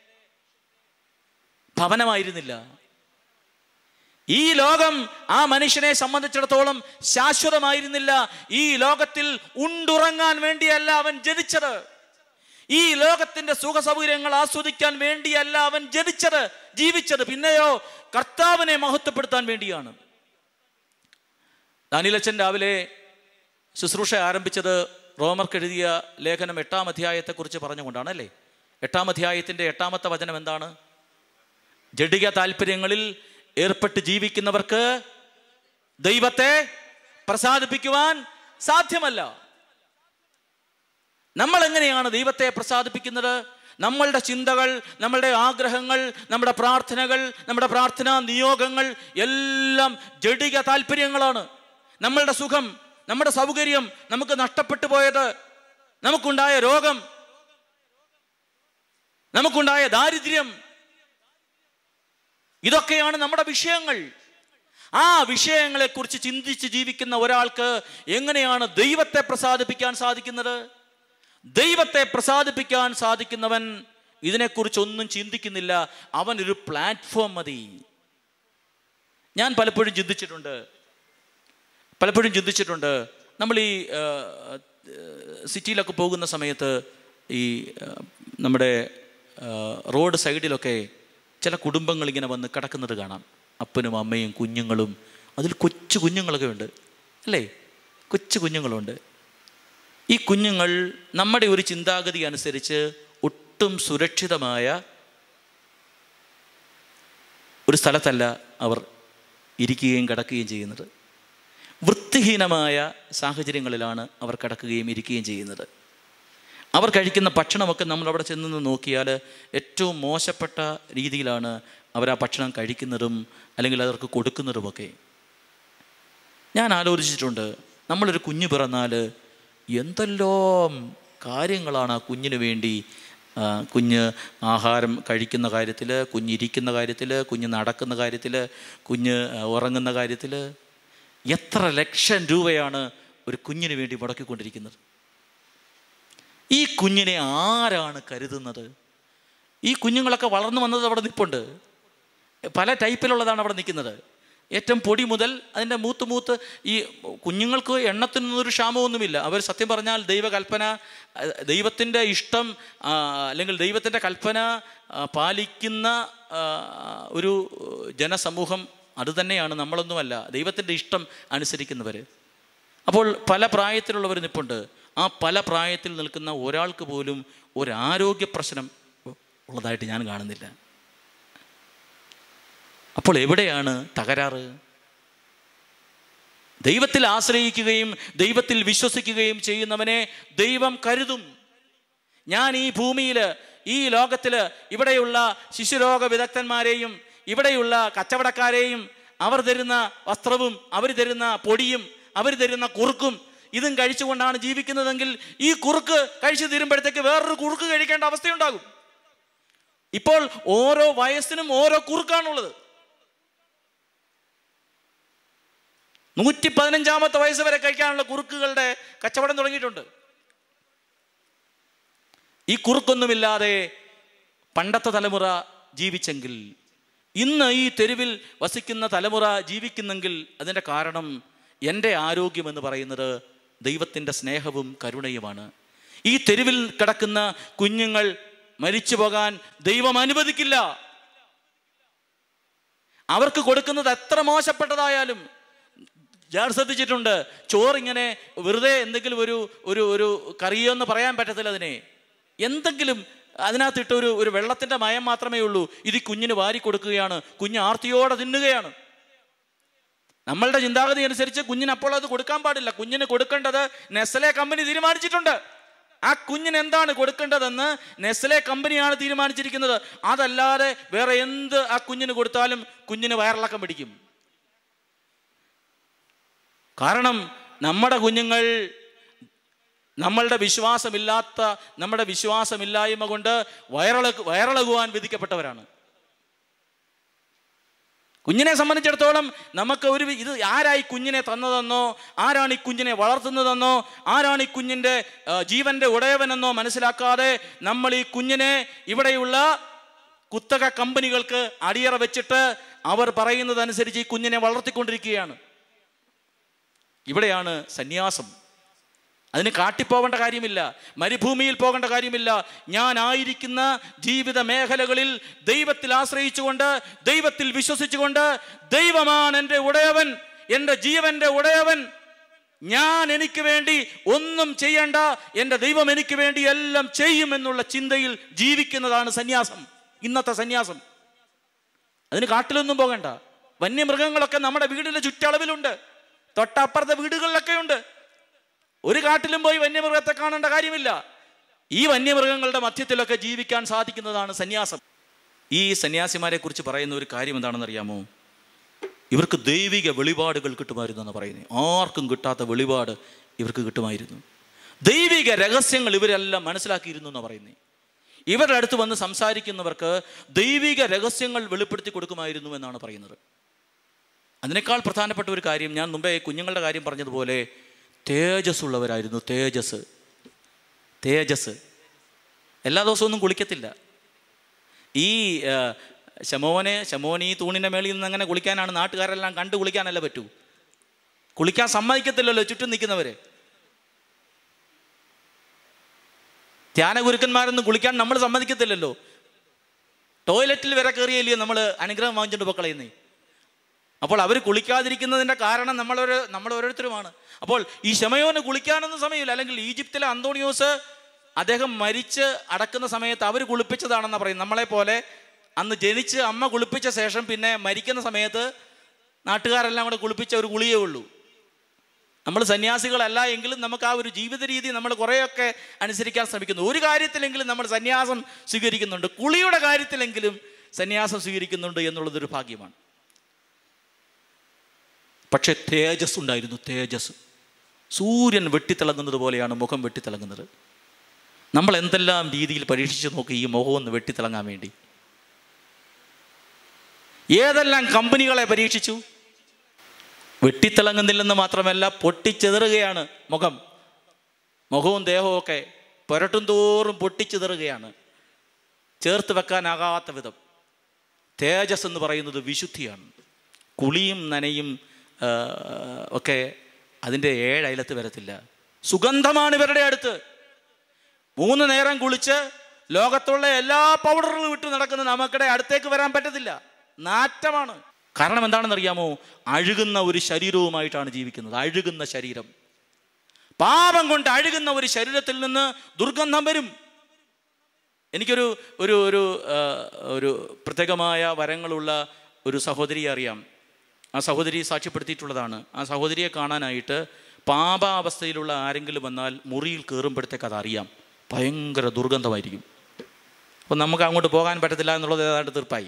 ഭവനമായിരുന്നില്ല ഈ ലോകം ആ മനുഷ്യനെ സംബന്ധിച്ചിടത്തോളം ശാശ്വതമായിരുന്നില്ല ഈ ലോകത്തിൽ ഉണ്ടുറങ്ങാൻ വേണ്ടിയല്ല അവൻ ജനിച്ചത് ഈ ലോകത്തിന്റെ സുഖ സൗകര്യങ്ങൾ ആസ്വദിക്കാൻ വേണ്ടിയല്ല അവൻ ജനിച്ചത് ജീവിച്ചത് പിന്നെയോ കർത്താവിനെ മഹത്വപ്പെടുത്താൻ വേണ്ടിയാണ് ദാനിലച്ചൻ രാവിലെ ശുശ്രൂഷ ആരംഭിച്ചത് റോമർക്ക് എഴുതിയ ലേഖനം എട്ടാം അധ്യായത്തെക്കുറിച്ച് പറഞ്ഞുകൊണ്ടാണ് അല്ലേ എട്ടാം അധ്യായത്തിന്റെ എട്ടാമത്തെ വചനം എന്താണ് ജഡിക താല്പര്യങ്ങളിൽ ഏർപ്പെട്ട് ജീവിക്കുന്നവർക്ക് ദൈവത്തെ പ്രസാദിപ്പിക്കുവാൻ സാധ്യമല്ല നമ്മൾ എങ്ങനെയാണ് ദൈവത്തെ പ്രസാദിപ്പിക്കുന്നത് നമ്മളുടെ ചിന്തകൾ നമ്മളുടെ ആഗ്രഹങ്ങൾ നമ്മുടെ പ്രാർത്ഥനകൾ നമ്മുടെ പ്രാർത്ഥനാ നിയോഗങ്ങൾ എല്ലാം ജഡിക താല്പര്യങ്ങളാണ് നമ്മളുടെ സുഖം നമ്മുടെ സൗകര്യം നമുക്ക് നഷ്ടപ്പെട്ടു പോയത് നമുക്കുണ്ടായ രോഗം നമുക്കുണ്ടായ ദാരിദ്ര്യം ഇതൊക്കെയാണ് നമ്മുടെ വിഷയങ്ങൾ ആ വിഷയങ്ങളെക്കുറിച്ച് ചിന്തിച്ച് ജീവിക്കുന്ന ഒരാൾക്ക് എങ്ങനെയാണ് ദൈവത്തെ പ്രസാദിപ്പിക്കാൻ സാധിക്കുന്നത് ദൈവത്തെ പ്രസാദിപ്പിക്കാൻ സാധിക്കുന്നവൻ ഇതിനെക്കുറിച്ച് ഒന്നും ചിന്തിക്കുന്നില്ല അവൻ ഒരു പ്ലാറ്റ്ഫോം മതി ഞാൻ പലപ്പോഴും ചിന്തിച്ചിട്ടുണ്ട് പലപ്പോഴും ചിന്തിച്ചിട്ടുണ്ട് നമ്മൾ ഈ ആ, ആ, സിറ്റിയിലൊക്കെ പോകുന്ന സമയത്ത് ഈ ആ, നമ്മുടെ ആ, റോഡ് സൈഡിലൊക്കെ ചില കുടുംബങ്ങൾ ഇങ്ങനെ വന്ന് കിടക്കുന്നത് കാണാം അപ്പനും അമ്മയും കുഞ്ഞുങ്ങളും അതിൽ കൊച്ചു കുഞ്ഞുങ്ങളൊക്കെ ഉണ്ട് അല്ലേ കൊച്ചു കുഞ്ഞുങ്ങളുണ്ട് ഈ കുഞ്ഞുങ്ങൾ നമ്മുടെ ഒരു ചിന്താഗതി അനുസരിച്ച് ഒട്ടും സുരക്ഷിതമായ ഒരു സ്ഥലത്തല്ല അവർ ഇരിക്കുകയും കിടക്കുകയും ചെയ്യുന്നത് വൃത്തിഹീനമായ സാഹചര്യങ്ങളിലാണ് അവർ കിടക്കുകയും ഇരിക്കുകയും ചെയ്യുന്നത് അവർ കഴിക്കുന്ന ഭക്ഷണമൊക്കെ നമ്മൾ അവിടെ ചെന്ന് നിന്ന് നോക്കിയാൽ ഏറ്റവും മോശപ്പെട്ട രീതിയിലാണ് അവർ ആ ഭക്ഷണം കഴിക്കുന്നതും അല്ലെങ്കിൽ അവർക്ക് കൊടുക്കുന്നതുമൊക്കെ ഞാൻ ആലോചിച്ചിട്ടുണ്ട് നമ്മളൊരു കുഞ്ഞ് പിറന്നാൽ എന്തെല്ലാം കാര്യങ്ങളാണ് ആ കുഞ്ഞിന് വേണ്ടി ആ, കുഞ്ഞ് ആഹാരം കഴിക്കുന്ന കാര്യത്തിൽ കുഞ്ഞിരിക്കുന്ന കാര്യത്തിൽ കുഞ്ഞ് നടക്കുന്ന കാര്യത്തിൽ കുഞ്ഞ് ആ, ഉറങ്ങുന്ന കാര്യത്തിൽ എത്ര ലക്ഷം രൂപയാണ് ഒരു കുഞ്ഞിന് വേണ്ടി മുടക്കിക്കൊണ്ടിരിക്കുന്നത് ഈ കുഞ്ഞിനെ ആരാണ് കരുതുന്നത് ഈ കുഞ്ഞുങ്ങളൊക്കെ വളർന്നു വന്നത് അവിടെ നിൽപ്പുണ്ട് പല ടൈപ്പിലുള്ളതാണ് അവിടെ നിൽക്കുന്നത് ഏറ്റവും പൊടി മുതൽ അതിൻ്റെ മൂത്ത് മൂത്ത് ഈ കുഞ്ഞുങ്ങൾക്ക് എണ്ണത്തിനൊന്നും ഒരു ക്ഷാമമൊന്നുമില്ല അവർ സത്യം പറഞ്ഞാൽ ദൈവകൽപ്പന അഹ് ദൈവത്തിൻ്റെ ഇഷ്ടം ആ, അല്ലെങ്കിൽ ദൈവത്തിൻ്റെ കൽപ്പന ആ, പാലിക്കുന്ന ആ, ഒരു ജനസമൂഹം അത് തന്നെയാണ് നമ്മളൊന്നുമല്ല ദൈവത്തിൻ്റെ ഇഷ്ടം അനുസരിക്കുന്നവർ അപ്പോൾ പല പ്രായത്തിലുള്ളവർ നിൽപ്പുണ്ട് ആ പല പ്രായത്തിൽ നിൽക്കുന്ന ഒരാൾക്ക് പോലും ഒരാരോഗ്യ പ്രശ്നം ഉള്ളതായിട്ട് ഞാൻ കാണുന്നില്ല അപ്പോൾ എവിടെയാണ് തകരാറ് ദൈവത്തിൽ ആശ്രയിക്കുകയും ദൈവത്തിൽ വിശ്വസിക്കുകയും ചെയ്യുന്നവനെ ദൈവം കരുതും ഞാൻ ഈ ഭൂമിയിൽ ഈ ലോകത്തിൽ ഇവിടെയുള്ള ശിശുരോഗ വിദഗ്ധന്മാരെയും ഇവിടെയുള്ള കച്ചവടക്കാരെയും അവർ തരുന്ന വസ്ത്രവും അവർ തരുന്ന പൊടിയും അവർ തരുന്ന കുറുക്കും ഇതും കഴിച്ചുകൊണ്ടാണ് ജീവിക്കുന്നതെങ്കിൽ ഈ കുറുക്ക് കഴിച്ചു തീരുമ്പോഴത്തേക്ക് വേറൊരു കുറുക്ക് കഴിക്കേണ്ട അവസ്ഥയുണ്ടാകും ഇപ്പോൾ ഓരോ വയസ്സിനും ഓരോ കുറുക്കാണുള്ളത് നൂറ്റി പതിനഞ്ചാമത്തെ വയസ്സ് വരെ കഴിക്കാനുള്ള കുറുക്കുകളുടെ കച്ചവടം തുടങ്ങിയിട്ടുണ്ട് ഈ കുറുക്കൊന്നുമില്ലാതെ പണ്ടത്തെ തലമുറ ജീവിച്ചെങ്കിൽ ഇന്ന് ഈ തെരുവിൽ വസിക്കുന്ന തലമുറ ജീവിക്കുന്നെങ്കിൽ അതിൻ്റെ കാരണം എൻ്റെ ആരോഗ്യം എന്ന് പറയുന്നത് ദൈവത്തിൻ്റെ സ്നേഹവും കരുണയുമാണ് ഈ തെരുവിൽ കിടക്കുന്ന കുഞ്ഞുങ്ങൾ മരിച്ചു പോകാൻ ദൈവം അനുവദിക്കില്ല അവർക്ക് കൊടുക്കുന്നത് എത്ര മോശപ്പെട്ടതായാലും ഞാൻ ശ്രദ്ധിച്ചിട്ടുണ്ട് ചോറിങ്ങനെ വെറുതെ എന്തെങ്കിലും ഒരു ഒരു ഒരു കറിയോ പറയാൻ പറ്റത്തില്ല അതിനെ എന്തെങ്കിലും അതിനകത്തിട്ട് ഒരു ഒരു വെള്ളത്തിൻ്റെ മയം മാത്രമേ ഉള്ളൂ ഇത് ഈ കുഞ്ഞിന് വാരി കൊടുക്കുകയാണ് കുഞ്ഞ് ആർത്തിയോടെ തിന്നുകയാണ് നമ്മളുടെ ചിന്താഗതി അനുസരിച്ച് കുഞ്ഞിന് അപ്പോൾ അത് കൊടുക്കാൻ പാടില്ല കുഞ്ഞിന് കൊടുക്കേണ്ടത് നെസ്ലെ കമ്പനി തീരുമാനിച്ചിട്ടുണ്ട് ആ കുഞ്ഞിന് എന്താണ് കൊടുക്കേണ്ടതെന്ന് നെസ്ലെ കമ്പനിയാണ് തീരുമാനിച്ചിരിക്കുന്നത് അതല്ലാതെ വേറെ എന്ത് ആ കുഞ്ഞിന് കൊടുത്താലും കുഞ്ഞിന് വയറിളക്കം പിടിക്കും കാരണം നമ്മുടെ കുഞ്ഞുങ്ങൾ നമ്മളുടെ വിശ്വാസമില്ലാത്ത നമ്മുടെ വിശ്വാസമില്ലായ്മ കൊണ്ട് വയറിള വയറിളകുവാൻ വിധിക്കപ്പെട്ടവരാണ് കുഞ്ഞിനെ സംബന്ധിച്ചിടത്തോളം നമുക്ക് ഒരു ഇത് ആരായി കുഞ്ഞിനെ തന്നതെന്നോ ആരാണ് ഈ കുഞ്ഞിനെ വളർത്തുന്നതെന്നോ ആരാണ് ഈ കുഞ്ഞിൻ്റെ ആ, ജീവന്റെ ഉടയവനെന്നോ മനസ്സിലാക്കാതെ നമ്മൾ ഈ കുഞ്ഞിനെ ഇവിടെയുള്ള കുത്തക കമ്പനികൾക്ക് അടിയറ വെച്ചിട്ട് അവർ പറയുന്നതനുസരിച്ച് ഈ കുഞ്ഞിനെ വളർത്തിക്കൊണ്ടിരിക്കുകയാണ് ഇവിടെയാണ് സന്യാസം അതിന് കാട്ടിപ്പോകേണ്ട കാര്യമില്ല മരുഭൂമിയിൽ പോകേണ്ട കാര്യമില്ല ഞാൻ ആയിരിക്കുന്ന ജീവിത മേഖലകളിൽ ദൈവത്തിൽ ആശ്രയിച്ചുകൊണ്ട് ദൈവത്തിൽ വിശ്വസിച്ചുകൊണ്ട് ദൈവമാണ് എൻ്റെ ഉടയവൻ എൻ്റെ ജീവന്റെ ഉടയവൻ ഞാൻ എനിക്ക് വേണ്ടി ഒന്നും ചെയ്യണ്ട എൻ്റെ ദൈവം എനിക്ക് വേണ്ടി എല്ലാം ചെയ്യും എന്നുള്ള ചിന്തയിൽ ജീവിക്കുന്നതാണ് സന്യാസം ഇന്നത്തെ സന്യാസം അതിന് കാട്ടിലൊന്നും പോകണ്ട വന്യമൃഗങ്ങളൊക്കെ നമ്മുടെ വീടിന്റെ ചുറ്റളവിലുണ്ട് തൊട്ടപ്പുറത്തെ വീടുകളിലൊക്കെ ഉണ്ട് ഒരു കാട്ടിലും പോയി വന്യമൃഗത്തെ കാണേണ്ട കാര്യമില്ല ഈ വന്യമൃഗങ്ങളുടെ മധ്യത്തിലൊക്കെ ജീവിക്കാൻ സാധിക്കുന്നതാണ് സന്യാസം ഈ സന്യാസിമാരെ കുറിച്ച് പറയുന്ന ഒരു കാര്യം എന്താണെന്ന് അറിയാമോ ഇവർക്ക് ദൈവിക വെളിപാടുകൾ കിട്ടുമായിരുന്നു എന്ന് പറയുന്നത് ആർക്കും കിട്ടാത്ത വെളിപാട് ഇവർക്ക് കിട്ടുമായിരുന്നു ദൈവിക രഹസ്യങ്ങൾ ഇവരെല്ലാം മനസ്സിലാക്കിയിരുന്നു എന്ന് പറയുന്നത് ഇവരുടെ അടുത്ത് വന്ന് സംസാരിക്കുന്നവർക്ക് ദൈവിക രഹസ്യങ്ങൾ വെളിപ്പെടുത്തി കൊടുക്കുമായിരുന്നു എന്നാണ് പറയുന്നത് അതിനേക്കാൾ പ്രധാനപ്പെട്ട ഒരു കാര്യം ഞാൻ മുമ്പേ കുഞ്ഞുങ്ങളുടെ കാര്യം പറഞ്ഞതുപോലെ തേജസ് ഉള്ളവരായിരുന്നു തേജസ് തേജസ് എല്ലാ ദിവസവും ഒന്നും കുളിക്കത്തില്ല ഈ ആ, ശമോനെ ശമോൻ ഈ തൂണിൻ്റെ മേളിൽ നിന്ന് അങ്ങനെ കുളിക്കാനാണ് നാട്ടുകാരെല്ലാം കണ്ടു കുളിക്കാനല്ല പറ്റൂ കുളിക്കാൻ സമ്മതിക്കത്തില്ലല്ലോ ചുറ്റും നിൽക്കുന്നവരെ ധ്യാനഗുരുക്കന്മാരൊന്നും കുളിക്കാൻ നമ്മൾ സമ്മതിക്കത്തില്ലല്ലോ ടോയ്ലറ്റിൽ വരെ കയറിയല്ലേ നമ്മൾ അനുഗ്രഹം വാങ്ങിച്ചിട്ട് പൊക്കളയുന്നേ അപ്പോൾ അവർ കുളിക്കാതിരിക്കുന്നതിൻ്റെ കാരണം നമ്മളൊരു നമ്മൾ ഓരോരുത്തരുമാണ് അപ്പോൾ ഈ ശമയോന് കുളിക്കാനൊന്നും സമയമില്ല അല്ലെങ്കിൽ ഈജിപ്തിലെ അന്തോണിയോസ് അദ്ദേഹം മരിച്ച് അടക്കുന്ന സമയത്ത് അവർ കുളിപ്പിച്ചതാണെന്ന് പറയും നമ്മളെ പോലെ അന്ന് ജനിച്ച് അമ്മ കുളിപ്പിച്ച ശേഷം പിന്നെ മരിക്കുന്ന സമയത്ത് നാട്ടുകാരെല്ലാം കൂടെ കുളിപ്പിച്ച ഒരു കുളിയേ ഉള്ളൂ നമ്മൾ സന്യാസികളല്ല എങ്കിലും നമുക്ക് ആ ഒരു ജീവിത രീതി നമ്മൾ കുറേയൊക്കെ അനുസരിക്കാൻ ശ്രമിക്കുന്നു ഒരു കാര്യത്തിലെങ്കിലും നമ്മൾ സന്യാസം സ്വീകരിക്കുന്നുണ്ട് കുളിയുടെ കാര്യത്തിലെങ്കിലും സന്യാസം സ്വീകരിക്കുന്നുണ്ട് എന്നുള്ളതൊരു ഭാഗ്യമാണ് പക്ഷേ തേജസ് ഉണ്ടായിരുന്നു തേജസ് സൂര്യൻ വെട്ടിത്തിളങ്ങുന്നത് പോലെയാണ് മുഖം വെട്ടിത്തിളങ്ങുന്നത് നമ്മൾ എന്തെല്ലാം രീതിയിൽ പരീക്ഷിച്ച് നോക്കി ഈ മുഖം ഒന്ന് വെട്ടിത്തിളങ്ങാൻ വേണ്ടി ഏതെല്ലാം കമ്പനികളെ പരീക്ഷിച്ചു വെട്ടിത്തിളങ്ങുന്നില്ലെന്ന് മാത്രമല്ല പൊട്ടിച്ചെതറുകയാണ് മുഖം മുഖവും ദേഹവും ഒക്കെ പുരട്ടും തോറും പൊട്ടിച്ചെതറുകയാണ് ചേർത്ത് വെക്കാനാകാത്ത വിധം തേജസ് എന്ന് പറയുന്നത് വിശുദ്ധിയാണ് കുളിയും നനയും ആ, ഒക്കെ അതിൻ്റെ ഏഴ് അയലത്ത് വരത്തില്ല സുഗന്ധമാണ് ഇവരുടെ അടുത്ത് മൂന്ന് നേരം കുളിച്ച് ലോകത്തുള്ള എല്ലാ പൗഡറുകളും വിട്ട് നടക്കുന്ന നമുക്കിടെ അടുത്തേക്ക് വരാൻ പറ്റത്തില്ല നാറ്റമാണ് കാരണം എന്താണെന്ന് അറിയാമോ അഴുകുന്ന ഒരു ശരീരവുമായിട്ടാണ് ജീവിക്കുന്നത് അഴുകുന്ന ശരീരം പാപം കൊണ്ട് അഴുകുന്ന ഒരു ശരീരത്തിൽ നിന്ന് ദുർഗന്ധം വരും എനിക്കൊരു ഒരു ഒരു ആ, ഒരു പ്രത്യേകമായ വരങ്ങളുള്ള ഒരു സഹോദരിയെ അറിയാം ആ സഹോദരി സാക്ഷ്യപ്പെടുത്തിയിട്ടുള്ളതാണ് ആ സഹോദരിയെ കാണാനായിട്ട് പാപാവസ്ഥയിലുള്ള ആരെങ്കിലും വന്നാൽ മുറിയിൽ കയറുമ്പോഴത്തേക്ക് അത് അറിയാം ഭയങ്കര ദുർഗന്ധമായിരിക്കും അപ്പം നമുക്ക് അങ്ങോട്ട് പോകാൻ പറ്റത്തില്ല എന്നുള്ളത് ഏതാണ്ട് തീർപ്പായി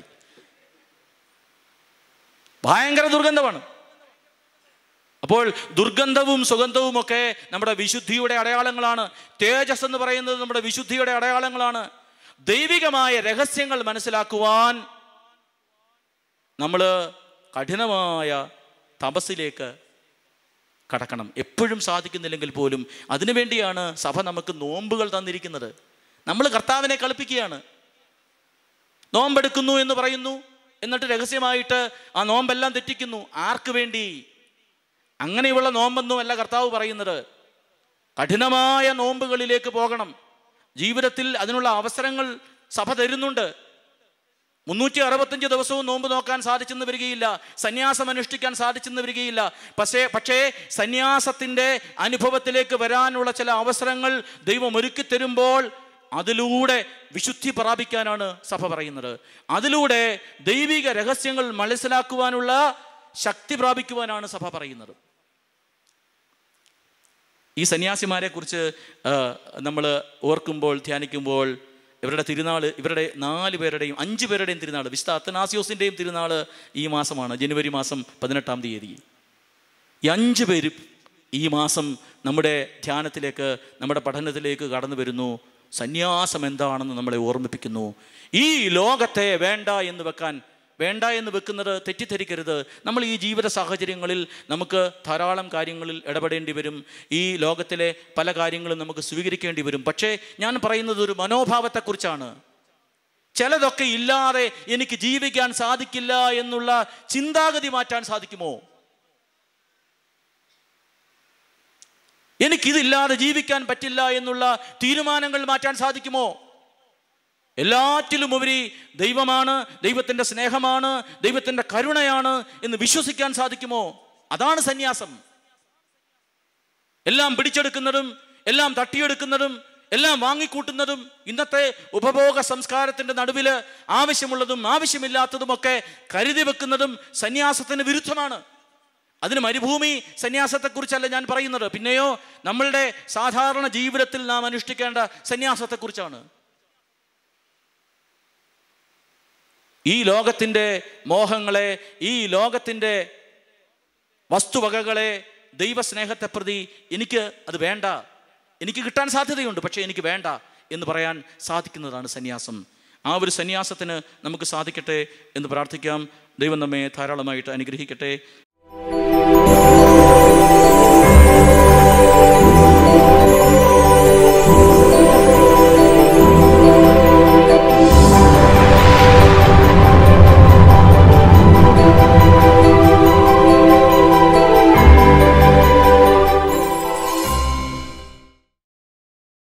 ഭയങ്കര ദുർഗന്ധമാണ് അപ്പോൾ ദുർഗന്ധവും സുഗന്ധവും ഒക്കെ നമ്മുടെ വിശുദ്ധിയുടെ അടയാളങ്ങളാണ് തേജസ് എന്ന് പറയുന്നത് നമ്മുടെ വിശുദ്ധിയുടെ അടയാളങ്ങളാണ് ദൈവികമായ രഹസ്യങ്ങൾ മനസ്സിലാക്കുവാൻ നമ്മൾ കഠിനമായ തപസ്സിലേക്ക് കടക്കണം എപ്പോഴും സാധിക്കുന്നില്ലെങ്കിൽ പോലും അതിനുവേണ്ടിയാണ് സഭ നമുക്ക് നോമ്പുകൾ തന്നിരിക്കുന്നത് നമ്മൾ കർത്താവിനെ കളിപ്പിക്കുകയാണ് നോമ്പെടുക്കുന്നു എന്ന് പറയുന്നു എന്നിട്ട് രഹസ്യമായിട്ട് ആ നോമ്പെല്ലാം തെറ്റിക്കുന്നു ആർക്ക് വേണ്ടി അങ്ങനെയുള്ള നോമ്പൊന്നുമല്ല കർത്താവ് പറയുന്നത് കഠിനമായ നോമ്പുകളിലേക്ക് പോകണം ജീവിതത്തിൽ അതിനുള്ള അവസരങ്ങൾ സഭ തരുന്നുണ്ട് മുന്നൂറ്റി അറുപത്തഞ്ച് ദിവസവും നോമ്പ് നോക്കാൻ സാധിച്ചെന്ന് വരികയില്ല സന്യാസം അനുഷ്ഠിക്കാൻ സാധിച്ചെന്ന് വരികയില്ല പക്ഷേ പക്ഷേ സന്യാസത്തിൻ്റെ അനുഭവത്തിലേക്ക് വരാനുള്ള ചില അവസരങ്ങൾ ദൈവം ഒരുക്കി തരുമ്പോൾ അതിലൂടെ വിശുദ്ധി പ്രാപിക്കാനാണ് സഭ പറയുന്നത് അതിലൂടെ ദൈവിക രഹസ്യങ്ങൾ മനസ്സിലാക്കുവാനുള്ള ശക്തി പ്രാപിക്കുവാനാണ് സഭ പറയുന്നത് ഈ സന്യാസിമാരെ കുറിച്ച് നമ്മൾ ഓർക്കുമ്പോൾ ധ്യാനിക്കുമ്പോൾ ഇവരുടെ തിരുനാൾ ഇവരുടെ നാല് പേരുടെയും അഞ്ച് പേരുടെയും തിരുനാൾ വിശുദ്ധ അത്തനാസിയോസിൻ്റെയും തിരുനാൾ ഈ മാസമാണ് ജനുവരി മാസം പതിനെട്ടാം തീയതി ഈ അഞ്ച് പേര് ഈ മാസം നമ്മുടെ ധ്യാനത്തിലേക്ക് നമ്മുടെ പഠനത്തിലേക്ക് കടന്നു വരുന്നു സന്യാസം എന്താണെന്ന് നമ്മളെ ഓർമ്മിപ്പിക്കുന്നു ഈ ലോകത്തെ വേണ്ട എന്ന് വെക്കാൻ വേണ്ട എന്ന് വെക്കുന്നത് തെറ്റിദ്ധരിക്കരുത് നമ്മൾ ഈ ജീവിത സാഹചര്യങ്ങളിൽ നമുക്ക് ധാരാളം കാര്യങ്ങളിൽ ഇടപെടേണ്ടി വരും ഈ ലോകത്തിലെ പല കാര്യങ്ങളും നമുക്ക് സ്വീകരിക്കേണ്ടി വരും പക്ഷേ ഞാൻ പറയുന്നത് ഒരു മനോഭാവത്തെക്കുറിച്ചാണ് ചിലതൊക്കെ ഇല്ലാതെ എനിക്ക് ജീവിക്കാൻ സാധിക്കില്ല എന്നുള്ള ചിന്താഗതി മാറ്റാൻ സാധിക്കുമോ എനിക്കിതില്ലാതെ ജീവിക്കാൻ പറ്റില്ല എന്നുള്ള തീരുമാനങ്ങൾ മാറ്റാൻ സാധിക്കുമോ എല്ലാറ്റിലും ഉപരി ദൈവമാണ് ദൈവത്തിൻ്റെ സ്നേഹമാണ് ദൈവത്തിൻ്റെ കരുണയാണ് എന്ന് വിശ്വസിക്കാൻ സാധിക്കുമോ അതാണ് സന്യാസം എല്ലാം പിടിച്ചെടുക്കുന്നതും എല്ലാം തട്ടിയെടുക്കുന്നതും എല്ലാം വാങ്ങിക്കൂട്ടുന്നതും ഇന്നത്തെ ഉപഭോഗ സംസ്കാരത്തിൻ്റെ നടുവിൽ ആവശ്യമുള്ളതും ആവശ്യമില്ലാത്തതുമൊക്കെ കരുതി വെക്കുന്നതും സന്യാസത്തിന് വിരുദ്ധമാണ് അതിന് മരുഭൂമി സന്യാസത്തെക്കുറിച്ചല്ല ഞാൻ പറയുന്നത് പിന്നെയോ നമ്മളുടെ സാധാരണ ജീവിതത്തിൽ നാം അനുഷ്ഠിക്കേണ്ട സന്യാസത്തെക്കുറിച്ചാണ് ഈ ലോകത്തിൻ്റെ മോഹങ്ങളെ ഈ ലോകത്തിൻ്റെ വസ്തുവകകളെ ദൈവസ്നേഹത്തെ പ്രതി എനിക്ക് അത് വേണ്ട എനിക്ക് കിട്ടാൻ സാധ്യതയുണ്ട് പക്ഷേ എനിക്ക് വേണ്ട എന്ന് പറയാൻ സാധിക്കുന്നതാണ് സന്യാസം ആ ഒരു സന്യാസത്തിന് നമുക്ക് സാധിക്കട്ടെ എന്ന് പ്രാർത്ഥിക്കാം ദൈവം നമ്മെ ധാരാളമായിട്ട് അനുഗ്രഹിക്കട്ടെ